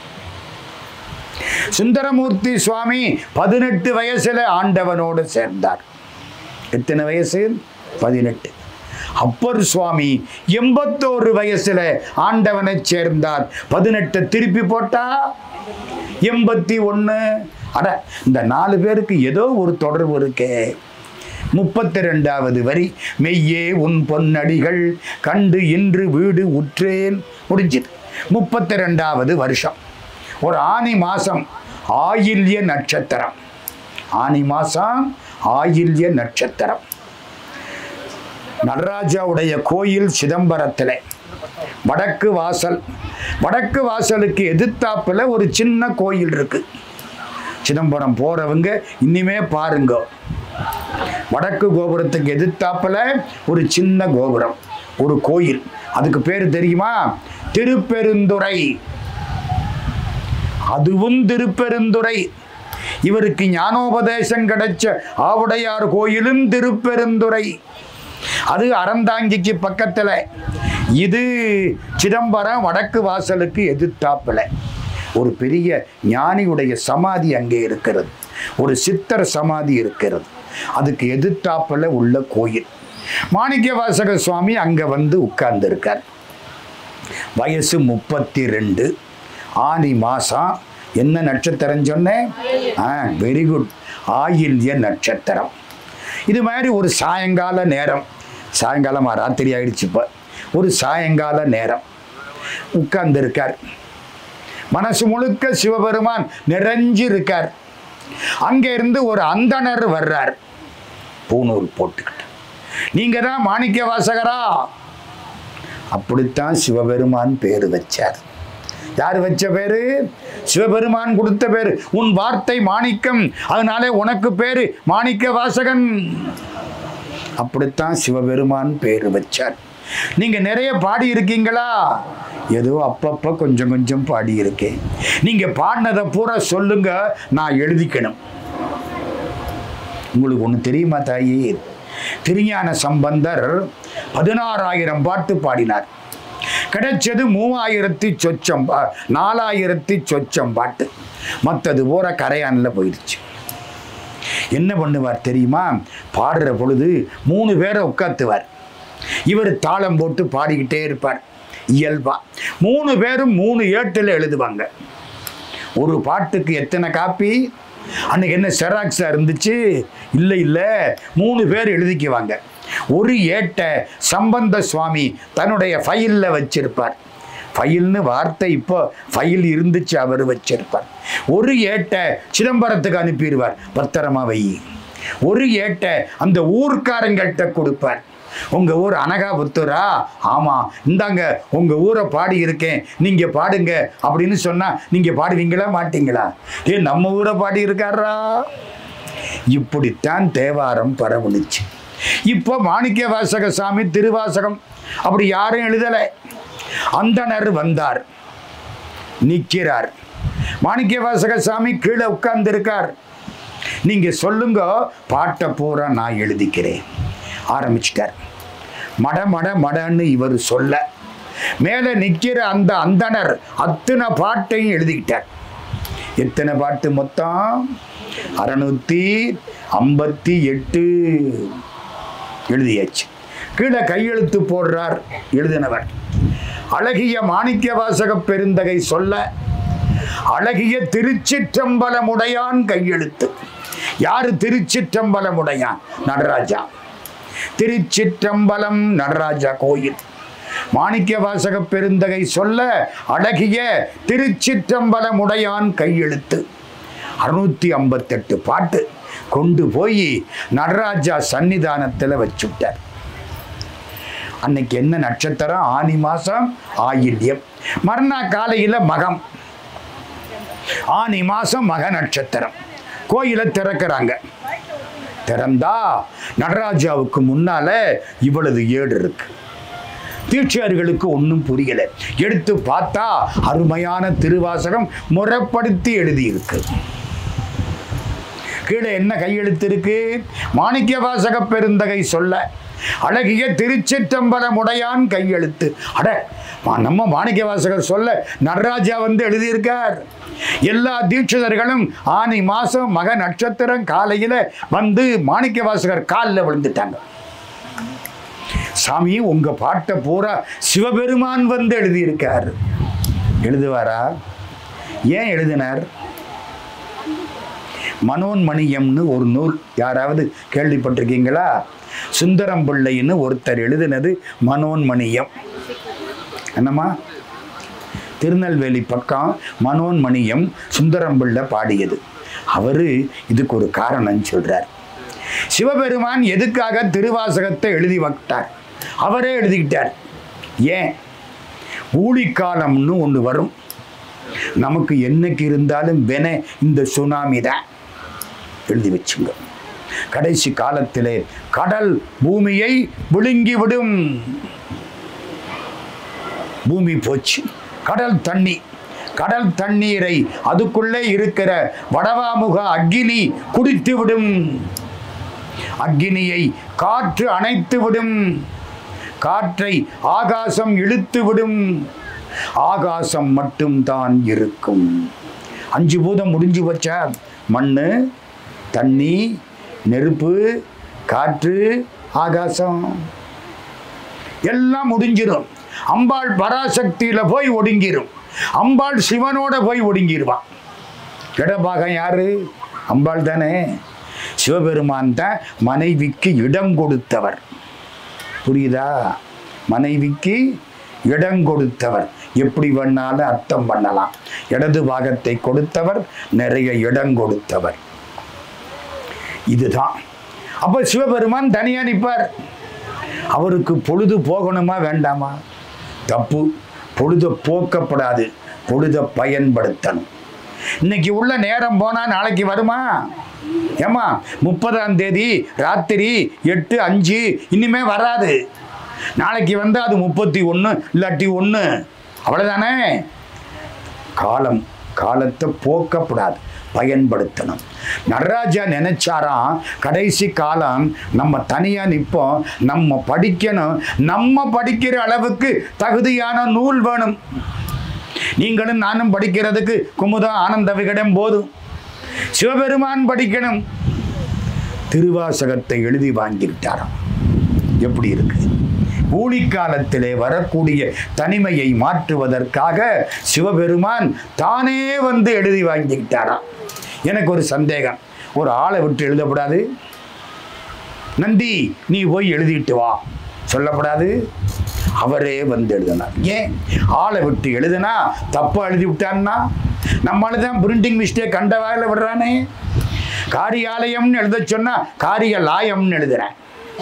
S1: சுந்தரமூர்த்தி சுவாமி பதினெட்டு வயசுல ஆண்டவனோடு சேர்ந்தார் எத்தனை வயசு பதினெட்டு அப்பர் சுவாமி எண்பத்தோரு வயசுல ஆண்டவனை சேர்ந்தார் பதினெட்டு திருப்பி போட்டா எண்பத்தி ஒன்று அட இந்த நாலு பேருக்கு ஏதோ ஒரு தொடர்பு இருக்கே முப்பத்தி ரெண்டாவது வரி மெய்யே உன் பொன்னடிகள் கண்டு இன்று வீடு உற்றேன் முடிஞ்சுது முப்பத்தி ரெண்டாவது வருஷம் ஒரு ஆனி மாசம் ஆயில்ய நட்சத்திரம் ஆனி மாசம் ஆயில்ய நட்சத்திரம் நடராஜாவுடைய கோயில் சிதம்பரத்தில் வடக்கு வாசல் வடக்கு வாசலுக்கு எதிர்த்தாப்புல ஒரு சின்ன கோயில் இருக்கு சிதம்பரம் போறவங்க இனிமே பாருங்க வடக்கு கோபுரத்துக்கு எதிர்த்தாப்புல ஒரு சின்ன கோபுரம் ஒரு கோயில் அதுக்கு பேர் தெரியுமா திருப்பெருந்துறை அதுவும் திருப்பெருந்துறை இவருக்கு ஞானோபதேசம் கிடைச்ச ஆவுடையார் கோயிலும் திருப்பெருந்துறை அது அறந்தாங்கிக்கு பக்கத்துல இது சிதம்பரம் வடக்கு வாசலுக்கு எதிர்த்தாப்புல ஒரு பெரிய ஞானியுடைய சமாதி அங்கே இருக்கிறது ஒரு சித்தர் சமாதி இருக்கிறது அதுக்கு எதிர்த்தாப்புல உள்ள கோயில் மாணிக்க வாசக சுவாமி அங்க வந்து உட்கார்ந்துருக்கார் வயசு முப்பத்தி ரெண்டு ஆனி மாசம் என்ன நட்சத்திரம் சொன்னேன் ஆ வெரி குட் ஆயில்ய நட்சத்திரம் இது மாதிரி ஒரு சாயங்கால நேரம் சாயங்காலமா ராத்திரி ஆயிடுச்சு இப்போ ஒரு சாயங்கால நேரம் உட்கார்ந்துருக்கார் மனசு முழுக்க சிவபெருமான் நிறைஞ்சு இருக்கார் அங்க இருந்து ஒரு அந்தணர் வர்றார் பூணூல் போட்டுக்கிட்டு நீங்க தான் மாணிக்க வாசகரா அப்படித்தான் சிவபெருமான் பேர் வச்சார் யார் வச்ச பேரு சிவபெருமான் கொடுத்த பேரு உன் வார்த்தை மாணிக்கம் அதனாலே உனக்கு பேரு மாணிக்க வாசகன் அப்படித்தான் சிவபெருமான் பேர் வச்சார் நீங்க நிறைய பாடி இருக்கீங்களா ஏதோ அப்பப்போ கொஞ்சம் கொஞ்சம் பாடியிருக்கேன் நீங்கள் பாடினதை பூரா சொல்லுங்க நான் எழுதிக்கணும் உங்களுக்கு ஒன்று தெரியுமா தாயி திருஞான சம்பந்தர் பதினாறாயிரம் பாட்டு பாடினார் கிடைச்சது மூவாயிரத்தி சொச்சம் பா- நாலாயிரத்தி சொச்சம் பாட்டு மற்றது பூரா கரையானில் போயிடுச்சு என்ன பண்ணுவார் தெரியுமா பாடுற பொழுது மூணு பேரை உட்காத்துவார் இவர் தாளம் போட்டு பாடிக்கிட்டே இருப்பார் இயல்பா மூணு பேரும் மூணு ஏட்டில் எழுதுவாங்க ஒரு பாட்டுக்கு எத்தனை காப்பி அன்னைக்கு என்ன செராக்ஸா இருந்துச்சு இல்லை இல்லை மூணு பேர் எழுதிக்குவாங்க ஒரு ஏட்டை சம்பந்த சுவாமி தன்னுடைய ஃபைலில் வச்சிருப்பார் ஃபைல்னு வார்த்தை இப்போ ஃபைல் இருந்துச்சு அவர் வச்சிருப்பார் ஒரு ஏட்டை சிதம்பரத்துக்கு அனுப்பிடுவார் பத்திரமா வை ஒரு ஏட்டை அந்த ஊர்க்காரங்கள்ட்ட கொடுப்பார் உங்க ஊர் அனகாபுத்தூரா ஆமா இந்தாங்க உங்க ஊரை பாடி இருக்கேன் நீங்க பாடுங்க அப்படின்னு சொன்னா நீங்க பாடுவீங்களா மாட்டீங்களா ஏ நம்ம ஊரை பாடி இருக்காரா இப்படித்தான் தேவாரம் பரவணுச்சு இப்போ மாணிக்க வாசக சாமி திருவாசகம் அப்படி யாரும் எழுதலை அந்தணர் வந்தார் நிற்கிறார் மாணிக்க வாசக சாமி கீழே உட்கார்ந்திருக்கார் நீங்க சொல்லுங்க பாட்டை பூரா நான் எழுதிக்கிறேன் ஆரம்பிச்சிட்டார் மட மட மடன்னு இவர் சொல்ல மேலே நிற்கிற அந்த அந்தணர் அத்தனை பாட்டையும் எழுதிக்கிட்டார் எத்தனை பாட்டு மொத்தம் அறுநூத்தி ஐம்பத்தி எட்டு எழுதியாச்சு கீழே கையெழுத்து போடுறார் எழுதினவர் அழகிய மாணிக்க வாசக பெருந்தகை சொல்ல அழகிய திருச்சிற்றம்பலமுடையான் கையெழுத்து யாரு திருச்சிற்றம்பலமுடையான் நடராஜா திருச்சிற்றம்பலம் நடராஜா கோயில் மாணிக்க வாசக பெருந்தகை சொல்ல அழகிய திருச்சிற்றம்பலமுடையான் கையெழுத்து அறுநூத்தி ஐம்பத்தெட்டு பாட்டு கொண்டு போய் நடராஜா சன்னிதானத்தில் வச்சுட்டார் அன்னைக்கு என்ன நட்சத்திரம் ஆனி மாசம் ஆயில்யம் மறுநாள் காலையில் மகம் ஆனி மாசம் மக நட்சத்திரம் கோயிலை திறக்கிறாங்க திறந்தா நடராஜாவுக்கு முன்னால இவ்வளவு ஏடு இருக்கு தீட்சியர்களுக்கு ஒன்றும் புரியல எடுத்து பார்த்தா அருமையான திருவாசகம் முறைப்படுத்தி எழுதியிருக்கு கீழே என்ன கையெழுத்து இருக்கு மாணிக்க வாசக பெருந்தகை சொல்ல அழகிய திருச்சிற்றம்பலம் உடையான் கையெழுத்து அட மா- நம்ம மாணிக்க வாசகர் சொல்ல நடராஜா வந்து எழுதியிருக்கார் எல்லா தீட்சிதர்களும் ஆனி மாசம் மக நட்சத்திரம் காலையில வந்து மாணிக்க வாசகர் காலில் விழுந்துட்டாங்க சாமி உங்க பாட்டை பூரா சிவபெருமான் வந்து எழுதியிருக்கார் எழுதுவாரா ஏன் எழுதினார் மனோன்மணியம்னு ஒரு நூல் யாராவது கேள்விப்பட்டிருக்கீங்களா சுந்தரம் பிள்ளைன்னு ஒருத்தர் எழுதினது மனோன்மணியம் என்னம்மா திருநெல்வேலி பக்கம் மனோன்மணியம் சுந்தரம் பிள்ளை பாடியது அவரு இதுக்கு ஒரு காரணம் சொல்றார் சிவபெருமான் எதுக்காக திருவாசகத்தை எழுதி வைத்தார் அவரே எழுதிக்கிட்டார் ஏன் ஊழிக்காலம்னு ஒன்று வரும் நமக்கு என்னைக்கு இருந்தாலும் வென இந்த சுனாமி தான் எழுதி வச்சுங்க கடைசி காலத்திலே கடல் பூமியை விழுங்கி விடும் பூமி போச்சு கடல் தண்ணி கடல் தண்ணீரை அதுக்குள்ளே இருக்கிற வடவாமுக அக்கினி குடித்து விடும் அக்கினியை காற்று அணைத்து விடும் காற்றை ஆகாசம் இழுத்து விடும் ஆகாசம் மட்டும்தான் இருக்கும் அஞ்சு பூதம் முடிஞ்சு வச்சா மண்ணு தண்ணி நெருப்பு காற்று ஆகாசம் எல்லாம் முடிஞ்சிடும் அம்பாள் பராசக்தியில போய் ஒடுங்கிரும் அம்பாள் சிவனோட போய் ஒடுங்கிடுவான் இடபாகம் யாரு அம்பாள் தானே சிவபெருமான் தான் மனைவிக்கு இடம் கொடுத்தவர் புரியுதா மனைவிக்கு இடம் கொடுத்தவர் எப்படி வேணாலும் அர்த்தம் பண்ணலாம் இடது பாகத்தை கொடுத்தவர் நிறைய இடம் கொடுத்தவர் இதுதான் அப்ப சிவபெருமான் தனியா நிற்பார் அவருக்கு பொழுது போகணுமா வேண்டாமா தப்பு பொழுது போக்கப்படாது பொழுத பயன்படுத்தணும் இன்னைக்கு உள்ள நேரம் போனா நாளைக்கு வருமா ஏமா முப்பதாம் தேதி ராத்திரி எட்டு அஞ்சு இனிமே வராது நாளைக்கு வந்து அது முப்பத்தி ஒன்று இல்லாட்டி ஒன்று அவ்வளவுதானே காலம் காலத்தை போக்கப்படாது பயன்படுத்தணும் நடராஜா நினைச்சாராம் கடைசி காலம் நம்ம தனியா நிற்போம் நம்ம படிக்கணும் நம்ம படிக்கிற அளவுக்கு தகுதியான நூல் வேணும் நீங்களும் நானும் படிக்கிறதுக்கு குமுதம் ஆனந்த விகடம் போதும் சிவபெருமான் படிக்கணும் திருவாசகத்தை எழுதி வாங்கிவிட்டாராம் எப்படி இருக்கு ஊழிக்காலத்திலே வரக்கூடிய தனிமையை மாற்றுவதற்காக சிவபெருமான் தானே வந்து எழுதி வாங்கிக்கிட்டாராம் எனக்கு ஒரு சந்தேகம் ஒரு ஆளை விட்டு எழுதக்கூடாது நந்தி நீ போய் எழுதிட்டு வா சொல்லப்படாது அவரே வந்து எழுதினார் ஏன் ஆளை விட்டு எழுதுனா தப்பா எழுதி விட்டான்னா நம்மளால தான் பிரிண்டிங் மிஸ்டேக் கண்ட வாயில விடுறானே காரியாலயம்னு எழுத சொன்னா காரிய லாயம்னு எழுதுறேன்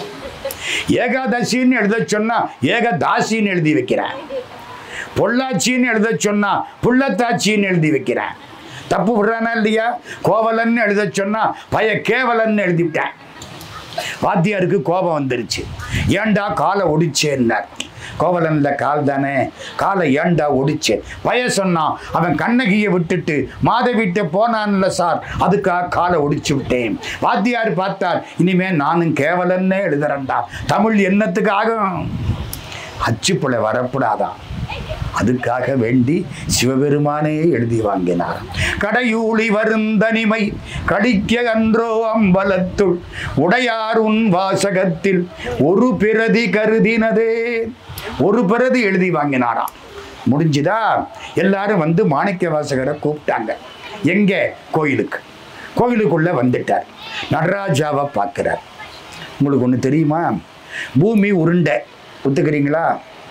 S1: ஏகாதசின்னு எழுத சொன்னா ஏகதாசின்னு எழுதி வைக்கிறேன் பொள்ளாச்சின்னு எழுத சொன்னா புள்ளத்தாச்சின்னு எழுதி வைக்கிறேன் தப்பு விடுறானா இல்லையா கோவலன்னு எழுத சொன்னா பய கேவலன்னு எழுதிவிட்டேன் வாத்தியாருக்கு கோபம் வந்துருச்சு ஏன்டா காலை ஒடிச்சேன்னார் கோவலன்ல கால் தானே காலை ஏன்டா ஒடிச்சே பய சொன்னான் அவன் கண்ணகியை விட்டுட்டு மாதவிட்ட போனான்ல சார் அதுக்காக காலை ஒடிச்சு விட்டேன் வாத்தியார் பார்த்தார் இனிமே நானும் கேவலன்னே எழுதுறேன்டா தமிழ் என்னத்துக்கு ஆகும் அச்சுப்புல வரக்கூடாதான் அதுக்காக வேண்டி சிவபெருமானே எழுதி வாங்கினார் கடையூழி வருந்தனிமை கடிக்க அன்றோ அம்பலத்துள் உடையார் உன் வாசகத்தில் ஒரு பிரதி கருதினதே ஒரு பிரதி எழுதி வாங்கினாராம் முடிஞ்சுதா எல்லாரும் வந்து மாணிக்க வாசகரை கூப்பிட்டாங்க எங்க கோயிலுக்கு கோயிலுக்குள்ள வந்துட்டார் நடராஜாவை பார்க்கிறார் உங்களுக்கு ஒன்று தெரியுமா பூமி உருண்டை ஒத்துக்கிறீங்களா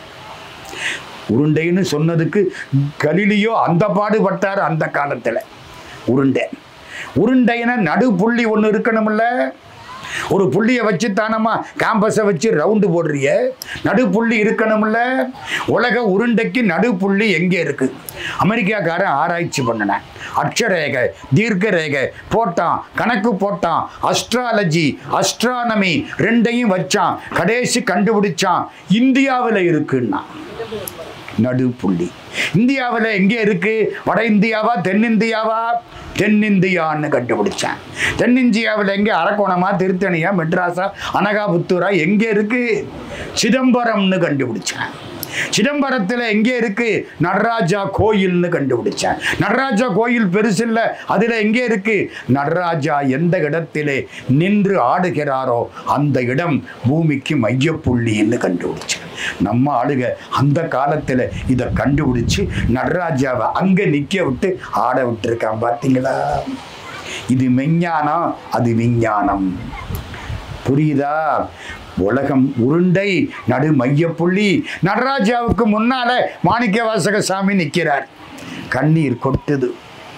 S1: உருண்டைன்னு சொன்னதுக்கு கலிலியோ அந்த பாடுபட்டார் அந்த காலத்தில் உருண்டை உருண்டைன்னா நடு புள்ளி ஒன்று இருக்கணும்ல ஒரு புள்ளியை வச்சு தானம்மா கேம்பஸை வச்சு ரவுண்டு போடுறிய நடுப்புள்ளி இருக்கணும்ல உலக உருண்டைக்கு நடுப்புள்ளி எங்கே இருக்கு அமெரிக்காக்காரன் ஆராய்ச்சி பண்ணினேன் அட்சரேகை தீர்க்க ரேகை போட்டான் கணக்கு போட்டான் அஸ்ட்ராலஜி அஸ்ட்ரானமி ரெண்டையும் வச்சான் கடைசி கண்டுபிடிச்சான் இந்தியாவில் இருக்குன்னா நடுப்புள்ளி இந்தியாவில் எங்கே இருக்கு வட இந்தியாவா தென்னிந்தியாவா தென்னிந்தியான்னு கண்டுபிடிச்சேன் தென்னிந்தியாவில் எங்கே அரக்கோணமா திருத்தணியா மெட்ராஸா அனகாபுத்தூரா எங்கே இருக்கு சிதம்பரம்னு கண்டுபிடிச்சேன் சிதம்பரத்தில் எங்கே இருக்கு நடராஜா கோயில்னு கண்டுபிடிச்சேன் நடராஜா கோயில் பெருசு இல்லை அதில் எங்கே இருக்கு நடராஜா எந்த இடத்திலே நின்று ஆடுகிறாரோ அந்த இடம் பூமிக்கு மையப்புள்ளின்னு கண்டுபிடிச்சேன் நம்ம ஆளுக அந்த காலத்தில் இதை கண்டுபிடிச்சு நடராஜாவை அங்கே நிற்க விட்டு ஆட விட்டுருக்கான் பார்த்தீங்களா இது மெஞ்ஞானம் அது விஞ்ஞானம் புரியுதா உலகம் உருண்டை நடு மையப்புள்ளி நடராஜாவுக்கு முன்னால மாணிக்க வாசக சாமி நிற்கிறார் கண்ணீர் கொட்டுது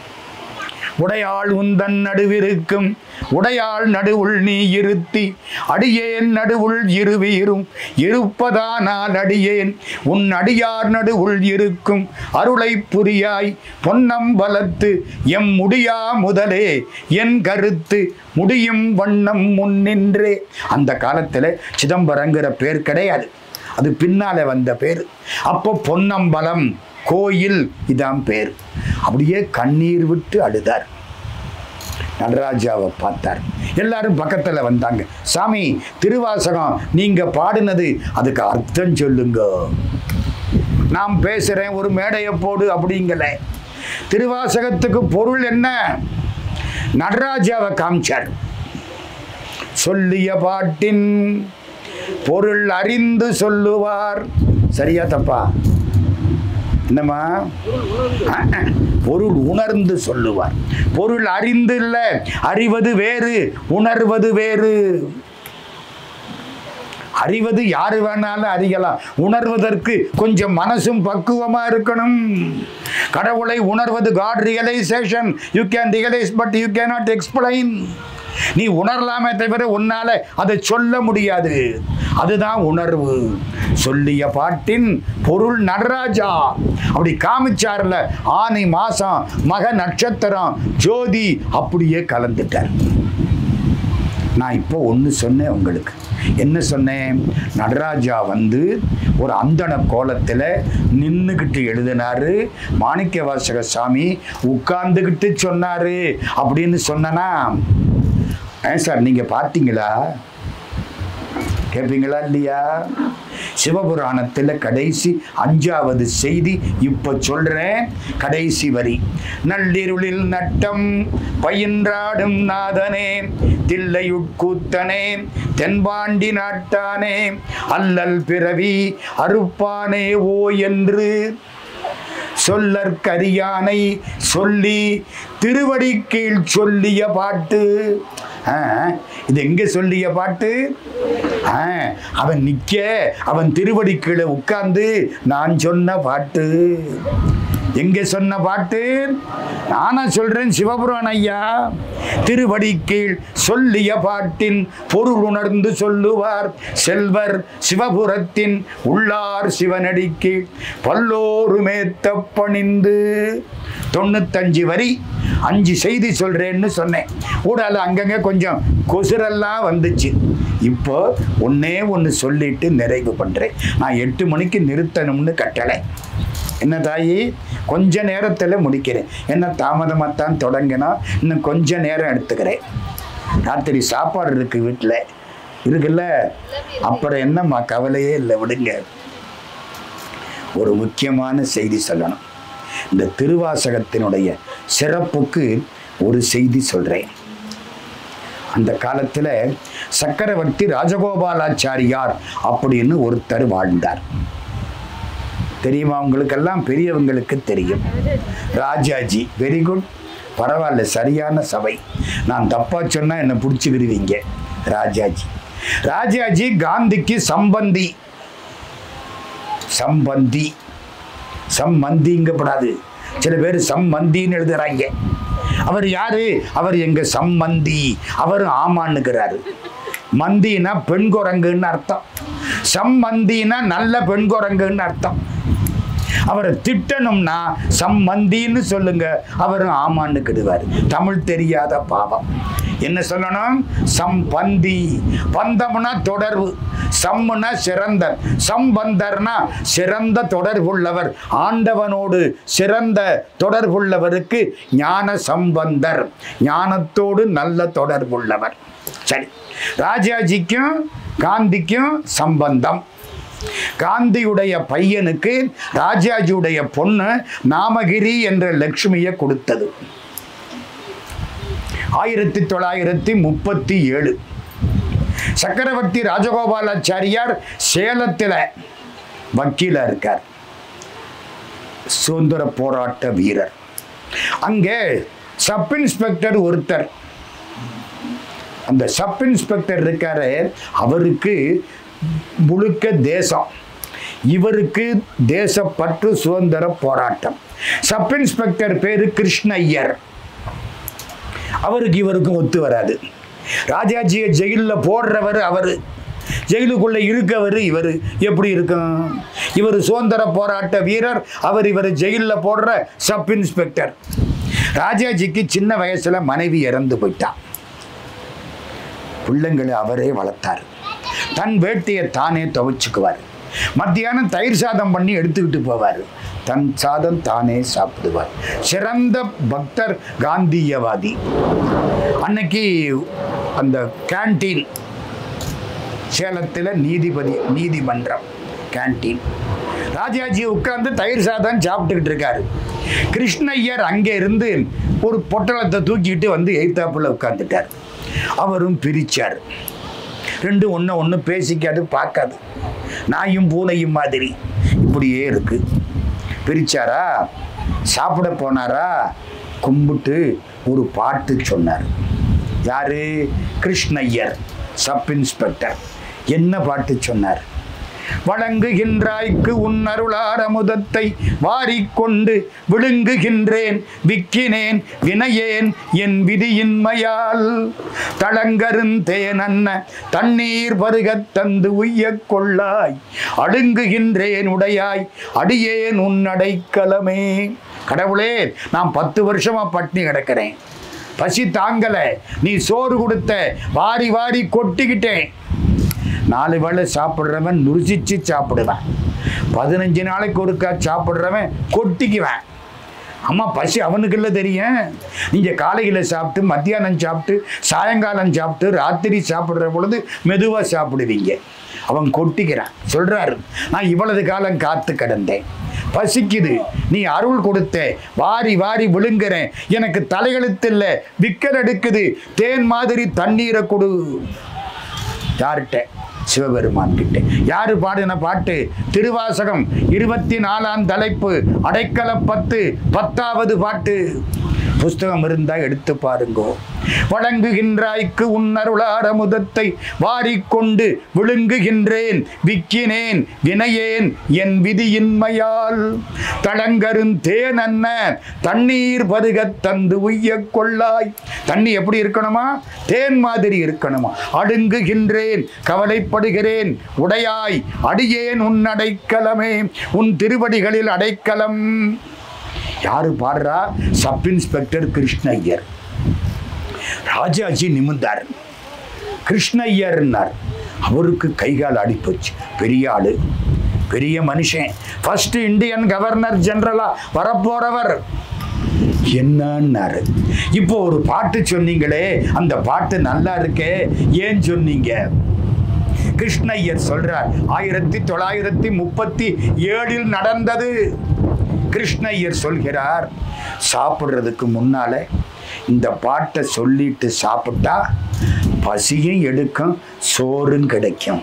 S1: உடையாள் உந்தன் நடுவிருக்கும் உடையாள் நடுவுள் நீ இருத்தி அடியேன் நடுவுள் இருவீரும் இருப்பதானால் அடியேன் உன் அடியார் நடுவுள் இருக்கும் அருளை புரியாய் பொன்னம்பலத்து எம் முடியா முதலே என் கருத்து முடியும் வண்ணம் முன்னின்றே அந்த காலத்தில் சிதம்பரங்கிற பேர் கிடையாது அது பின்னால வந்த பேர் அப்போ பொன்னம்பலம் கோயில் இதான் பேர் அப்படியே கண்ணீர் விட்டு அழுதார் நடராஜாவை பார்த்தார் எல்லாரும் பக்கத்தில் வந்தாங்க சாமி திருவாசகம் நீங்க பாடினது அதுக்கு அர்த்தம் சொல்லுங்க நான் பேசுறேன் ஒரு மேடையை போடு அப்படிங்கல திருவாசகத்துக்கு பொருள் என்ன நடராஜாவை காமிச்சார் சொல்லிய பாட்டின் பொருள் அறிந்து சொல்லுவார் சரியா தப்பா என்னம்மா அஹ், பொருள் உணர்ந்து சொல்லுவார் பொருள் அறிந்து இல்ல அறிவது வேறு உணர்வது வேறு அறிவது யாரு வேணாலும் அறியலாம் உணர்வதற்கு கொஞ்சம் மனசும் பக்குவமா இருக்கணும் கடவுளை உணர்வது God realisation you can realise but you cannot explain நீ உணரலாமே தவிர உன்னால அதை சொல்ல முடியாது அதுதான் உணர்வு சொல்லிய பாட்டின் பொருள் நடராஜா அப்படி காமிச்சார்ல ஆனி மாசம் மக நட்சத்திரம் ஜோதி அப்படியே கலந்துட்டார் நான் இப்போ ஒன்று சொன்னேன் உங்களுக்கு என்ன சொன்னேன் நடராஜா வந்து ஒரு அந்தன கோலத்தில் நின்றுக்கிட்டு எழுதினாரு மாணிக்க வாசக சாமி உட்கார்ந்துக்கிட்டு சொன்னாரு அப்படின்னு சொன்னனா ஏன் சார் நீங்கள் பார்த்தீங்களா கேட்பீங்களா இல்லையா சிவபுராணத்தில் கடைசி அஞ்சாவது செய்தி இப்போ சொல்றேன் கடைசி வரி நள்ளிருளில் நட்டம் பயின்றாடும் நாதனே தில்லையுட்கூத்தனே தென்பாண்டி நாட்டானே அல்லல் பிறவி அறுப்பானே ஓ என்று சொல்லற்கரியானை சொல்லி திருவடி கீழ் சொல்லிய பாட்டு ஆ, இது எங்க சொல்லிய பாட்டு ஆ, அவன் நிக்க அவன் திருவடி கீழே உட்கார்ந்து நான் சொன்ன பாட்டு எங்க சொன்ன பாட்டு நானா சொல்றேன் சிவபுராண ஐயா திருவடி கீழ் சொல்லிய பாட்டின் பொருள் உணர்ந்து சொல்லுவார் செல்வர் சிவபுரத்தின் உள்ளார் சிவனடி கீழ் பல்லோருமேத்த பணிந்து தொண்ணூத்தஞ்சு வரி அஞ்சு செய்தி சொல்றேன்னு சொன்னேன் ஊடால அங்கங்க கொஞ்சம் கொசுரெல்லாம் வந்துச்சு இப்போ ஒன்னே ஒன்று சொல்லிட்டு நிறைவு பண்றேன் நான் எட்டு மணிக்கு நிறுத்தணும்னு கட்டளை என்ன தாயி கொஞ்ச நேரத்தில் முடிக்கிறேன் என்ன தாமதமாக தான் தொடங்கினா இன்னும் கொஞ்ச நேரம் எடுத்துக்கிறேன் ராத்திரி சாப்பாடு இருக்கு வீட்டில் இருக்குல்ல அப்புறம் என்னம்மா கவலையே இல்லை விடுங்க ஒரு முக்கியமான செய்தி சொல்லணும் இந்த திருவாசகத்தினுடைய சிறப்புக்கு ஒரு செய்தி சொல்கிறேன் அந்த காலத்தில் சக்கரவர்த்தி ராஜகோபாலாச்சாரியார் அப்படின்னு ஒருத்தர் வாழ்ந்தார் தெரியுமா உங்களுக்கெல்லாம் பெரியவங்களுக்கு தெரியும் ராஜாஜி வெரி குட் பரவாயில்ல சரியான சபை நான் தப்பா சொன்னா என்னை பிடிச்சிக்கிடுவீங்க ராஜாஜி ராஜாஜி காந்திக்கு சம்பந்தி சம்பந்தி சம்மந்திங்கப்படாது சில பேர் சம்மந்தின்னு எழுதுறாங்க அவர் யாரு அவர் எங்க சம்மந்தி அவர் ஆமான்னுக்கிறாரு மந்தினா பெண் குரங்குன்னு அர்த்தம் சம்மந்தினா நல்ல பெண் குரங்குன்னு அர்த்தம் அவரை திட்டணும்னா சம்மந்தின்னு சொல்லுங்க அவரும் ஆமான்னு கிடுவார் தமிழ் தெரியாத பாவம் என்ன சொல்லணும் சம்பந்தி பந்தம்னா தொடர்பு சம்முனா சிறந்தர் சம்பந்தர்னா சிறந்த தொடர்புள்ளவர் ஆண்டவனோடு சிறந்த தொடர்புள்ளவருக்கு ஞான சம்பந்தர் ஞானத்தோடு நல்ல தொடர்புள்ளவர் சரி ராஜாஜிக்கும் காந்திக்கும் சம்பந்தம் காந்தியுடைய பையனுக்கு ராஜாஜியுடைய பொண்ணு நாமகிரி என்ற லட்சுமியை கொடுத்தது ஆயிரத்தி தொள்ளாயிரத்தி முப்பத்தி ஏழு சக்கரவர்த்தி ராஜகோபாலாச்சாரியார் சேலத்தில் வக்கீலா இருக்கார் சுதந்திர போராட்ட வீரர் அங்கே சப் இன்ஸ்பெக்டர் ஒருத்தர் அந்த சப் இன்ஸ்பெக்டர் இருக்காரு அவருக்கு முழுக்க தேசம் இவருக்கு தேசப்பற்று சுதந்திர போராட்டம் சப் இன்ஸ்பெக்டர் பேரு கிருஷ்ணய்யர் அவருக்கு இவருக்கும் ஒத்து வராது ராஜாஜியை ஜெயிலில் போடுறவர் அவர் ஜெயிலுக்குள்ள இருக்கவர் இவர் எப்படி இருக்கும் இவர் சுதந்திர போராட்ட வீரர் அவர் இவர் ஜெயிலில் போடுற சப் இன்ஸ்பெக்டர் ராஜாஜிக்கு சின்ன வயசுல மனைவி இறந்து போயிட்டான் பிள்ளைங்களை அவரே வளர்த்தார் தன் வேட்டியை தானே துவைச்சுக்குவார் மத்தியானம் தயிர் சாதம் பண்ணி எடுத்துக்கிட்டு போவார் தன் சாதம் தானே சாப்பிடுவார் சிறந்த பக்தர் காந்தியவாதி அன்னைக்கு அந்த கேண்டீன் சேலத்தில் நீதிபதி நீதிமன்றம் கேண்டீன் ராஜாஜி உட்கார்ந்து தயிர் சாதம் சாப்பிட்டுக்கிட்டு இருக்காரு கிருஷ்ணய்யர் அங்கே இருந்து ஒரு பொட்டலத்தை தூக்கிட்டு வந்து எய்த்தாப்புல உட்கார்ந்துட்டார் அவரும் பிரிச்சார் ரெண்டு ஒன்று ஒன்று பேசிக்காது பார்க்காது நாயும் பூனையும் மாதிரி இப்படியே இருக்கு பிரிச்சாரா சாப்பிட போனாரா கும்பிட்டு ஒரு பாட்டு சொன்னார் யாரு கிருஷ்ணய்யர் சப் இன்ஸ்பெக்டர் என்ன பாட்டு சொன்னார் வழங்குகின்றாய்க்கு உன் அருளார் அமுதத்தை வாரிக்கொண்டு விழுங்குகின்றேன் விக்கினேன் வினையேன் என் விதியின்மையால் தளங்கருந்தேன் அன்ன தண்ணீர் பருகத் தந்து உய்யக் கொள்ளாய் அடுங்குகின்றேன் உடையாய் அடியேன் உன் அடைக்கலமே கடவுளே நான் பத்து வருஷமா பட்னி கிடக்கிறேன் பசி தாங்கல நீ சோறு கொடுத்த வாரி வாரி கொட்டிக்கிட்டேன் நாலு வேளை சாப்பிட்றவன் ருசிச்சு சாப்பிடுவேன் பதினஞ்சு நாளைக்கு ஒருக்கா சாப்பிட்றவன் கொட்டிக்குவேன் அம்மா பசி அவனுக்கு இல்லை தெரியும் நீங்கள் காலையில் சாப்பிட்டு மத்தியானம் சாப்பிட்டு சாயங்காலம் சாப்பிட்டு ராத்திரி சாப்பிட்ற பொழுது மெதுவாக சாப்பிடுவீங்க அவன் கொட்டிக்கிறான் சொல்கிறாரு நான் இவ்வளவு காலம் காத்து கிடந்தேன் பசிக்குது நீ அருள் கொடுத்த வாரி வாரி விழுங்குறேன் எனக்கு தலையெழுத்து இல்லை விக்கல் எடுக்குது தேன் மாதிரி தண்ணீரை கொடு யார்கிட்ட சிவபெருமான் கிட்ட யாரு பாடின பாட்டு திருவாசகம் இருபத்தி நாலாம் தலைப்பு அடைக்கல பத்து பத்தாவது பாட்டு புஸ்தகம் இருந்தா எடுத்து பாருங்கோ வழங்குகின்றாய்க்கு உன்னருளார முதத்தை வாரிக்கொண்டு விழுங்குகின்றேன் விக்கினேன் வினையேன் என் விதியின்மையால் தளங்கரும் தேன் அன்ன தண்ணீர் பருகத் தந்து உய்யக் கொள்ளாய் தண்ணி எப்படி இருக்கணுமா தேன் மாதிரி இருக்கணுமா அடுங்குகின்றேன் கவலைப்படுகிறேன் உடையாய் அடியேன் உன் அடைக்கலமே உன் திருவடிகளில் அடைக்கலம் யாரு பாடுறா சப் இன்ஸ்பெக்டர் கிருஷ்ணய்யர் ராஜாஜி நிமிந்தார் கிருஷ்ணய்யர்னார் அவருக்கு கைகால் அடிப்போச்சு பெரிய ஆளு பெரிய மனுஷன் ஃபர்ஸ்ட் இந்தியன் கவர்னர் ஜெனரலா வரப்போறவர் என்னன்னாரு இப்போ ஒரு பாட்டு சொன்னீங்களே அந்த பாட்டு நல்லா இருக்கே ஏன் சொன்னீங்க கிருஷ்ணய்யர் சொல்றார் ஆயிரத்தி தொள்ளாயிரத்தி முப்பத்தி ஏழில் நடந்தது கிருஷ்ணய்யர் சொல்கிறார் சாப்பிட்றதுக்கு முன்னால இந்த பாட்டை சொல்லிட்டு சாப்பிட்டா பசியும் எடுக்கும் சோறும் கிடைக்கும்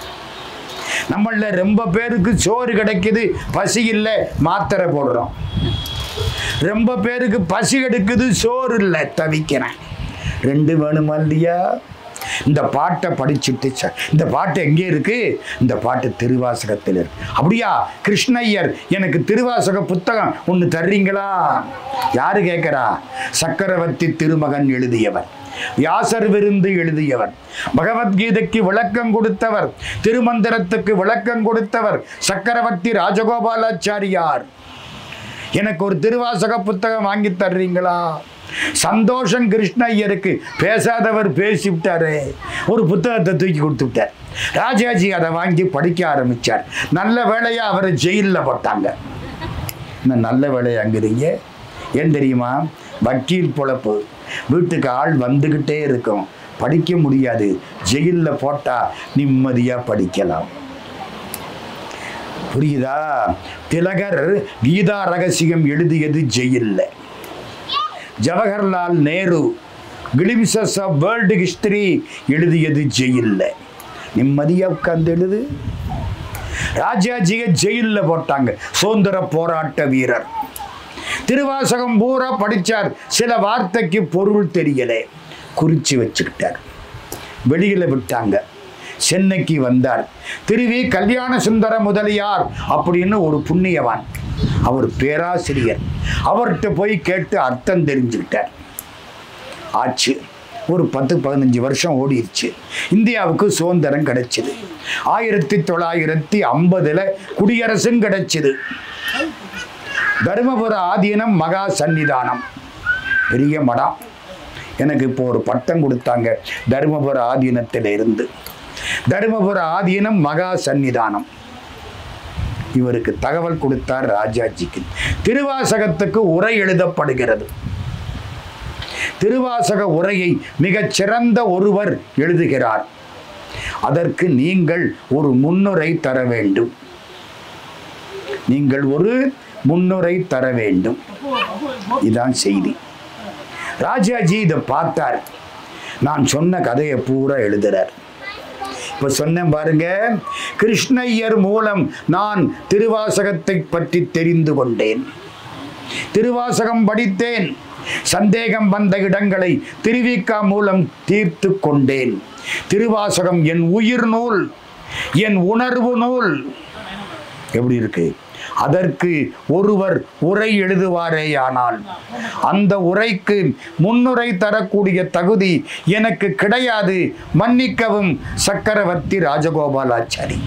S1: நம்மள ரொம்ப பேருக்கு சோறு கிடைக்குது பசி இல்லை மாத்திரை போடுறோம் ரொம்ப பேருக்கு பசி எடுக்குது சோறு இல்லை தவிக்கிறேன் ரெண்டு வேணுமா இல்லையா இந்த பாட்டை படிச்சுட்டு ச- இந்த பாட்டு எங்கே இருக்கு இந்த பாட்டு திருவாசகத்தில் இருக்கு அப்படியா கிருஷ்ணய்யர் எனக்கு திருவாசக புத்தகம் ஒன்று தர்றீங்களா யாரு கேட்குறா சக்கரவர்த்தி திருமகன் எழுதியவர் வியாசர் விருந்து எழுதியவர் பகவத்கீதைக்கு விளக்கம் கொடுத்தவர் திருமந்திரத்துக்கு விளக்கம் கொடுத்தவர் சக்கரவர்த்தி ராஜகோபாலாச்சாரியார் எனக்கு ஒரு திருவாசக புத்தகம் வாங்கி தர்றீங்களா சந்தோஷம் கிருஷ்ணய்யருக்கு பேசாதவர் பேசிவிட்டாரு ஒரு புத்தகத்தை தூக்கி கொடுத்து விட்டார் ராஜாஜி அதை வாங்கி படிக்க ஆரம்பிச்சார் நல்ல வேலையா அவரை ஜெயிலில் போட்டாங்க இன்னும் நல்ல வேலையாங்கிறீங்க ஏன் தெரியுமா வக்கீல் பொழப்பு வீட்டுக்கு ஆள் வந்துக்கிட்டே இருக்கும் படிக்க முடியாது ஜெயிலில் போட்டால் நிம்மதியாக படிக்கலாம் புரியுதா திலகர் கீதா ரகசியம் எழுதியது ஜெயில்ல Jawaharlal Nehru glimpses of world history எழுதியது ஜெயில்ல நிம்மதியா உட்கார்ந்து எழுது ராஜாஜியை ஜெயில்ல போட்டாங்க சுதந்திர போராட்ட வீரர் திருவாசகம் பூரா படிச்சார் சில வார்த்தைக்கு பொருள் தெரியல குறிச்சு வச்சுக்கிட்டார் வெளியில விட்டாங்க சென்னைக்கு வந்தார் திருவி கல்யாண சுந்தர முதலியார் அப்படின்னு ஒரு புண்ணியவான் அவர் பேராசிரியர் அவர்கிட்ட போய் கேட்டு அர்த்தம் தெரிஞ்சுக்கிட்டார் ஆச்சு ஒரு பத்து பதினஞ்சு வருஷம் ஓடிடுச்சு இந்தியாவுக்கு சுதந்திரம் கிடைச்சிது ஆயிரத்தி தொள்ளாயிரத்தி ஐம்பதுல குடியரசும் கிடைச்சிது தருமபுர ஆதீனம் மகா சந்நிதானம் பெரிய மடம் எனக்கு இப்போ ஒரு பட்டம் கொடுத்தாங்க தருமபுர ஆதீனத்தில் இருந்து தருமபுர ஆதீனம் மகா சந்நிதானம் இவருக்கு தகவல் கொடுத்தார் ராஜாஜிக்கு திருவாசகத்துக்கு உரை எழுதப்படுகிறது திருவாசக உரையை மிகச் சிறந்த ஒருவர் எழுதுகிறார் அதற்கு நீங்கள் ஒரு முன்னுரை தர வேண்டும் நீங்கள் ஒரு முன்னுரை தர வேண்டும் இதான் செய்தி ராஜாஜி இதை பார்த்தார் நான் சொன்ன கதையை பூரா எழுதுறார் இப்ப சொன்னேன் பாருங்க கிருஷ்ணய்யர் மூலம் நான் திருவாசகத்தை பற்றி தெரிந்து கொண்டேன் திருவாசகம் படித்தேன் சந்தேகம் வந்த இடங்களை திருவிக்கா மூலம் தீர்த்து கொண்டேன் திருவாசகம் என் உயிர் நூல் என் உணர்வு நூல் எப்படி இருக்கு அதற்கு ஒருவர் உரை எழுதுவாரேயானால் அந்த உரைக்கு முன்னுரை தரக்கூடிய தகுதி எனக்கு கிடையாது மன்னிக்கவும் சக்கரவர்த்தி ராஜகோபாலாச்சாரி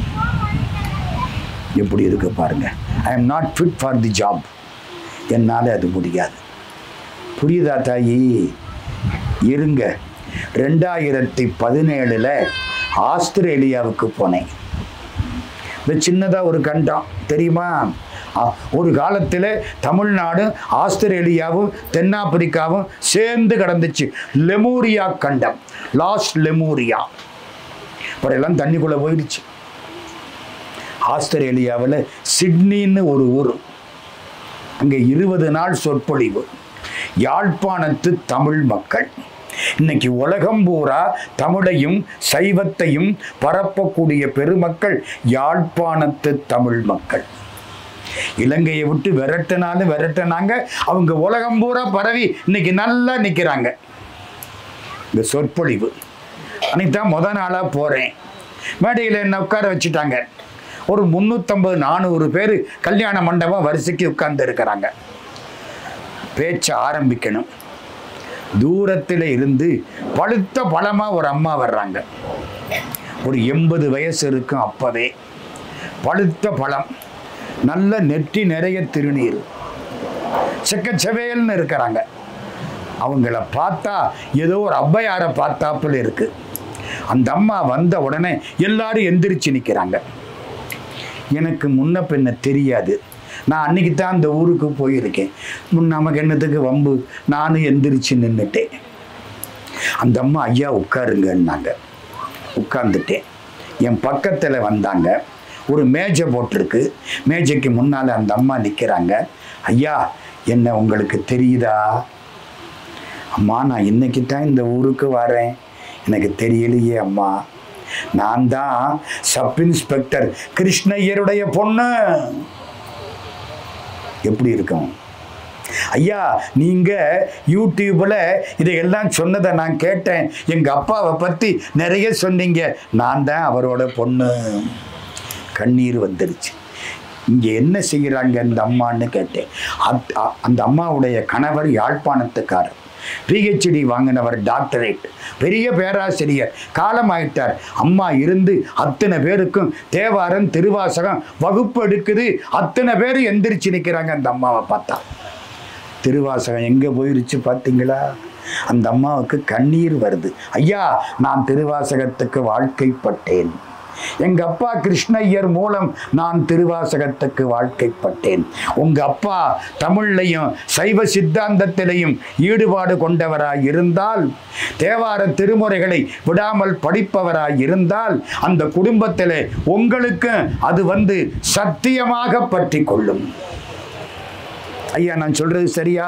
S1: எப்படி இருக்கு பாருங்க I am not fit for the job என்னால் அது முடியாது புரியுதா தாயி இருங்க ரெண்டாயிரத்தி பதினேழில் ஆஸ்திரேலியாவுக்கு போனேன் இந்த சின்னதாக ஒரு கண்டம் தெரியுமா ஆ, ஒரு காலத்தில் தமிழ்நாடும் ஆஸ்திரேலியாவும் தென்னாப்பிரிக்காவும் சேர்ந்து கிடந்துச்சு லெமூரியா கண்டம் லாஸ்ட் லெமூரியா அப்புறம் எல்லாம் தண்ணிக்குள்ளே போயிடுச்சு ஆஸ்திரேலியாவில் சிட்னின்னு ஒரு ஊர் அங்கே இருபது நாள் சொற்பொழிவு யாழ்ப்பாணத்து தமிழ் மக்கள் இன்னைக்கு உலகம் பூரா தமிழையும் சைவத்தையும் பரப்பக்கூடிய பெருமக்கள் யாழ்ப்பாணத்து தமிழ் மக்கள் இலங்கையை விட்டு விரட்டினாலும் விரட்டினாங்க அவங்க உலகம் பூரா பரவி இன்னைக்கு நல்லா நிற்கிறாங்க இந்த சொற்பொழிவு அன்னைக்கு தான் முத நாளாக போகிறேன் மேடையில் என்ன உட்கார வச்சுட்டாங்க ஒரு முந்நூற்றம்பது நானூறு பேர் கல்யாண மண்டபம் வரிசைக்கு உட்கார்ந்து இருக்கிறாங்க பேச்ச ஆரம்பிக்கணும் தூரத்தில் இருந்து பழுத்த பழமாக ஒரு அம்மா வர்றாங்க ஒரு எண்பது வயசு இருக்கும் அப்பவே பழுத்த பழம் நல்ல நெற்றி நிறைய திருநீர் செக்கச்செவேல்னு இருக்கிறாங்க அவங்கள பார்த்தா ஏதோ ஒரு ஔவையாரை பார்த்தாப்புல இருக்கு அந்த அம்மா வந்த உடனே எல்லாரும் எந்திரிச்சு நிற்கிறாங்க எனக்கு முன்ன பின்ன தெரியாது நான் அன்னைக்கு தான் அந்த ஊருக்கு போயிருக்கேன் முன் நமக்கு என்னத்துக்கு வம்பு நானும் எந்திரிச்சு நின்றுட்டேன் அந்த அம்மா ஐயா உட்காருங்கன்னாங்க உட்கார்ந்துட்டேன் என் பக்கத்தில் வந்தாங்க ஒரு மேஜை போட்டிருக்கு மேஜைக்கு முன்னால் அந்த அம்மா நிற்கிறாங்க ஐயா என்ன உங்களுக்கு தெரியுதா அம்மா நான் இன்னைக்கு தான் இந்த ஊருக்கு வரேன் எனக்கு தெரியலையே அம்மா நான் தான் சப் இன்ஸ்பெக்டர் கிருஷ்ணய்யருடைய பொண்ணு எப்படி இருக்கும் ஐயா நீங்க யூடியூப்ல இதையெல்லாம் சொன்னதை நான் கேட்டேன் எங்க அப்பாவை பத்தி நிறைய சொன்னீங்க நான் தான் அவரோட பொண்ணு கண்ணீர் வந்துருச்சு இங்க என்ன செய்கிறாங்க இந்த அம்மான்னு கேட்டேன் அத்- அ- அந்த அம்மாவுடைய கணவர் யாழ்ப்பாணத்துக்காரர் பிஹெச்டி வாங்கினவர் டாக்டரேட் பெரிய பேராசிரியர் காலமாயிட்டார் அம்மா இருந்து அத்தனை பேருக்கும் தேவாரம் திருவாசகம் வகுப்பு எடுக்குது அத்தனை பேர் எந்திரிச்சு நிற்கிறாங்க அந்த அம்மாவை பார்த்தா திருவாசகம் எங்கே போயிருச்சு பார்த்தீங்களா அந்த அம்மாவுக்கு கண்ணீர் வருது ஐயா நான் திருவாசகத்துக்கு வாழ்க்கைப்பட்டேன் எங்க அப்பா கிருஷ்ணய்யர் மூலம் நான் திருவாசகத்துக்கு வாழ்க்கைப்பட்டேன் உங்க அப்பா தமிழ்லையும் சைவ சித்தாந்தத்திலையும் ஈடுபாடு கொண்டவராய் இருந்தால் தேவார திருமுறைகளை விடாமல் படிப்பவராய் இருந்தால் அந்த குடும்பத்திலே உங்களுக்கு அது வந்து சத்தியமாக பற்றி கொள்ளும் ஐயா நான் சொல்றது சரியா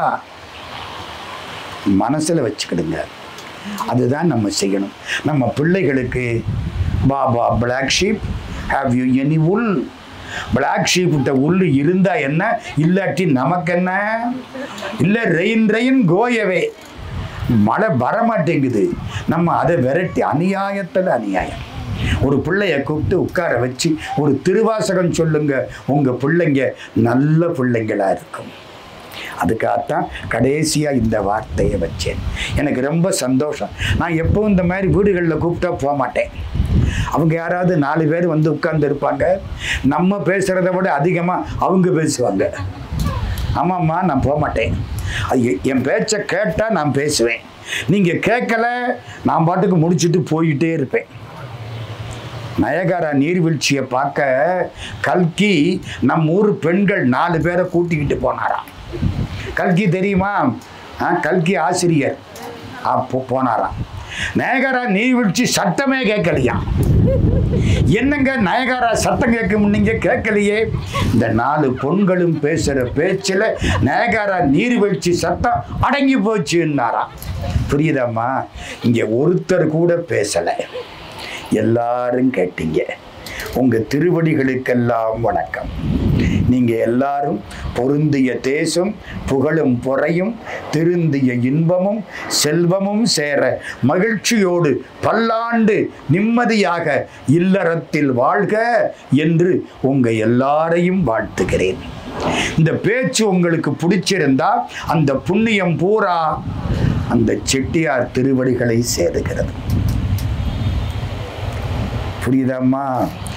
S1: மனசுல வச்சுக்கிடுங்க அதுதான் நம்ம செய்யணும் நம்ம பிள்ளைகளுக்கு baa baa black sheep have you any wool black ஷீப்கிட்ட உள் இருந்தா என்ன இல்லாட்டி நமக்கு என்ன இல்லை ரெயின் ரெயின் கோயவே மழை வரமாட்டேங்குது நம்ம அதை விரட்டி அநியாயத்தில் அநியாயம் ஒரு பிள்ளைய கூப்பிட்டு உட்கார வச்சு ஒரு திருவாசகம் சொல்லுங்க உங்க பிள்ளைங்க நல்ல பிள்ளைங்களா இருக்கும் அதுக்காகத்தான் கடைசியாக இந்த வார்த்தையை வச்சேன் எனக்கு ரொம்ப சந்தோஷம் நான் எப்பவும் இந்த மாதிரி வீடுகளில் கூப்பிட்டா போக மாட்டேன் அவங்க யாராவது நாலு பேர் வந்து உட்கார்ந்து இருப்பாங்க நம்ம பேசுகிறத விட அதிகமாக அவங்க பேசுவாங்க ஆமாம்மா நான் போக மாட்டேன் அது எ- என் பேச்சை கேட்டால் நான் பேசுவேன் நீங்கள் கேட்கல நான் பாட்டுக்கு முடிச்சுட்டு போயிட்டே இருப்பேன் நயகாரா நீர்வீழ்ச்சியை பார்க்க கல்கி நம்ம ஊர் பெண்கள் நாலு பேரை கூட்டிக்கிட்டு போனாராம் கல்கி தெரியுமா ஆ, கல்கி ஆசிரியர் ஆ, போ- போனாராம் நயகாரா நீர்வீழ்ச்சி சத்தமே கேட்கலையா என்னங்க நயகாரா சத்தம் கேட்கும் நீங்க கேட்கலையே இந்த நாலு பொண்களும் பேசுற பேச்சுல நயகாரா நீர்வீழ்ச்சி சத்தம் அடங்கி போச்சுன்னாராம் புரியுதாம்மா இங்க ஒருத்தர் கூட பேசலை எல்லாரும் கேட்டீங்க உங்க திருவடிகளுக்கெல்லாம் வணக்கம் நீங்க எல்லாரும் பொருந்திய தேசம் புகழும் பொறையும் திருந்திய இன்பமும் செல்வமும் சேர மகிழ்ச்சியோடு பல்லாண்டு நிம்மதியாக இல்லறத்தில் வாழ்க என்று உங்க எல்லாரையும் வாழ்த்துகிறேன் இந்த பேச்சு உங்களுக்கு பிடிச்சிருந்தா அந்த புண்ணியம் பூரா அந்த செட்டியார் திருவடிகளை சேருகிறது புரியுதாம்மா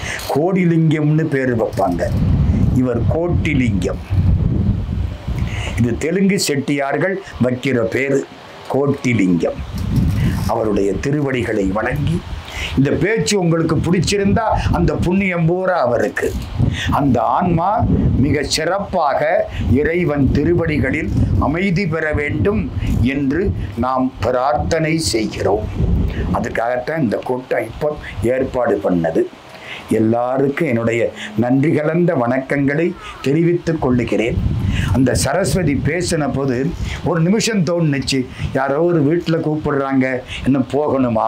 S1: கோடிலிங்கம்னு பேர் வைப்பாங்க இவர் கோட்டிலிங்கம் இது தெலுங்கு செட்டியார்கள் வைக்கிற பேரு கோட்டிலிங்கம் அவருடைய திருவடிகளை வணங்கி இந்த பேச்சு உங்களுக்கு பிடிச்சிருந்தா அந்த புண்ணியம் பூரா அவருக்கு அந்த ஆன்மா மிக சிறப்பாக இறைவன் திருவடிகளில் அமைதி பெற வேண்டும் என்று நாம் பிரார்த்தனை செய்கிறோம் அதுக்காகத்தான் இந்த கூட்டம் இப்போ ஏற்பாடு பண்ணது எல்லாருக்கும் என்னுடைய நன்றி கலந்த வணக்கங்களை தெரிவித்துக் கொள்ளுகிறேன் அந்த சரஸ்வதி பேசின போது ஒரு நிமிஷம் தோணுச்சு யாரோ ஒரு வீட்டில் கூப்பிடுறாங்க இன்னும் போகணுமா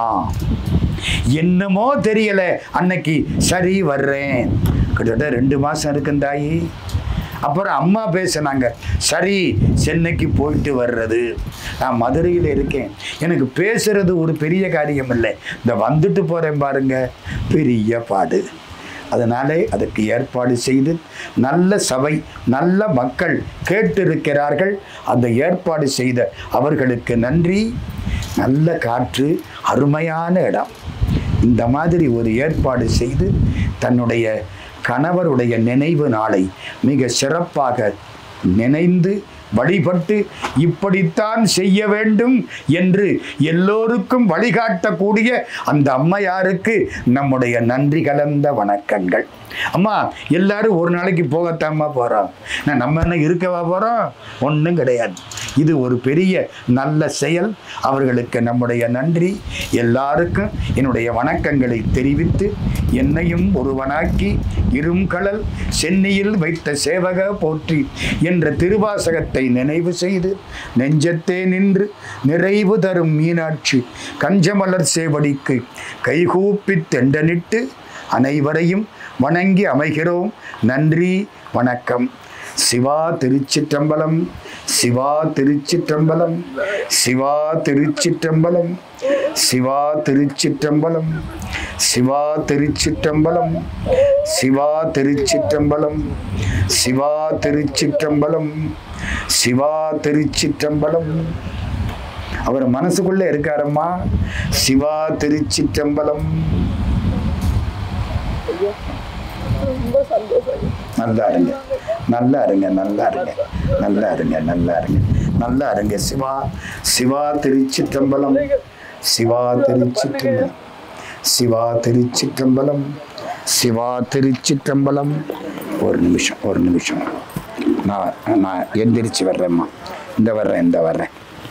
S1: என்னமோ தெரியல அன்னைக்கு சரி வர்றேன் கிட்டத்தட்ட ரெண்டு மாதம் இருக்கும் தாயி அப்புறம் அம்மா பேசினாங்க சரி சென்னைக்கு போயிட்டு வர்றது நான் மதுரையில் இருக்கேன் எனக்கு பேசுறது ஒரு பெரிய காரியம் இல்லை இந்த வந்துட்டு போகிறேன் பாருங்க பெரிய பாடு அதனாலே அதுக்கு ஏற்பாடு செய்து நல்ல சபை நல்ல மக்கள் கேட்டிருக்கிறார்கள் அந்த ஏற்பாடு செய்த அவர்களுக்கு நன்றி நல்ல காற்று அருமையான இடம் இந்த மாதிரி ஒரு ஏற்பாடு செய்து தன்னுடைய கணவருடைய நினைவு நாளை மிக சிறப்பாக நினைந்து வழிபட்டு இப்படித்தான் செய்ய வேண்டும் என்று எல்லோருக்கும் வழிகாட்டக்கூடிய அந்த அம்மையாருக்கு நம்முடைய நன்றி கலந்த வணக்கங்கள் அம்மா எல்லாரும் ஒரு நாளைக்கு போகத்தாம்மா போகிறோம் நான் நம்ம என்ன இருக்கவா போகிறோம் ஒன்றும் கிடையாது இது ஒரு பெரிய நல்ல செயல் அவர்களுக்கு நம்முடைய நன்றி எல்லாருக்கும் என்னுடைய வணக்கங்களை தெரிவித்து என்னையும் ஒருவனாக்கி இரும்கடல் சென்னியில் வைத்த சேவக போற்றி என்ற திருவாசகத்தை நினைவு செய்து நெஞ்சத்தே நின்று நிறைவு தரும் மீனாட்சி கஞ்சமலர் சேவடிக்கு கைகூப்பி தெண்டனிட்டு அனைவரையும் வணங்கி அமைகிறோம் நன்றி வணக்கம் சிவா திருச்சிற்றம்பலம் சிவா திருச்சிற்றம்பலம் சிவா திருச்சிற்றம்பலம் சிவா திருச்சிற்றம்பலம் சிவா திருச்சிற்றம்பலம் சிவா திருச்சிற்றம்பலம் சிவா திருச்சிற்றம்பலம் சிவா திருச்சிற்றம்பலம் அவர் மனசுக்குள்ள இருக்காரம்மா சிவா திருச்சிற்றம்பலம்
S2: ரொம்ப சந்தோஷம்
S1: நல்லா இருங்க நல்லா இருங்க நல்லா இருங்க நல்லா இருங்க நல்லா இருங்க நல்லா இருங்க சிவா சிவா திருச்சிற்றம்பலம் சிவா திருச்சிற்றம்பலம் சிவா திருச்சிற்றம்பலம் சிவா திருச்சிற்றம்பலம் ஒரு நிமிஷம் ஒரு நிமிஷம் நான் நான் எந்திரிச்சு வர்றேம்மா இந்த வர்றேன் இந்த வர்றேன்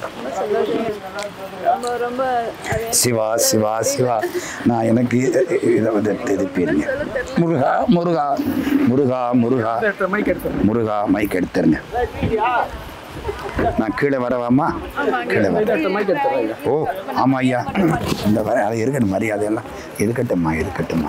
S3: ரொம்ப ரொம்ப அது
S1: சிவா சிவா சிவா நான் எனக்கு இதை வந்து திருப்பிடுங்க முருகா முருகா முருகா முருகா
S2: எடுத்த மைக் எடுத்து
S1: முருகா மைக் எடுத்துருங்க நான் கீழே வரவாம்மா கீழே வர
S2: எடுத்த மைக் எடுத்துறாங்க
S1: ஓ ஆமாம் ஐயா இந்த வர அது இருக்கட்டும் மரியாதையெல்லாம் இருக்கட்டும்மா இருக்கட்டும்மா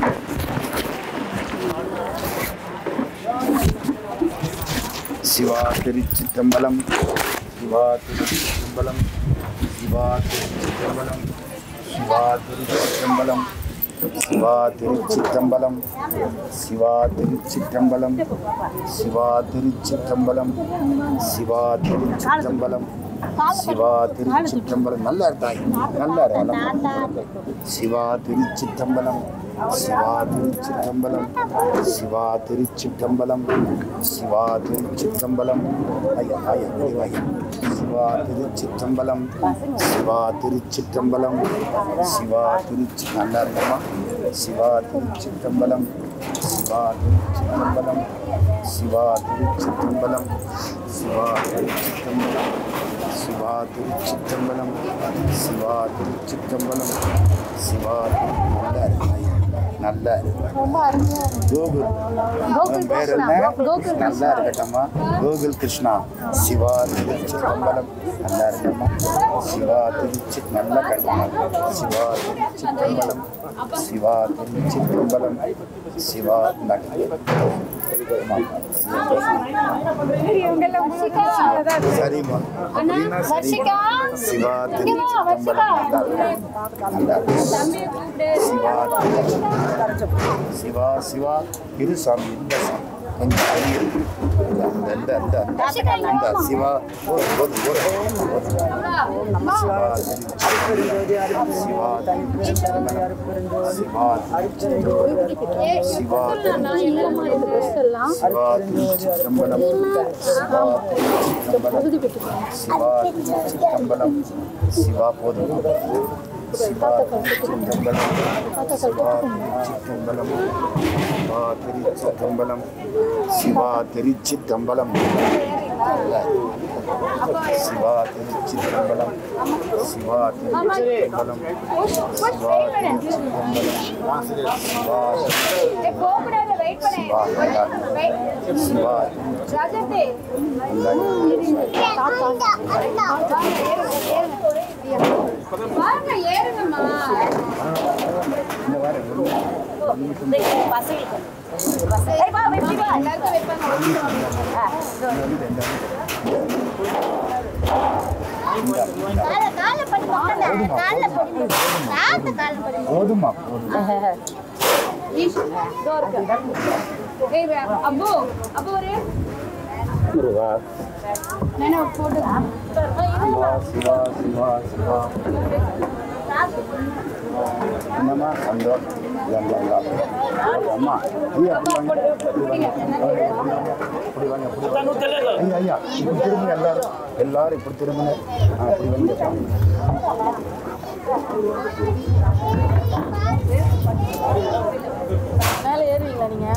S1: சிவா திருச்சிற்றம்பலம் சிவா திருச்சிற்றம்பலம் சிவா திருச்சிற்றம்பலம் சிவா திருச்சிற்றம்பலம் சிவா திருச்சிற்றம்பலம் சிவா திருச்சிற்றம்பலம் சிவா திருச்சிற்றம்பலம் சிவா திருச்சிற்றம்பலம் சிவா திருச்சிற்றம்பலம் நல்லா இருந்தாய் நல்லா இருக்கு சிவா திருச்சிற்றம்பலம் சிவா திருச்சிற்றம்பலம் சிவா திருச்சிற்றம்பலம் சிவா திருச்சிற்றம்பலம் ஐயா ஐயா ஐயா, ஐயா சிவா திருச்சிற்றம்பலம் சிவா திருச்சிற்றம்பலம் சிவா திருச்சி நல்லா இருக்கமா சிவா திருச்சிற்றம்பலம் சிவா திருச்சிற்றம்பலம் சிவா திருச்சிற்றம்பலம் சிவா திருச்சிற்றம்பலம் சிவா திருச்சிற்றம்பலம் சிவா திருச்சிற்றம்பலம் சிவா நல்லா இருக்கு ஐயா. நல்லா இருக்கு கோகுல் உன் பேர் என்ன நல்லா இருக்கட்டம்மா கோகுல் கிருஷ்ணா சிவா திருச்சிற்றம்பலம் நல்லா இருக்கம்மா சிவா திருச்சி நல்லா கட்டமா சிவா திருச்சிற்றம்பலம் சிவா திருச்சிற்றம்பலம் சிவா சரிம்மா அப்படின்னா சரி சிவா திருச்சிற்றம்பலம் நல்லா இருக்கு. நல்லா இருக்கு. சிவா திருச்சிற்றம்பலம். சிவா சிவா இரு சாமி இந்த சாமி கொஞ்சம் தள்ளி இருக்கு. இந்த இந்த இந்த இந்த இந்த சிவா போது போது போது சிவா சிவா சிவா சிவா சிவா சிதம்பரம் சிவா சிதம்பரம் சிவா சிதம்பரம் சிவா போதும் சிவா சிதம்பரம் சிவா சிதம்பரம் சிவா திருச்சிதம்பரம் சிவா திருச்சிதம்பரம் சிவா திருச்சிதம்பரம் சிவா திருச்சிதம்பரம் சிவா திருச்சிதம்பரம் சிவா சிவா போதுமா போதும்
S3: அப்பு அப்பு ஒரு
S1: சிவா
S3: நான் போட்டு
S1: சிவா சிவா சிவா சிவா என்னம்மா சந்தோஷம் இல்ல, இல்ல, இல்ல. அம்மா ஐயா அப்படி வாங்க இப்படி வாங்க இப்படி வாங்க இப்படி வாங்க ஐயா ஐயா இப்படி திரும்புங்க எல்லாரும் எல்லாரும் இப்படி திரும்புங்க ஆ இப்படி வந்து
S4: மேலே ஏறுவீங்களா நீங்க